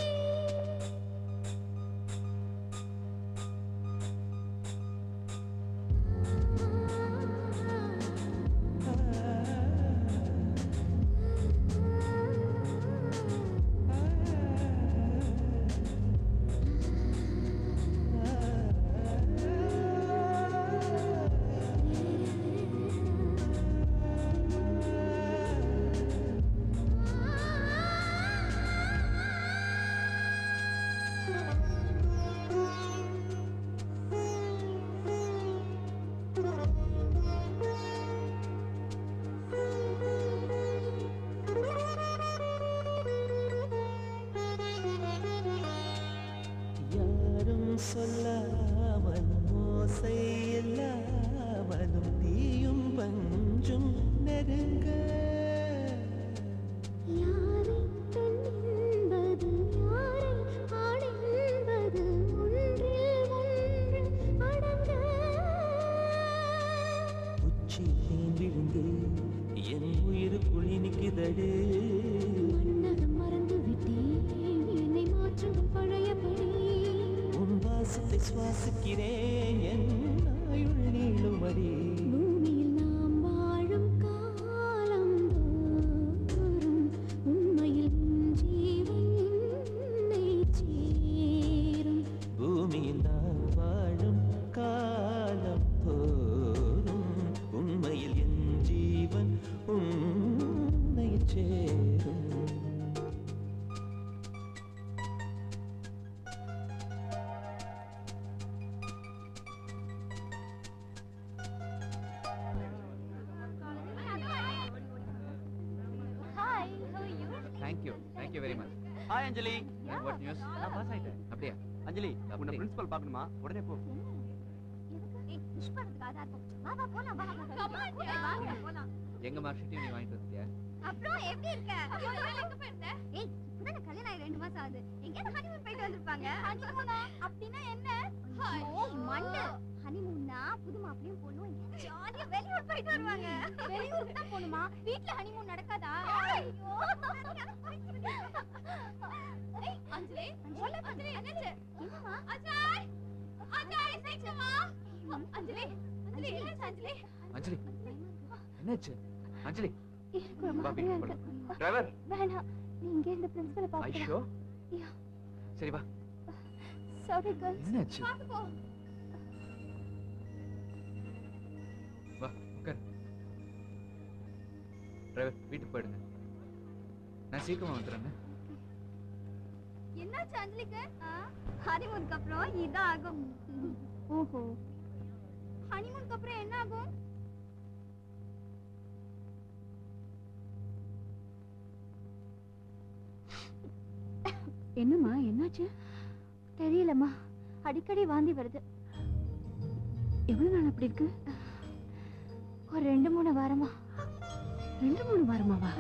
யாரும் சொல்லாமல் மோசை இல்லாமலும் நீயும் பஞ்சும் நெருங்க யாரை பெண் என்பது யாரை ஆண் என்பது ஒன்றில் ஒன்று அடங்க உச்சி தேன் விழுந்து என் உயிருக்குள் இனிக்குதடு மன்னகம் மறந்து விட்டேன் என்னை மாற்றும் பழையபடி உன் வாசத்தை சுவாசிக்கிறேன் என் ஆயுள் நீளுமடி பூமியில் நாம் வாழும் காலம் தோறும் உண்மையில் உன் ஜீவன் என்னை சேரும் பூமியில் நான் வாழும் காலம் தோறும் உண்மையில் என் ஜீவன் உன்னை சேரும் hi how are you thank you thank you very much hi Anjali what news நான் பாஸ் ஆயிட்டேன் அப்படியா அஞ்சலி உன்னை அப்படி. பிரின்சிபல் பார்க்கணுமா உடனே போ ஏய் விஷ் பண்றதுக்கு ஆதா இருக்கும் வா வா போலாம் வா வா கமான் வாங்க போலாம் எங்க மார்க் ஷீட்டையும் நீ வாங்கிட்டு வந்துட்டியா அப்புறம் எப்படி இருக்க எங்க போயிருந்த ஏய் இப்பதான் கல்யாணம் ஆகி ரெண்டு மாசம் ஆகுது எங்கேயாவது ஹனிமூன் போயிட்டு வந்திருப்பாங்க ஹனிமூனா அப்படின்னா என்ன ஐயோ மண்டு ஹனிமூன்னா புது மாப்பிளையும் பொண்ணும் ஜாலியா வெளியூர் போயிட்டு வருவாங்க வெளியூருக்கு தான் போகணுமா வீட்ல ஹனிமூன் நடக்காதா ஐயோ ஏய் அஞ்சலி அஞ்சலி என்னாச்சு என்னமா அஜய் அஜய் சீக்கிரமா அஞ்சலி அஞ்சலி என்னாச்சு அஞ்சலி அஞ்சலி என்னாச்சு அஞ்சலி எனக்கு ஒரு வா மாதிரியா வீட்டுக்கு இருக்கு போலாம் டிரைவர் வேணாம் நீ இங்க இந்த பிரின்சிபலை ஐஷோ பாக்கலாம் சரி வா சாரி கேர்ள்ஸ் என்னாச்சு? பாத்து போ வா உட்கார் டிரைவர் வீட்டுக்கு போயிடுங்க நான் சீக்கிரமா வந்துடுறேங்க என்னாச்சு அஞ்சலிக்கு ஹனிமூனுக்கு அப்புறம் இதான் ஆகும் ஓஹோ ஹனிமூனுக்கு அப்புறம் என்ன ஆகும் என்னம்மா என்னாச்சு தெரியலம்மா அடிக்கடி வாந்தி வருது எவ்வளவு நாள் அப்படி இருக்கு ஒரு ரெண்டு மூணு வாரமா ரெண்டு மூணு வாரமாவா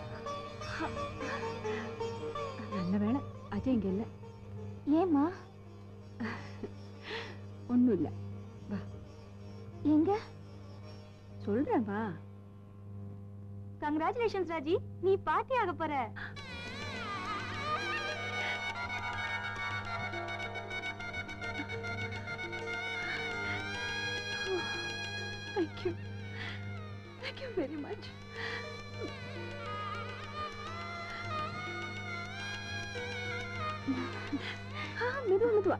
நல்ல வேளை அஜய் இங்க இல்ல ஏம்மா ஒண்ணும் இல்ல வா எங்க சொல்றேன் வா கங்க்ராச்சுலேஷன்ஸ் ராஜி நீ பாட்டி ஆக போற Thank you. Thank you very much. ஆ, மெதுவா மெதுவா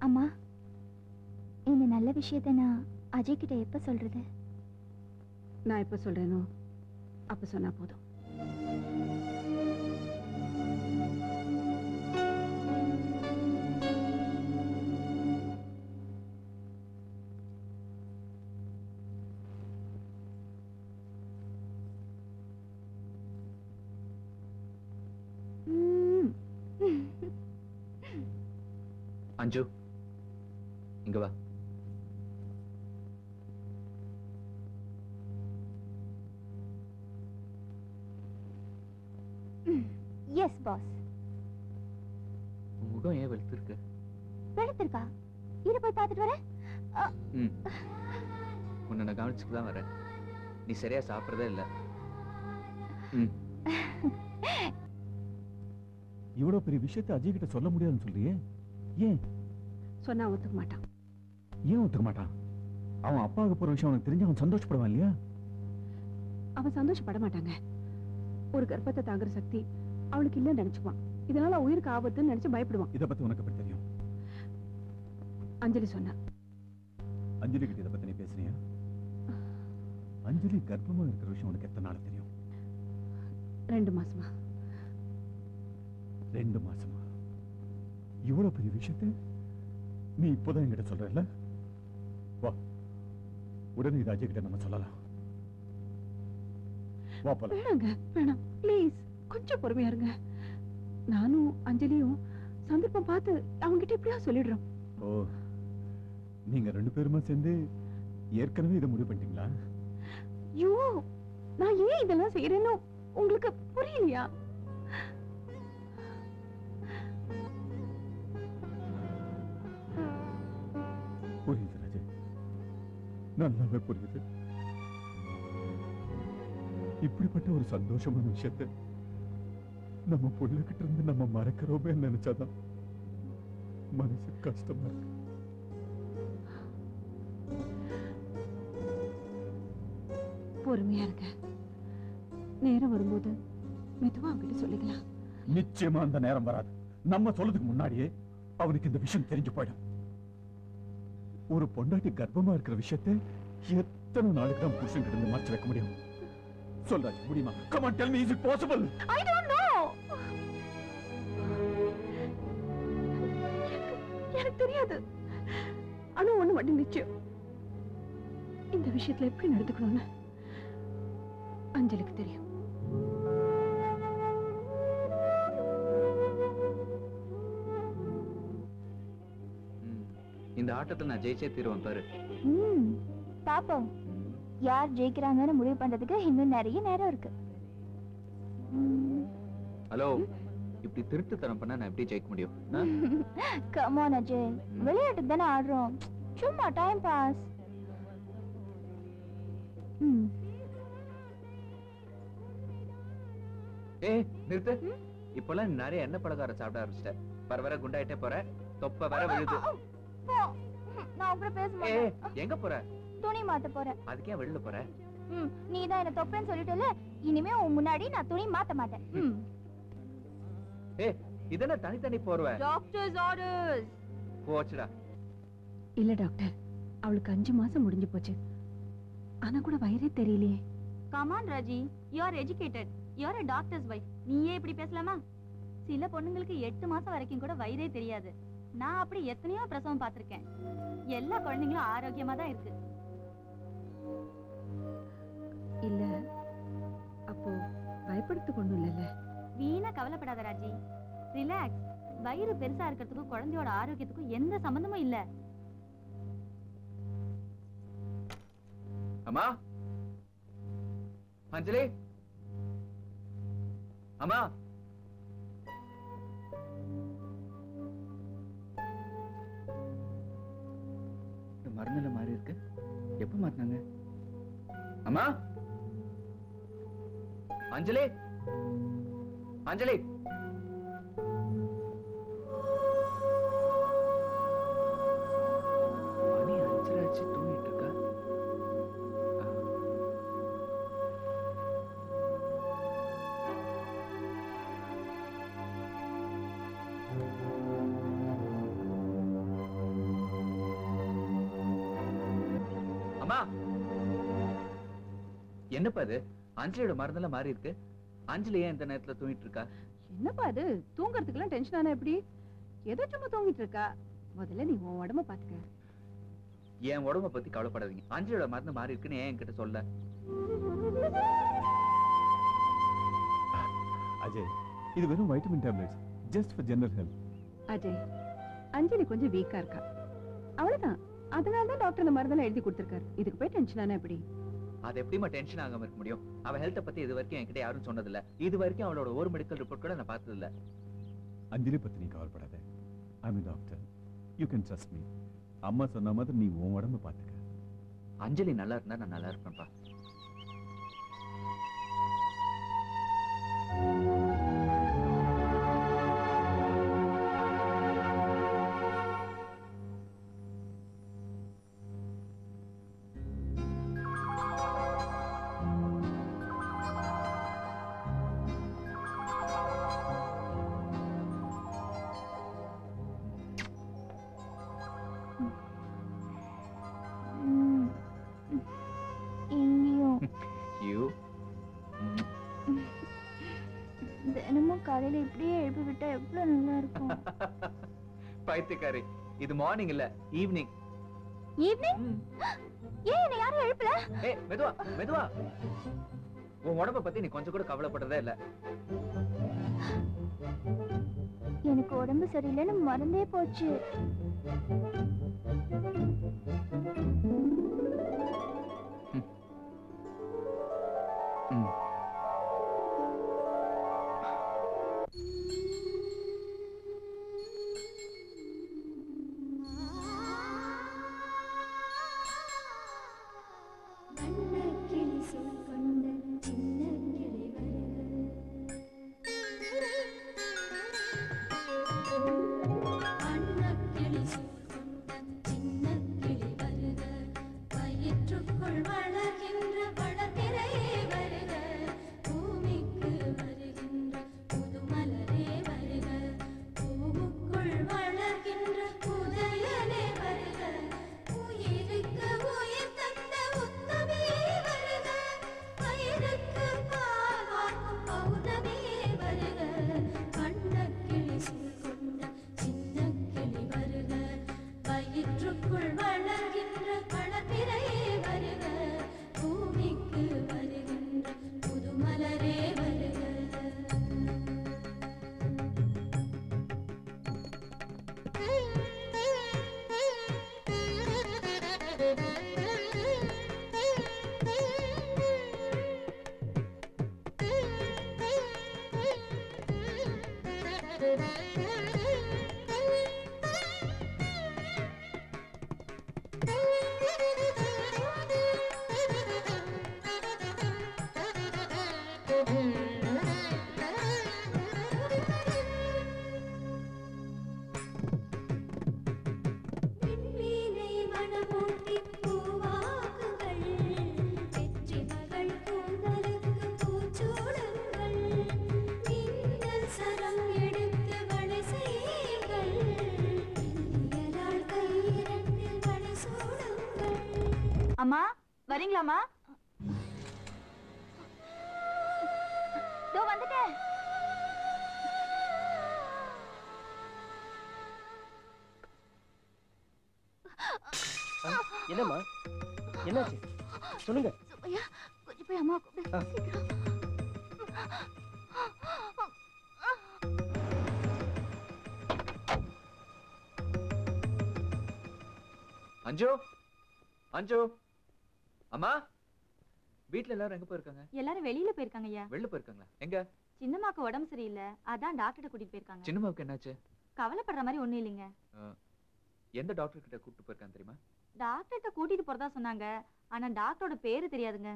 அம்மா இந்த நல்ல விஷயத்த நான் அஜய் கிட்ட எப்ப சொல்றது நான் எப்ப சொல்றேனோ அப்ப சொன்னா போதும் அஞ்சு இங்க வா எஸ் பாஸ் உன் முகம் ஏன் வெளுத்திருக்கு வெளுத்திருக்கா இரு போய் பார்த்துட்டு வரேன் அ, ம் உன்னை நான் கவனிச்சுட்டு தான் வரேன் நீ சரியா சாப்பிட்றதே இல்லை ம் இவ்வளவு பெரிய விஷயத்தை அஜய் கிட்ட சொல்ல முடியாதுன்னு சொல்றியே ஏன் சொன்னா ஒத்துக்க மாட்டான் ஏன் ஒத்துக்க மாட்டான் அவன் அப்பாவுக்கு போற விஷயம் அவனுக்கு தெரிஞ்சு அவன் சந்தோஷப்படுவான் இல்லையா அவன் சந்தோஷப்பட மாட்டாங்க ஒரு கர்ப்பத்தை தாங்குற சக்தி அவளுக்கு இல்லைன்னு நினைச்சுப்பான் இதனால அவ உயிருக்கு ஆபத்துன்னு நினைச்சு பயப்படுவான் இத பத்தி உனக்கு எப்படி தெரியும் அஞ்சலி சொன்னா அஞ்சலி கிட்ட இதை பத்தி நீ பேசுனியா அஞ்சலி கர்ப்பமா இருக்கிற விஷயம் உனக்கு எத்தனை நாள் தெரியும் ரெண்டு மாசமா ரெண்டு மாசமா இவ்வளவு பெரிய விஷயத்தை நீ இப்போதான் என்கிட்ட சொல்றல வா உடனே இது அஜய் கிட்ட நம்ம சொல்லலாம் வா போலாம் வேணாங்க வேணாம் ப்ளீஸ் கொஞ்சம் பொறுமையா இருங்க நானும் அஞ்சலியும் சந்தர்ப்பம் பார்த்து அவங்கிட்ட இப்படியா சொல்லிடுறோம் ஓ நீங்க ரெண்டு பேருமா சேர்ந்து ஏற்கனவே இதை முடிவு பண்ணிட்டீங்களா ஐயோ நான் ஏன் இதெல்லாம் செய்யறேன்னு உங்களுக்கு புரியலையா புரியுது ராஜே நல்லாவே புரியுது இப்படிப்பட்ட ஒரு சந்தோஷமான விஷயத்தை நம்ம புள்ளகிட்ட இருந்து நம்ம மறக்கிறோமே நினைச்சாதான் மனசு கஷ்டமா இருக்கு பொறுமையா இருங்க நேரம் வரும்போது மெதுவா அவங்கிட்ட சொல்லிக்கலாம் நிச்சயமா அந்த நேரம் வராது நம்ம சொல்றதுக்கு முன்னாடியே அவனுக்கு இந்த விஷயம் தெரிஞ்சு போயிடும் ஒரு பொண்டாட்டி கர்ப்பமா இருக்கிற விஷயத்தை எத்தனை நாளுக்கு தான் புருஷன் கிட்ட இருந்து மறைச்சு வைக்க முடியும் சொல்றாச்சு முடியுமா come on tell me is it possible I don't know எனக்கு தெரியாது ஆனா ஒண்ணு மட்டும் நிச்சயம் இந்த விஷயத்துல எப்படி நடந்துக்கணும்னு அஞ்சலிக்கு தெரியும் இந்த ஆட்டத்துல நான் ஜெயிச்சே தீருவேன் பாரு ம் பாப்போம் யார் ஜெயிக்கிறாங்கன்னு முடிவு பண்றதுக்கு இன்னும் நிறைய நேரம் இருக்கு ஹலோ இப்படி திருட்டுத்தனம் பண்ணா நான் எப்படி ஜெயிக்க முடியும் ஆ? கமான் அஜய் விளையாட்டுக்கு தானே ஆடுறோம் சும்மா டைம் பாஸ் ம் ஏய் நிறுத்து இப்பெல்லாம் நீ நிறைய எண்ணெய் பலகாரம் சாப்பிட ஆரம்பிச்சிட்ட வர வர குண்டாயிட்டே போற தொப்ப வர விழுது போ. நான் அப்புறம் பேச ஏய் மாட்டேன் எங்க போற துணி மாத்த போறேன் அதுக்கே வெளில போற ம் நீ தான் என்ன தொப்பேன்னு சொல்லிட்டல இனிமே உன் முன்னாடி நான் துணி மாத்த மாட்டேன் ம் ஏய் இதென்ன தனித்தனி போர்வ டாக்டர்ஸ் ஆர்டர்ஸ் போச்சுடா இல்ல டாக்டர் அவளுக்கு அஞ்சு மாசம் முடிஞ்சு போச்சு ஆனா கூட வயிறே தெரியலையே come on Raji you are educated you are doctor's wife நீயே இப்படி பேசலாமா சில பொண்ணுங்களுக்கு எட்டு மாசம் வரைக்கும் கூட வயிறே தெரியாது நான் அப்படி எத்தனையோ பிரசவம் பார்த்திருக்கேன் எல்லா குழந்தைங்களும் ஆரோக்கியமா தான் இருக்கு இல்ல அப்போ பயப்படுத்து ஒண்ணும் இல்லைல்ல வீணா கவலைப்படாத ராஜி ரிலாக்ஸ் வயிறு பெருசா இருக்கிறதுக்கும் குழந்தையோட ஆரோக்கியத்துக்கும் எந்த சம்பந்தமும் இல்ல அம்மா அஞ்சலி அம்மா இந்த மருந்துல மாறி இருக்கு எப்ப மாத்தினாங்க அம்மா அஞ்சலி அஞ்சலி மணி அஞ்சரை ஆச்சு தூங்கிட்டு இருக்கா அம்மா என்னப்பா இது அஞ்சலியோட மருந்தெல்லாம் மாறி இருக்கு அஞ்சலி ஏன் இந்த நேரத்துல தூங்கிட்டு இருக்கா என்னப்பா அது தூங்குறதுக்கெல்லாம் டென்ஷன் ஆனா எப்படி ஏதோ சும்மா தூங்கிட்டு இருக்கா முதல்ல நீ உன் உடம்ப பாத்துக்க என் உடம்ப பத்தி கவலைப்படாதீங்க அஞ்சலியோட மருந்து மாறி இருக்குன்னு ஏன் என்கிட்ட சொல்ல அஜய் இது வெறும் vitamin tablets just for general health Ajay Anjali கொஞ்சம் வீக்கா இருக்கா அவ்வளவுதான் அதனால தான் டாக்டர் இந்த மருந்தெல்லாம் எழுதி கொடுத்திருக்காரு இதுக்கு போய் டென்ஷன் ஆனா எப்படி அது எப்படிமா டென்ஷன் ஆகாம இருக்க முடியும் அவ ஹெல்த்த பத்தி இது வரைக்கும் என்கிட்ட யாரும் சொன்னதில்ல இது வரைக்கும் அவளோட ஒரு மெடிக்கல் ரிப்போர்ட் கூட நான் பார்த்தது இல்ல அஞ்சலி பத்தி நீ கவலைப்படாத I mean doctor you can trust me அம்மா சொன்ன மாதிரி நீ உன் உடம்ப பார்த்துக்க அஞ்சலி நல்லா இருந்தா நான் நல்லா இருப்பேன்ப்பா இங்கேயும் யூ தினமும் காலையில இப்படியே எழுப்பி விட்டா எவ்வளவு நல்லா இருக்கும் பைத்தியக்காரி இது மார்னிங் இல்ல ஈவினிங் ஈவினிங் ஏன் என்னை யாரும் எழுப்பல ஏய் மெதுவா மெதுவா உன் உடம்ப பத்தி நீ கொஞ்சம் கூட கவலைப்படுறதே இல்ல எனக்கு உடம்பு சரியில்லைன்னு மறந்தே போச்சு ம். கிளி சொல் கொண்ட சின்ன கிளி அன்னக்கிளி சொல் கொண்ட சின்ன கிளி வருக வயிற்றுக்குள் வளர்கின்ற வளர்பிறையே வருக பூமிக்கு வருகின்ற புதுமலரே வருக பூவுக்குள் வளர்கின்ற புதையலே வருக உயிருக்கு உயிர் தந்த உத்தமியே வருக பயிருக்கு பால் வார்க்கும் பௌர்ணமியே வருக கண்ண கிளி சொல் கொண்ட சின்ன கிளி வருக வயிற்றுக்குள் வளர்கின்ற வளர்பிறையே வருக பூமிக்கு வருகின்ற புதுமலரே வருக விண்மீனை மணமூட்டி பூவாக்குங்கள் வெற்றி மகள் கூந்தலுக்கு பூச்சூடுங்கள் மின்னல் சரம் எடுத்து வளை செய்யுங்கள் இயலால் கையிரண்டில் வளை சூடுங்கள் அம்மா வரீங்களாம்மா இதோ வந்துட்டேன் என்னம்மா என்னாச்சு சொல்லுங்க சுப்பையா கொஞ்சம் போய் அம்மா கூப்பிடு சீக்கிரம் அஞ்சு அஞ்சு அம்மா வீட்ல எல்லாரும் எங்க போயிருக்காங்க எல்லாரும் வெளியில போயிருக்காங்க ஐயா வெளில போயிருக்காங்களா எங்க சின்னம்மாக்கு உடம்பு சரியில்லை அதான் டாக்டர்கிட்ட கூட்டிட்டு போயிருக்காங்க சின்னம்மாவுக்கு என்னாச்சு கவலைப்படுற மாதிரி ஒண்ணும் இல்லைங்க அஹ், எந்த டாக்டர் கிட்ட கூப்பிட்டு போயிருக்காங்க தெரியுமா டாக்டர்கிட்ட கூட்டிட்டு போறதா சொன்னாங்க ஆனா டாக்டரோட பேரு தெரியாதுங்க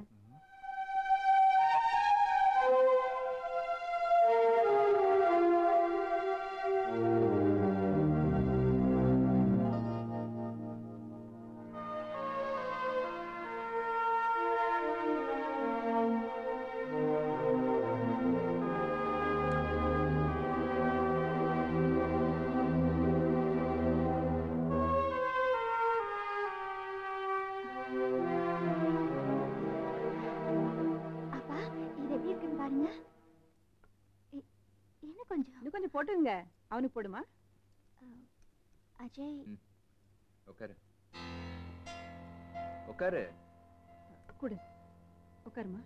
ஆ போட்டுங்க அவனுக்கு போடுமா அஜய் உட்காரு உட்காரு கொடு உட்காருமா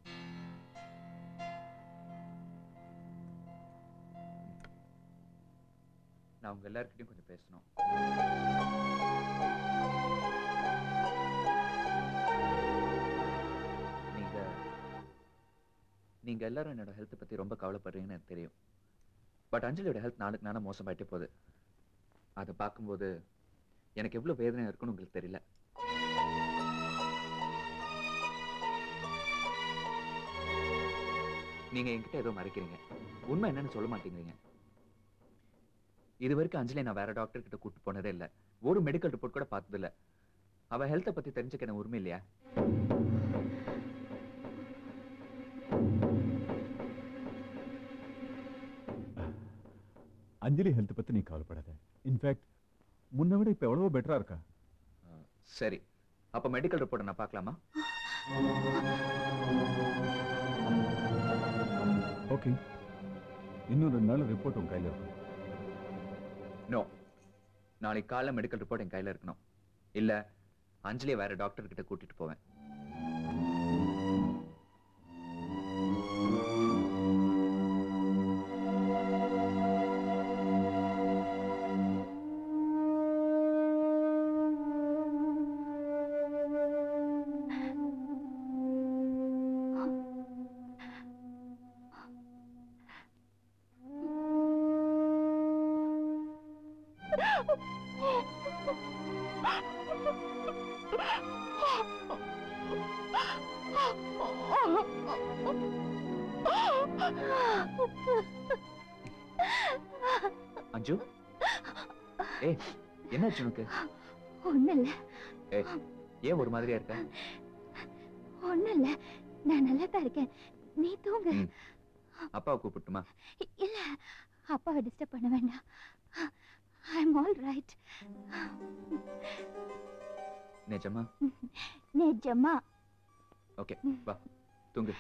நான் உங்க எல்லார்கிட்டயும் கொஞ்சம் பேசணும் நீங்க நீங்க எல்லாரும் என்னோட ஹெல்த் பத்தி ரொம்ப கவலைப்படுறீங்கன்னு எனக்கு தெரியும் பட் அஞ்சலியோட ஹெல்த் நாளுக்கு நாளா மோசமாயிட்டே போகுது அதை பார்க்கும்போது எனக்கு எவ்வளவு வேதனை இருக்குன்னு உங்களுக்கு தெரியல நீங்க என்கிட்ட ஏதோ மறைக்கிறீங்க உண்மை என்னன்னு சொல்ல மாட்டேங்கிறீங்க இது வரைக்கும் அஞ்சலி நான் வேற டாக்டர் கிட்ட கூட்டு போனதே இல்ல ஒரு மெடிக்கல் ரிப்போர்ட் கூட பார்த்தது இல்ல அவ ஹெல்த்தை பத்தி தெரிஞ்சுக்க எனக்கு உரிமை இல்லையா அஞ்சலி ஹெல்த் பத்தி நீ கவலைப்படாத இன்ஃபேக்ட் முன்ன விட இப்ப எவ்வளவோ பெட்டரா இருக்கா சரி அப்ப மெடிக்கல் ரிப்போர்ட்டை நான் பார்க்கலாமா ஓகே இன்னும் ரெண்டு நாள் ரிப்போர்ட் உன் கையில இருக்கும் நோ நாளைக்கு காலைல மெடிக்கல் ரிப்போர்ட் என் கையில இருக்கணும் இல்ல அஞ்சலியை வேற டாக்டர் கிட்ட கூட்டிட்டு போவேன் அஞ்சு ஏய் என்னாச்சு உனக்கு ஒண்ணு இல்ல ஏய் ஏன் ஒரு மாதிரியா இருக்க ஒண்ணு இல்ல நான் நல்லா தான் இருக்கேன் நீ தூங்கு ம். அப்பாவை கூப்பிட்டுமா இல்ல அப்பாவை டிஸ்டர்ப் பண்ண வேண்டாம் ஐ எம் ஆல் ரைட் நிஜமா நிஜமா ஓகே வா தூங்கு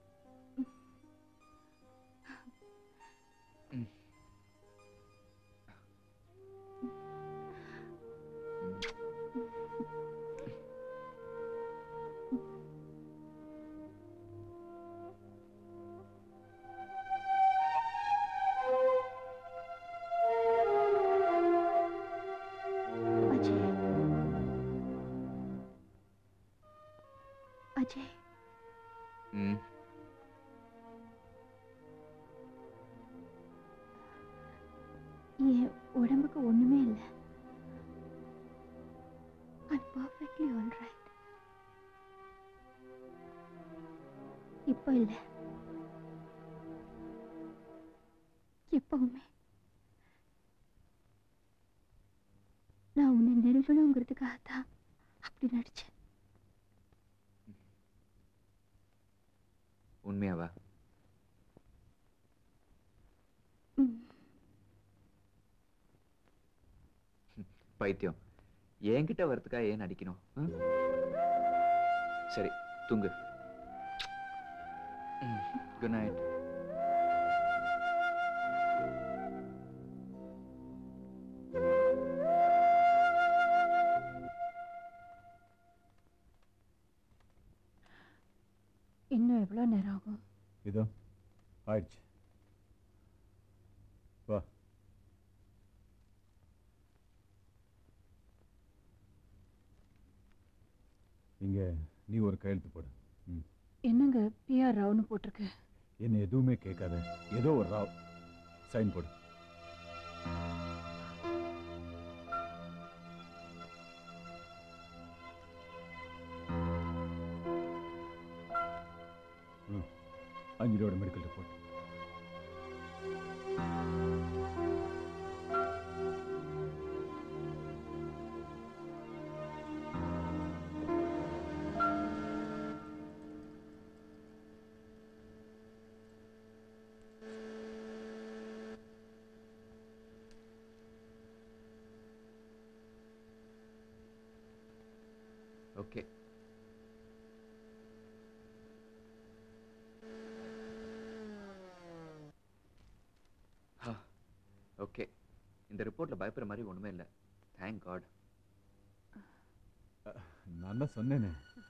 ம். அஜய் அஜய் ம் என் உடம்புக்கு ஒண்ணுமே இல்ல ஐ பர்ஃபெக்ட்லி ஆல் ரைட் இப்போ இல்ல எப்பவுமே நான் உன்னை நெருங்கணுங்கிறதுக்காக தான் அப்படி நடிச்சேன் உண்மையாவா ம். பைத்தியம் என்கிட்ட வரதுக்கா ஏன் நடிக்கணும் ம்? சரி தூங்கு குட் நைட் இன்னும் எவ்வளோ நேரம் ஆகும் இதோ ஆயிடுச்சு வா இங்க நீ ஒரு கையெழுத்து போடு ம். என்னங்க பிஆர் ராவ்னு போட்டிருக்கு என்ன எதுவுமே கேட்காத ஏதோ ஒரு ராவ் சைன் போடு ம். அஞ்சலியோட மெடிக்கல் ரிப்போர்ட் ஓகே ஓகே இந்த ரிப்போர்ட்ல பயப்படுற மாதிரி ஒண்ணுமே இல்லை தேங்க் காட் நான் தான் சொன்னேனே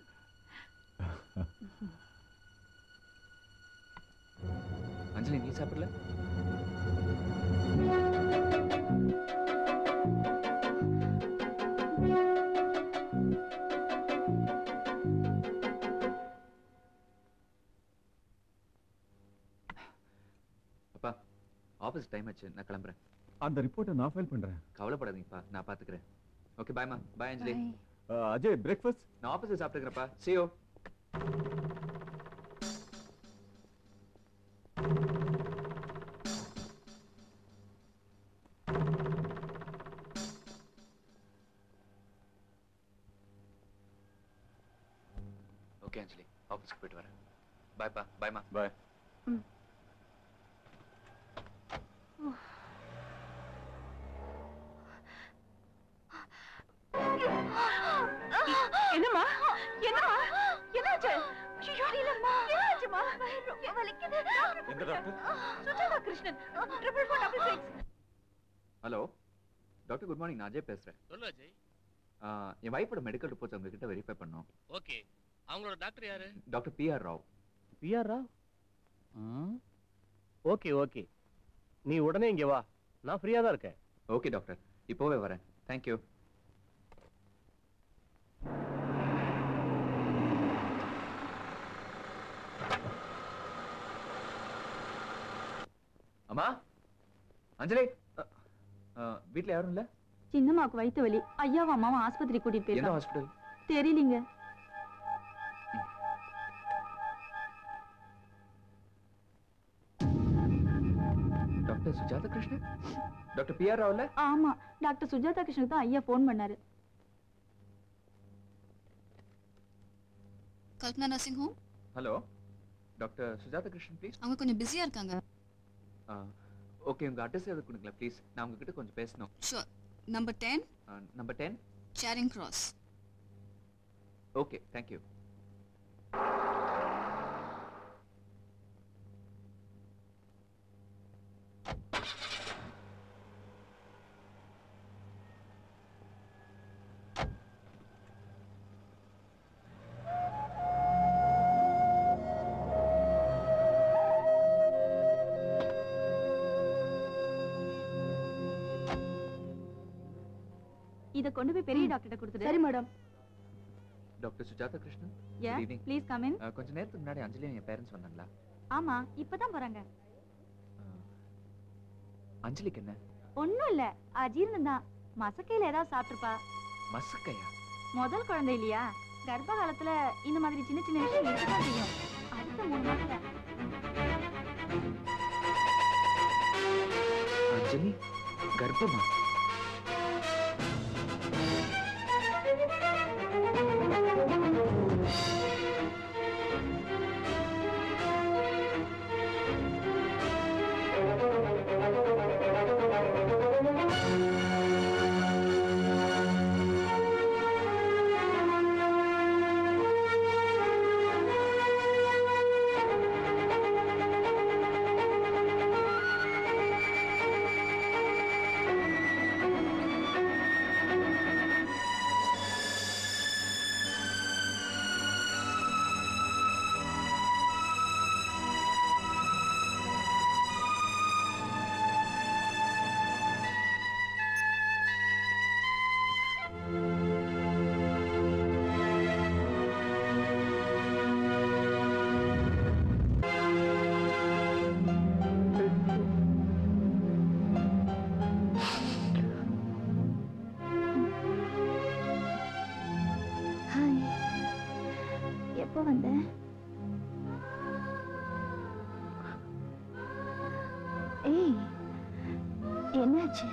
அஞ்சலி நீ சாப்பிடல அப்பா ஆஃபீஸ் டைம் ஆச்சு நான் கிளம்புறேன் அந்த ரிப்போர்ட்டை நான் ஃபைல் பண்றேன் கவலைப்படாதீங்கப்பா நான் பாத்துக்கிறேன் ஓகே பாய்மா பாய் அஞ்சலி அஹ், அஜய் பிரேக்ஃபாஸ்ட் நான் ஆஃபீஸில் சாப்பிட்டுக்கிறேன்ப்பா சியோ ஓகே அஞ்சலி ஆஃபீஸ்க்கு போயிட்டு வரேன் பாய்ப்பா பாய்மா பாய் என்னம்மா என்னம்மா என்னாச்சு ஐயோ இல்லம்மா என்னாச்சுமா ரொம்ப வலிக்குது எந்த doctor Sujatha Krishnan triple four double six hello doctor good morning நான் அஜய் பேசுகிறேன் சொல்லு அஜய் என் வைஃபோட மெடிக்கல் ரிப்போர்ட்ஸ் உங்ககிட்ட வெரிஃபை பண்ணோம் ஓகே அவங்களோட டாக்டர் யாரு doctor P R Rao PR Rao okay okay நீ உடனே இங்க வா நான் ஃப்ரீயா தான் இருக்கேன் ஓகே டாக்டர் இப்போவே வரேன் தேங்க்யூ அம்மா அஞ்சலி அ- அ, வீட்ல யாரும் இல்ல சின்னம்மாவுக்கு வயித்து வலி ஐயாவும் அம்மாவும் ஆஸ்பத்திரி கூட்டிட்டு எந்த போயிருக்காங்க ஹாஸ்பிடல் தெரியலீங்க doctor Sujatha Krishnan doctor P R ராவ்ல ஆமா டாக்டர் சுஜாதா கிருஷ்ணனுக்கு தான் ஐயா ஃபோன் பண்ணாரு Kalpana nursing home hello doctor Sujatha Krishnan please அவங்க கொஞ்சம் பிஸியா இருக்காங்க ஓகே உங்க அட்ரஸ் எதுக்கு கொடுங்களேன் ப்ளீஸ் நான் உங்ககிட்ட கொஞ்சம் பேசணும் sure number ten number ten Charing Cross okay thank you இத கொண்டு போய் பெரிய டாக்டர்கிட்ட கொடுத்துடு சரி madam doctor Sujatha Krishnan ya Good evening. Please come in அஹ், கொஞ்ச நேரத்துக்கு முன்னாடி அஞ்சலியும் என் பேரண்ட்ஸ் வந்தாங்களா ஆமா இப்பதான் போறாங்க அஞ்சலிக்கு என்ன ஒண்ணும் இல்ல அஜீர்ணம் தான் மசக்கையில ஏதாவது சாப்பிட்டுருப்பா மசக்கையா முதல் குழந்தை இல்லையா கர்ப்ப காலத்துல இந்த மாதிரி சின்ன சின்ன விஷயம் இருக்கதான் செய்யும் அடுத்த மூணு மாசத்துல அஞ்சலி கர்ப்பமா ஹாய் எப்போ வந்த ஏய் என்னாச்சு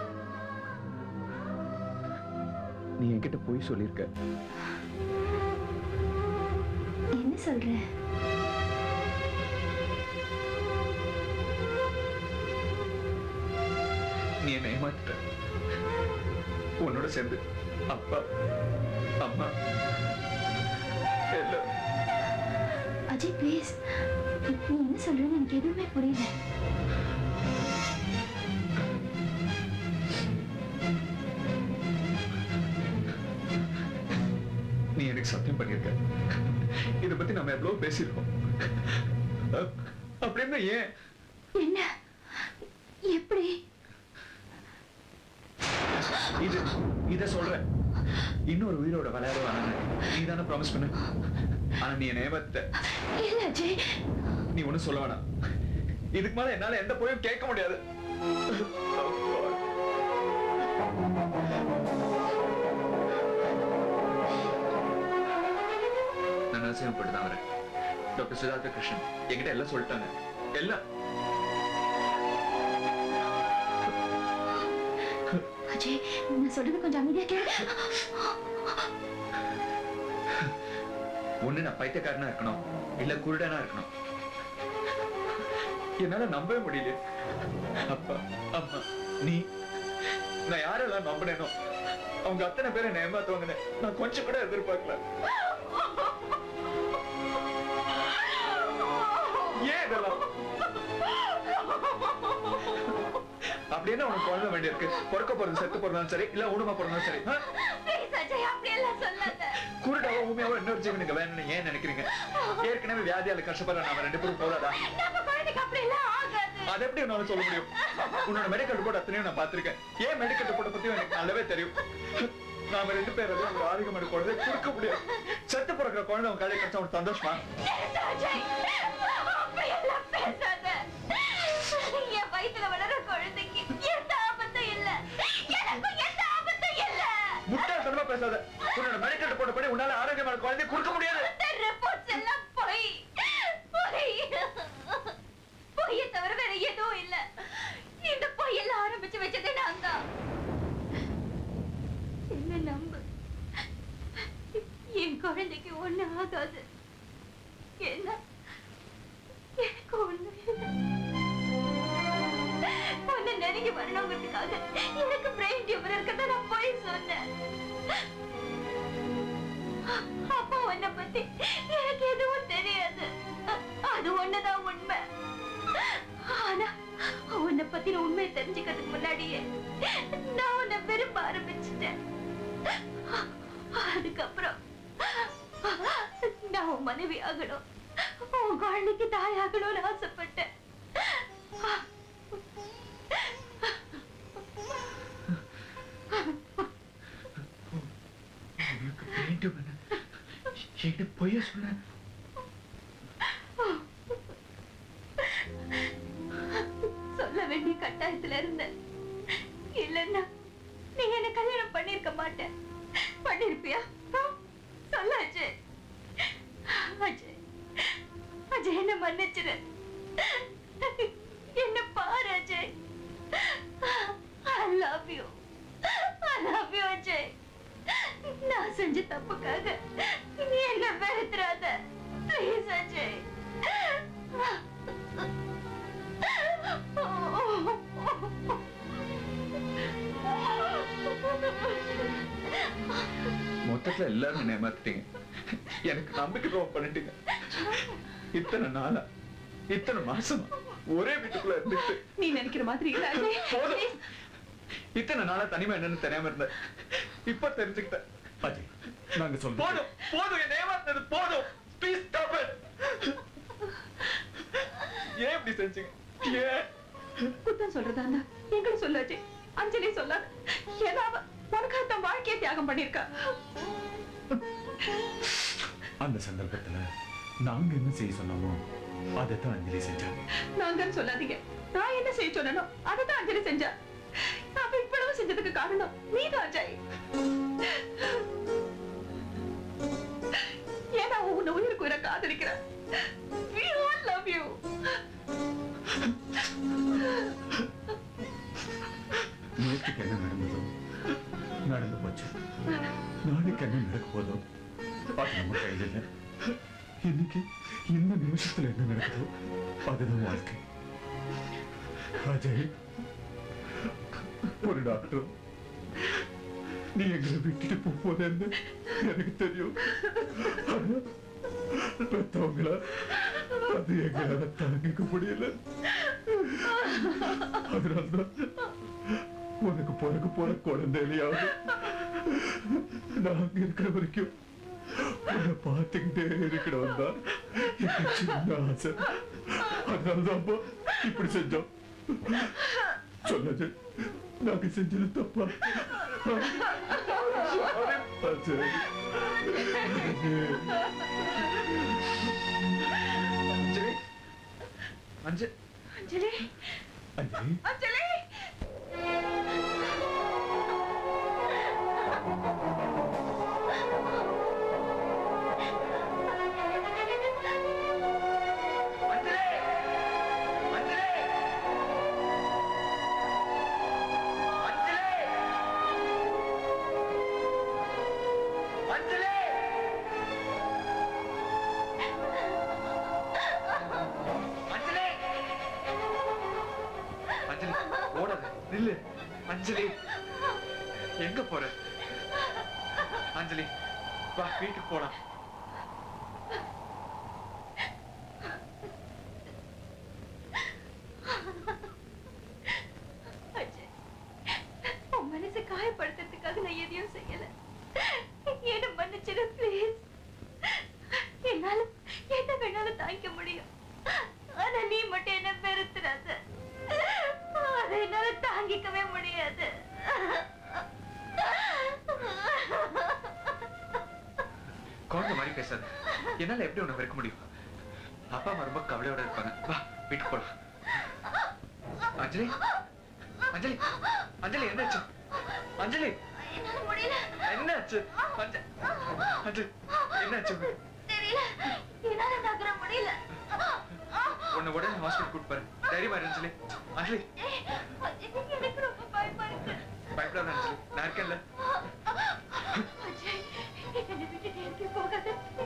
நீ என்கிட்ட போய் சொல்லியிருக்க என்ன சொல்ற நீ என்னை ஏமாத்திட்ட உன்னோட சேர்ந்து அப்பா அம்மா எல்லாம் அஜய் ப்ளீஸ் நீ என்ன சொல்றேன்னு எனக்கு எதுவுமே புரியல எனக்கு சத்தியம் பண்ணியிருக்க இத பத்தி நம்ம எவ்வளவு பேசியிருக்கோம் அ- அப்படின்னா ஏன் என்ன எப்படி இது இத சொல்றேன் இன்னொரு உயிரோட விளையாட வேணாம் நீ தானே ப்ராமிஸ் பண்ண ஆனா நீ என்ன ஏமாத்த இல்ல அஜய் நீ ஒண்ணும் சொல்ல வேணாம் இதுக்கு மேல என்னால எந்த போயும் கேட்க முடியாது நான் நரசிம்மப்பட்டு தான் வரேன் டாக்டர் சுதாகர் கிருஷ்ணன் என்கிட்ட எல்லாம் சொல்லிட்டாங்க எல்லாம் அஜய் நான் சொல்றது கொஞ்சம் அமைதியா கேளு ஒண்ணு நான் பைத்தியக்காரனா இருக்கணும் இல்ல குருடனா இருக்கணும் என்னால நம்பவே முடியல அப்பா அம்மா நீ நான் யாரெல்லாம் நம்பினேனோ அவங்க அத்தனை பேரை என்ன ஏமாத்துவாங்கன்னு நான் கொஞ்சம் கூட எதிர்பார்க்கல ஏன் இதெல்லாம் அப்படி என்ன உனக்கு குழந்தை வேண்டியிருக்கு பிறக்க போறது செத்து போறதாலும் சரி இல்ல ஊனமா போறதாலும் சரி ஆ? ப்ளீஸ் அஜய் அப்படி எல்லாம் சொல்லாத குருடாவோ ஊமையாவோ இன்னொரு ஜீவனுக்கு வேணும்னு ஏன் நினைக்கிறீங்க ஏற்கனவே வியாதியால கஷ்டப்படுற நாம ரெண்டு பேரும் போதாதா நம்ம குழந்தைக்கு அப்படி எல்லாம் ஆகாது அது எப்படி உன்னால சொல்ல முடியும் உன்னோட மெடிக்கல் ரிப்போர்ட் அத்தனையும் நான் பார்த்திருக்கேன் ஏன் மெடிக்கல் ரிப்போர்ட் பத்தி எனக்கு நல்லாவே தெரியும் நாம ரெண்டு பேரும் ஒரு ஆரோக்கியமான குழந்தை கொடுக்க முடியாது செத்து பிறக்கிற குழந்தை உன் கையில கிடைச்சா உனக்கு சந்தோஷமா நிறுத்து அஜய் அப்படி எல்லாம் பேசாத என் வயித்துல வளர குழந்தைக்கு எந்த ஆபத்தும் இல்ல எனக்கும் எந்த ஆபத்தும் இல்ல முட்டாள்தனமா பேசாத உன்னோட மெடிக்கல் ரிப்போர்ட் படி உன்னால ஆரோக்கியமான குழந்தை கொடுக்க முடியாது இந்த ரிப்போர்ட்ஸ் எல்லாம் பொய் பொய் பொய்யை தவிர வேற எதுவும் இல்ல இந்த பொய்யெல்லாம் ஆரம்பிச்சு வச்சதே நான் தான் என்ன நம்பு என் குழந்தைக்கு ஒண்ணு ஆகாது என்ன எனக்கு ஒண்ணு உன்னை நெருங்கி வரணுங்கிறதுக்காக எனக்கு பிரெயின் டியூமர் இருக்கிறத நான் போய் சொன்னேன் அப்பா உன்னை பத்தி எனக்கு எதுவும் தெரியாது அது ஒண்ணுதான் உண்மை ஆனா உன்னை பத்தின உண்மையை தெரிஞ்சுக்கிறதுக்கு முன்னாடியே நான் உன்னை விரும்ப ஆரம்பிச்சிட்டேன் அதுக்கப்புறம் நான் உன் மனைவி ஆகணும் உன் குழந்தைக்கு தாயாகணும்னு ஆசைப்பட்டேன் உனக்கு வேண்டும் என என்கிட்ட பொய்ய சொன்ன சொல்ல வேண்டிய கட்டாயத்துல இருந்தேன் இல்லன்னா நீ என்ன கல்யாணம் பண்ணிருக்க மாட்டேன் பண்ணிருப்பியா ஆ? சொல்லு அஜய் அஜய் அஜய் என்ன மன்னிச்சிரு என்ன பாரு Ajay I love you I love you Ajay நான் செஞ்ச தப்புக்காக நீ என்ன வெறுத்துறாத ப்ளீஸ் அஜய் மொத்தத்துல எல்லாரும் என்ன ஏமாத்திட்டீங்க எனக்கு நம்பிக்கை துரோகம் பண்ணிட்டீங்க இத்தனை நாளா இத்தனை மாசமா ஒரே வீட்டுக்குள்ள இருந்துட்டு நீ நினைக்கிற மாதிரி இல்ல அஜய் போதும் இத்தனை நாளா தனிமை என்னன்னு தெரியாம இருந்தேன் இப்ப தெரிஞ்சுக்கிட்டேன் அஜய் நாங்க சொல்றோம் போதும் போதும் என்ன ஏமாத்தினது போதும் ப்ளீஸ் ஸ்டாப் இட் ஏன் இப்படி செஞ்சீங்க ஏன் குத்தம் சொல்றதா இருந்தா எங்களை சொல்லு அஜய் அஞ்சலி சொல்லாத ஏன்னா அவ உனக்காக தன் வாழ்க்கையை தியாகம் பண்ணிருக்கா அந்த சந்தர்ப்பத்துல நாங்க என்ன செய்ய சொன்னோமோ அதைத்தான் அஞ்சலி செஞ்சாங்க நாங்கன்னு சொல்லாதீங்க நான் என்ன செய்ய சொன்னனோ அதை தான் அஞ்சலி செஞ்சா அவ இவ்வளவு செஞ்சதுக்கு காரணம் நீதான் அஜய் ஏன்னா அவ உன்னை உயிருக்கு உயிரை காதலிக்கிற We all love you. நேற்றுக்கு என்ன நடந்ததோ நடந்து போச்சு நாளைக்கு என்ன நடக்க போதோ அது நம்ம கையில் இல்லை இன்னைக்கு இந்த நிமிஷத்துல என்ன நடக்குதோ அதுதான் வாழ்க்கை அஜய் ஒரு டாக்டர் நீ எங்களை விட்டுட்டு போகும்போது எனக்கு தெரியும் ஆனா, பெத்தவங்களா அது எங்களால தாங்கிக்க முடியல அதனால்தான் உனக்கு பிறகு போற குழந்தையிலையாவது நாங்க இருக்கிற வரைக்கும் உன்னை பார்த்துக்கிட்டே இருக்கணும் தான் எனக்கு சின்ன ஆசை அதனாலதான்ப்பா இப்படி செஞ்சோம் சொன்னது நாங்க செஞ்சது தப்பா ஆ, சரி அஞ்சலி அஞ்சு அஞ்சலி அஞ்சலி அஞ்சலி அஞ்சலி ஓடாத நில்லு அஞ்சலி எங்க போற அஞ்சலி வா வீட்டுக்கு போலாம் அஜய், உன் மனசை காயப்படுத்துறதுக்காக நான் எதையும் செய்யல என்ன மன்னிச்சிடு ப்ளீஸ் என்னால என்ன வேணாலும் தாங்கிக்க முடியும் ஆனா நீ மட்டும் என்ன பெருத்துறாத அதை என்னால தாங்கிக்கவே முடியாது குழந்தை மாதிரி பேசாத என்னால எப்படி உன்னை வெறுக்க முடியும் அப்பா அம்மா ரொம்ப கவலையோட இருப்பாங்க வா வீட்டுக்கு போலாம் அஞ்சலி அஞ்சலி அஞ்சலி என்னாச்சு அஞ்சலி என்னால முடியல என்னாச்சு அஞ்ச- அஞ்சலி என்னாச்சு தெரியல என்னால நகர முடியல உன்னை உடனே ஹாஸ்பிட்டல் கூட்டு போறேன் தைரியமா இரு அஞ்சலி அஞ்சலி எனக்கு ரொம்ப பயமா இருக்கு பயப்படாத அஞ்சலி நான் இருக்கேன்ல அஜய் என்னை விட்டுட்டு எங்கேயும் போகாத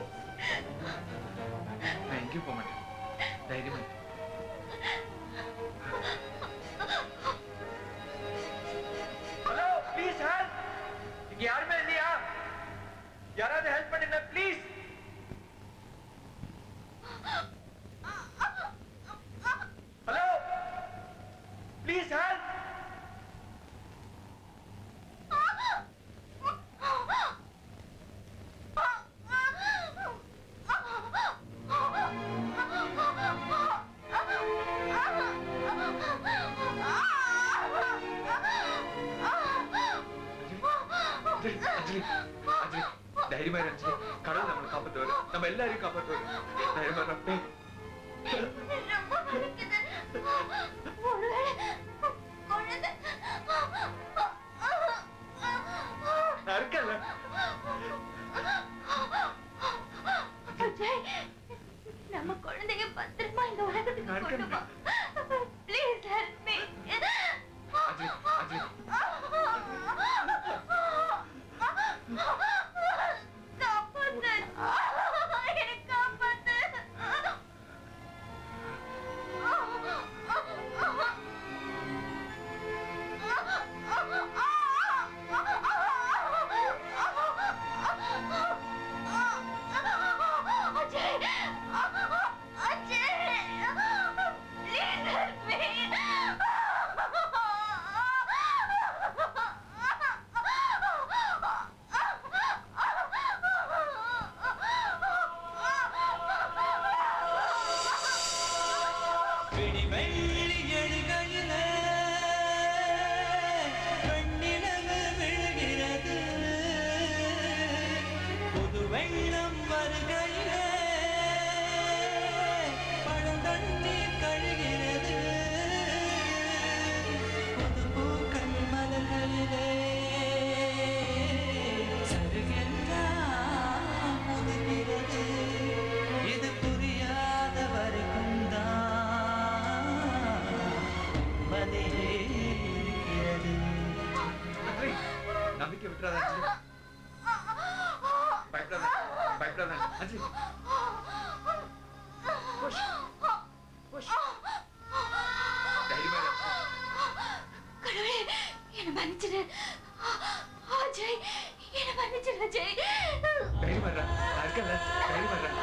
நான் எங்கேயும் போக மாட்டேன் தைரியமா இரு. ஹலோ ப்ளீஸ் ஹெல்ப் இங்க யாருமே இல்லையா யாராவது ஹெல்ப் பண்ணுங்க please hello please help Anjali Anjali Anjali தைரியமா இரு அஞ்சலி கடவுள் நம்மளை காப்பாத்துவாரு நம்ம எல்லாரையும் காப்பாத்துவாரு தைரியமா இரு. டேய், ரொம்ப வலிக்குது ஒருவேளை குழந்தை நான் இருக்கேன்ல அஜய் நம்ம குழந்தைய பத்திரமா இந்த உலகத்துக்கு கொண்டு வா please help me Anjali Anjali காப்பாத்து எனக்கு காப்பாத்து Ajay Ajay please help me வெள்ளி எழுகையிலே வெண்ணிலவு விழுகிறது புது வெள்ளம் வருகையிலே பழந்தண்ணீர் கழுகிறது புது பூக்கள் மலர்களிலே சருகெல்லாம் முதிர்கிறது இது புரியாத வரைக்கும் மதிலே இருக்கிறது அஞ்சலி நம்பிக்கை விட்டுறாத அஞ்சலி பயப்படாத பயப்படாத அஞ்சலி புஷ் புஷ் தைரியமா இரு கடவுளே என்ன மன்னிச்சிடு அஜய் என்ன மன்னிச்சிடு அஜய் தைரியமா இரு நான் இருக்கேன்ல தைரியமா இரு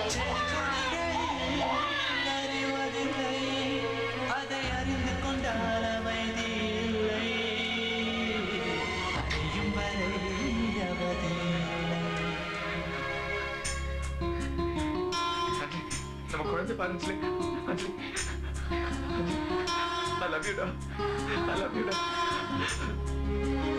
அறிவதில்லை அதை அறிந்து கொண்டால் அமைதி இல்லை அறியும் வரை அவதில்லை நம்ம குழந்தை பாருங்களே அஞ்சலி ஐ லவ் யூடா ஐ லவ் யூடா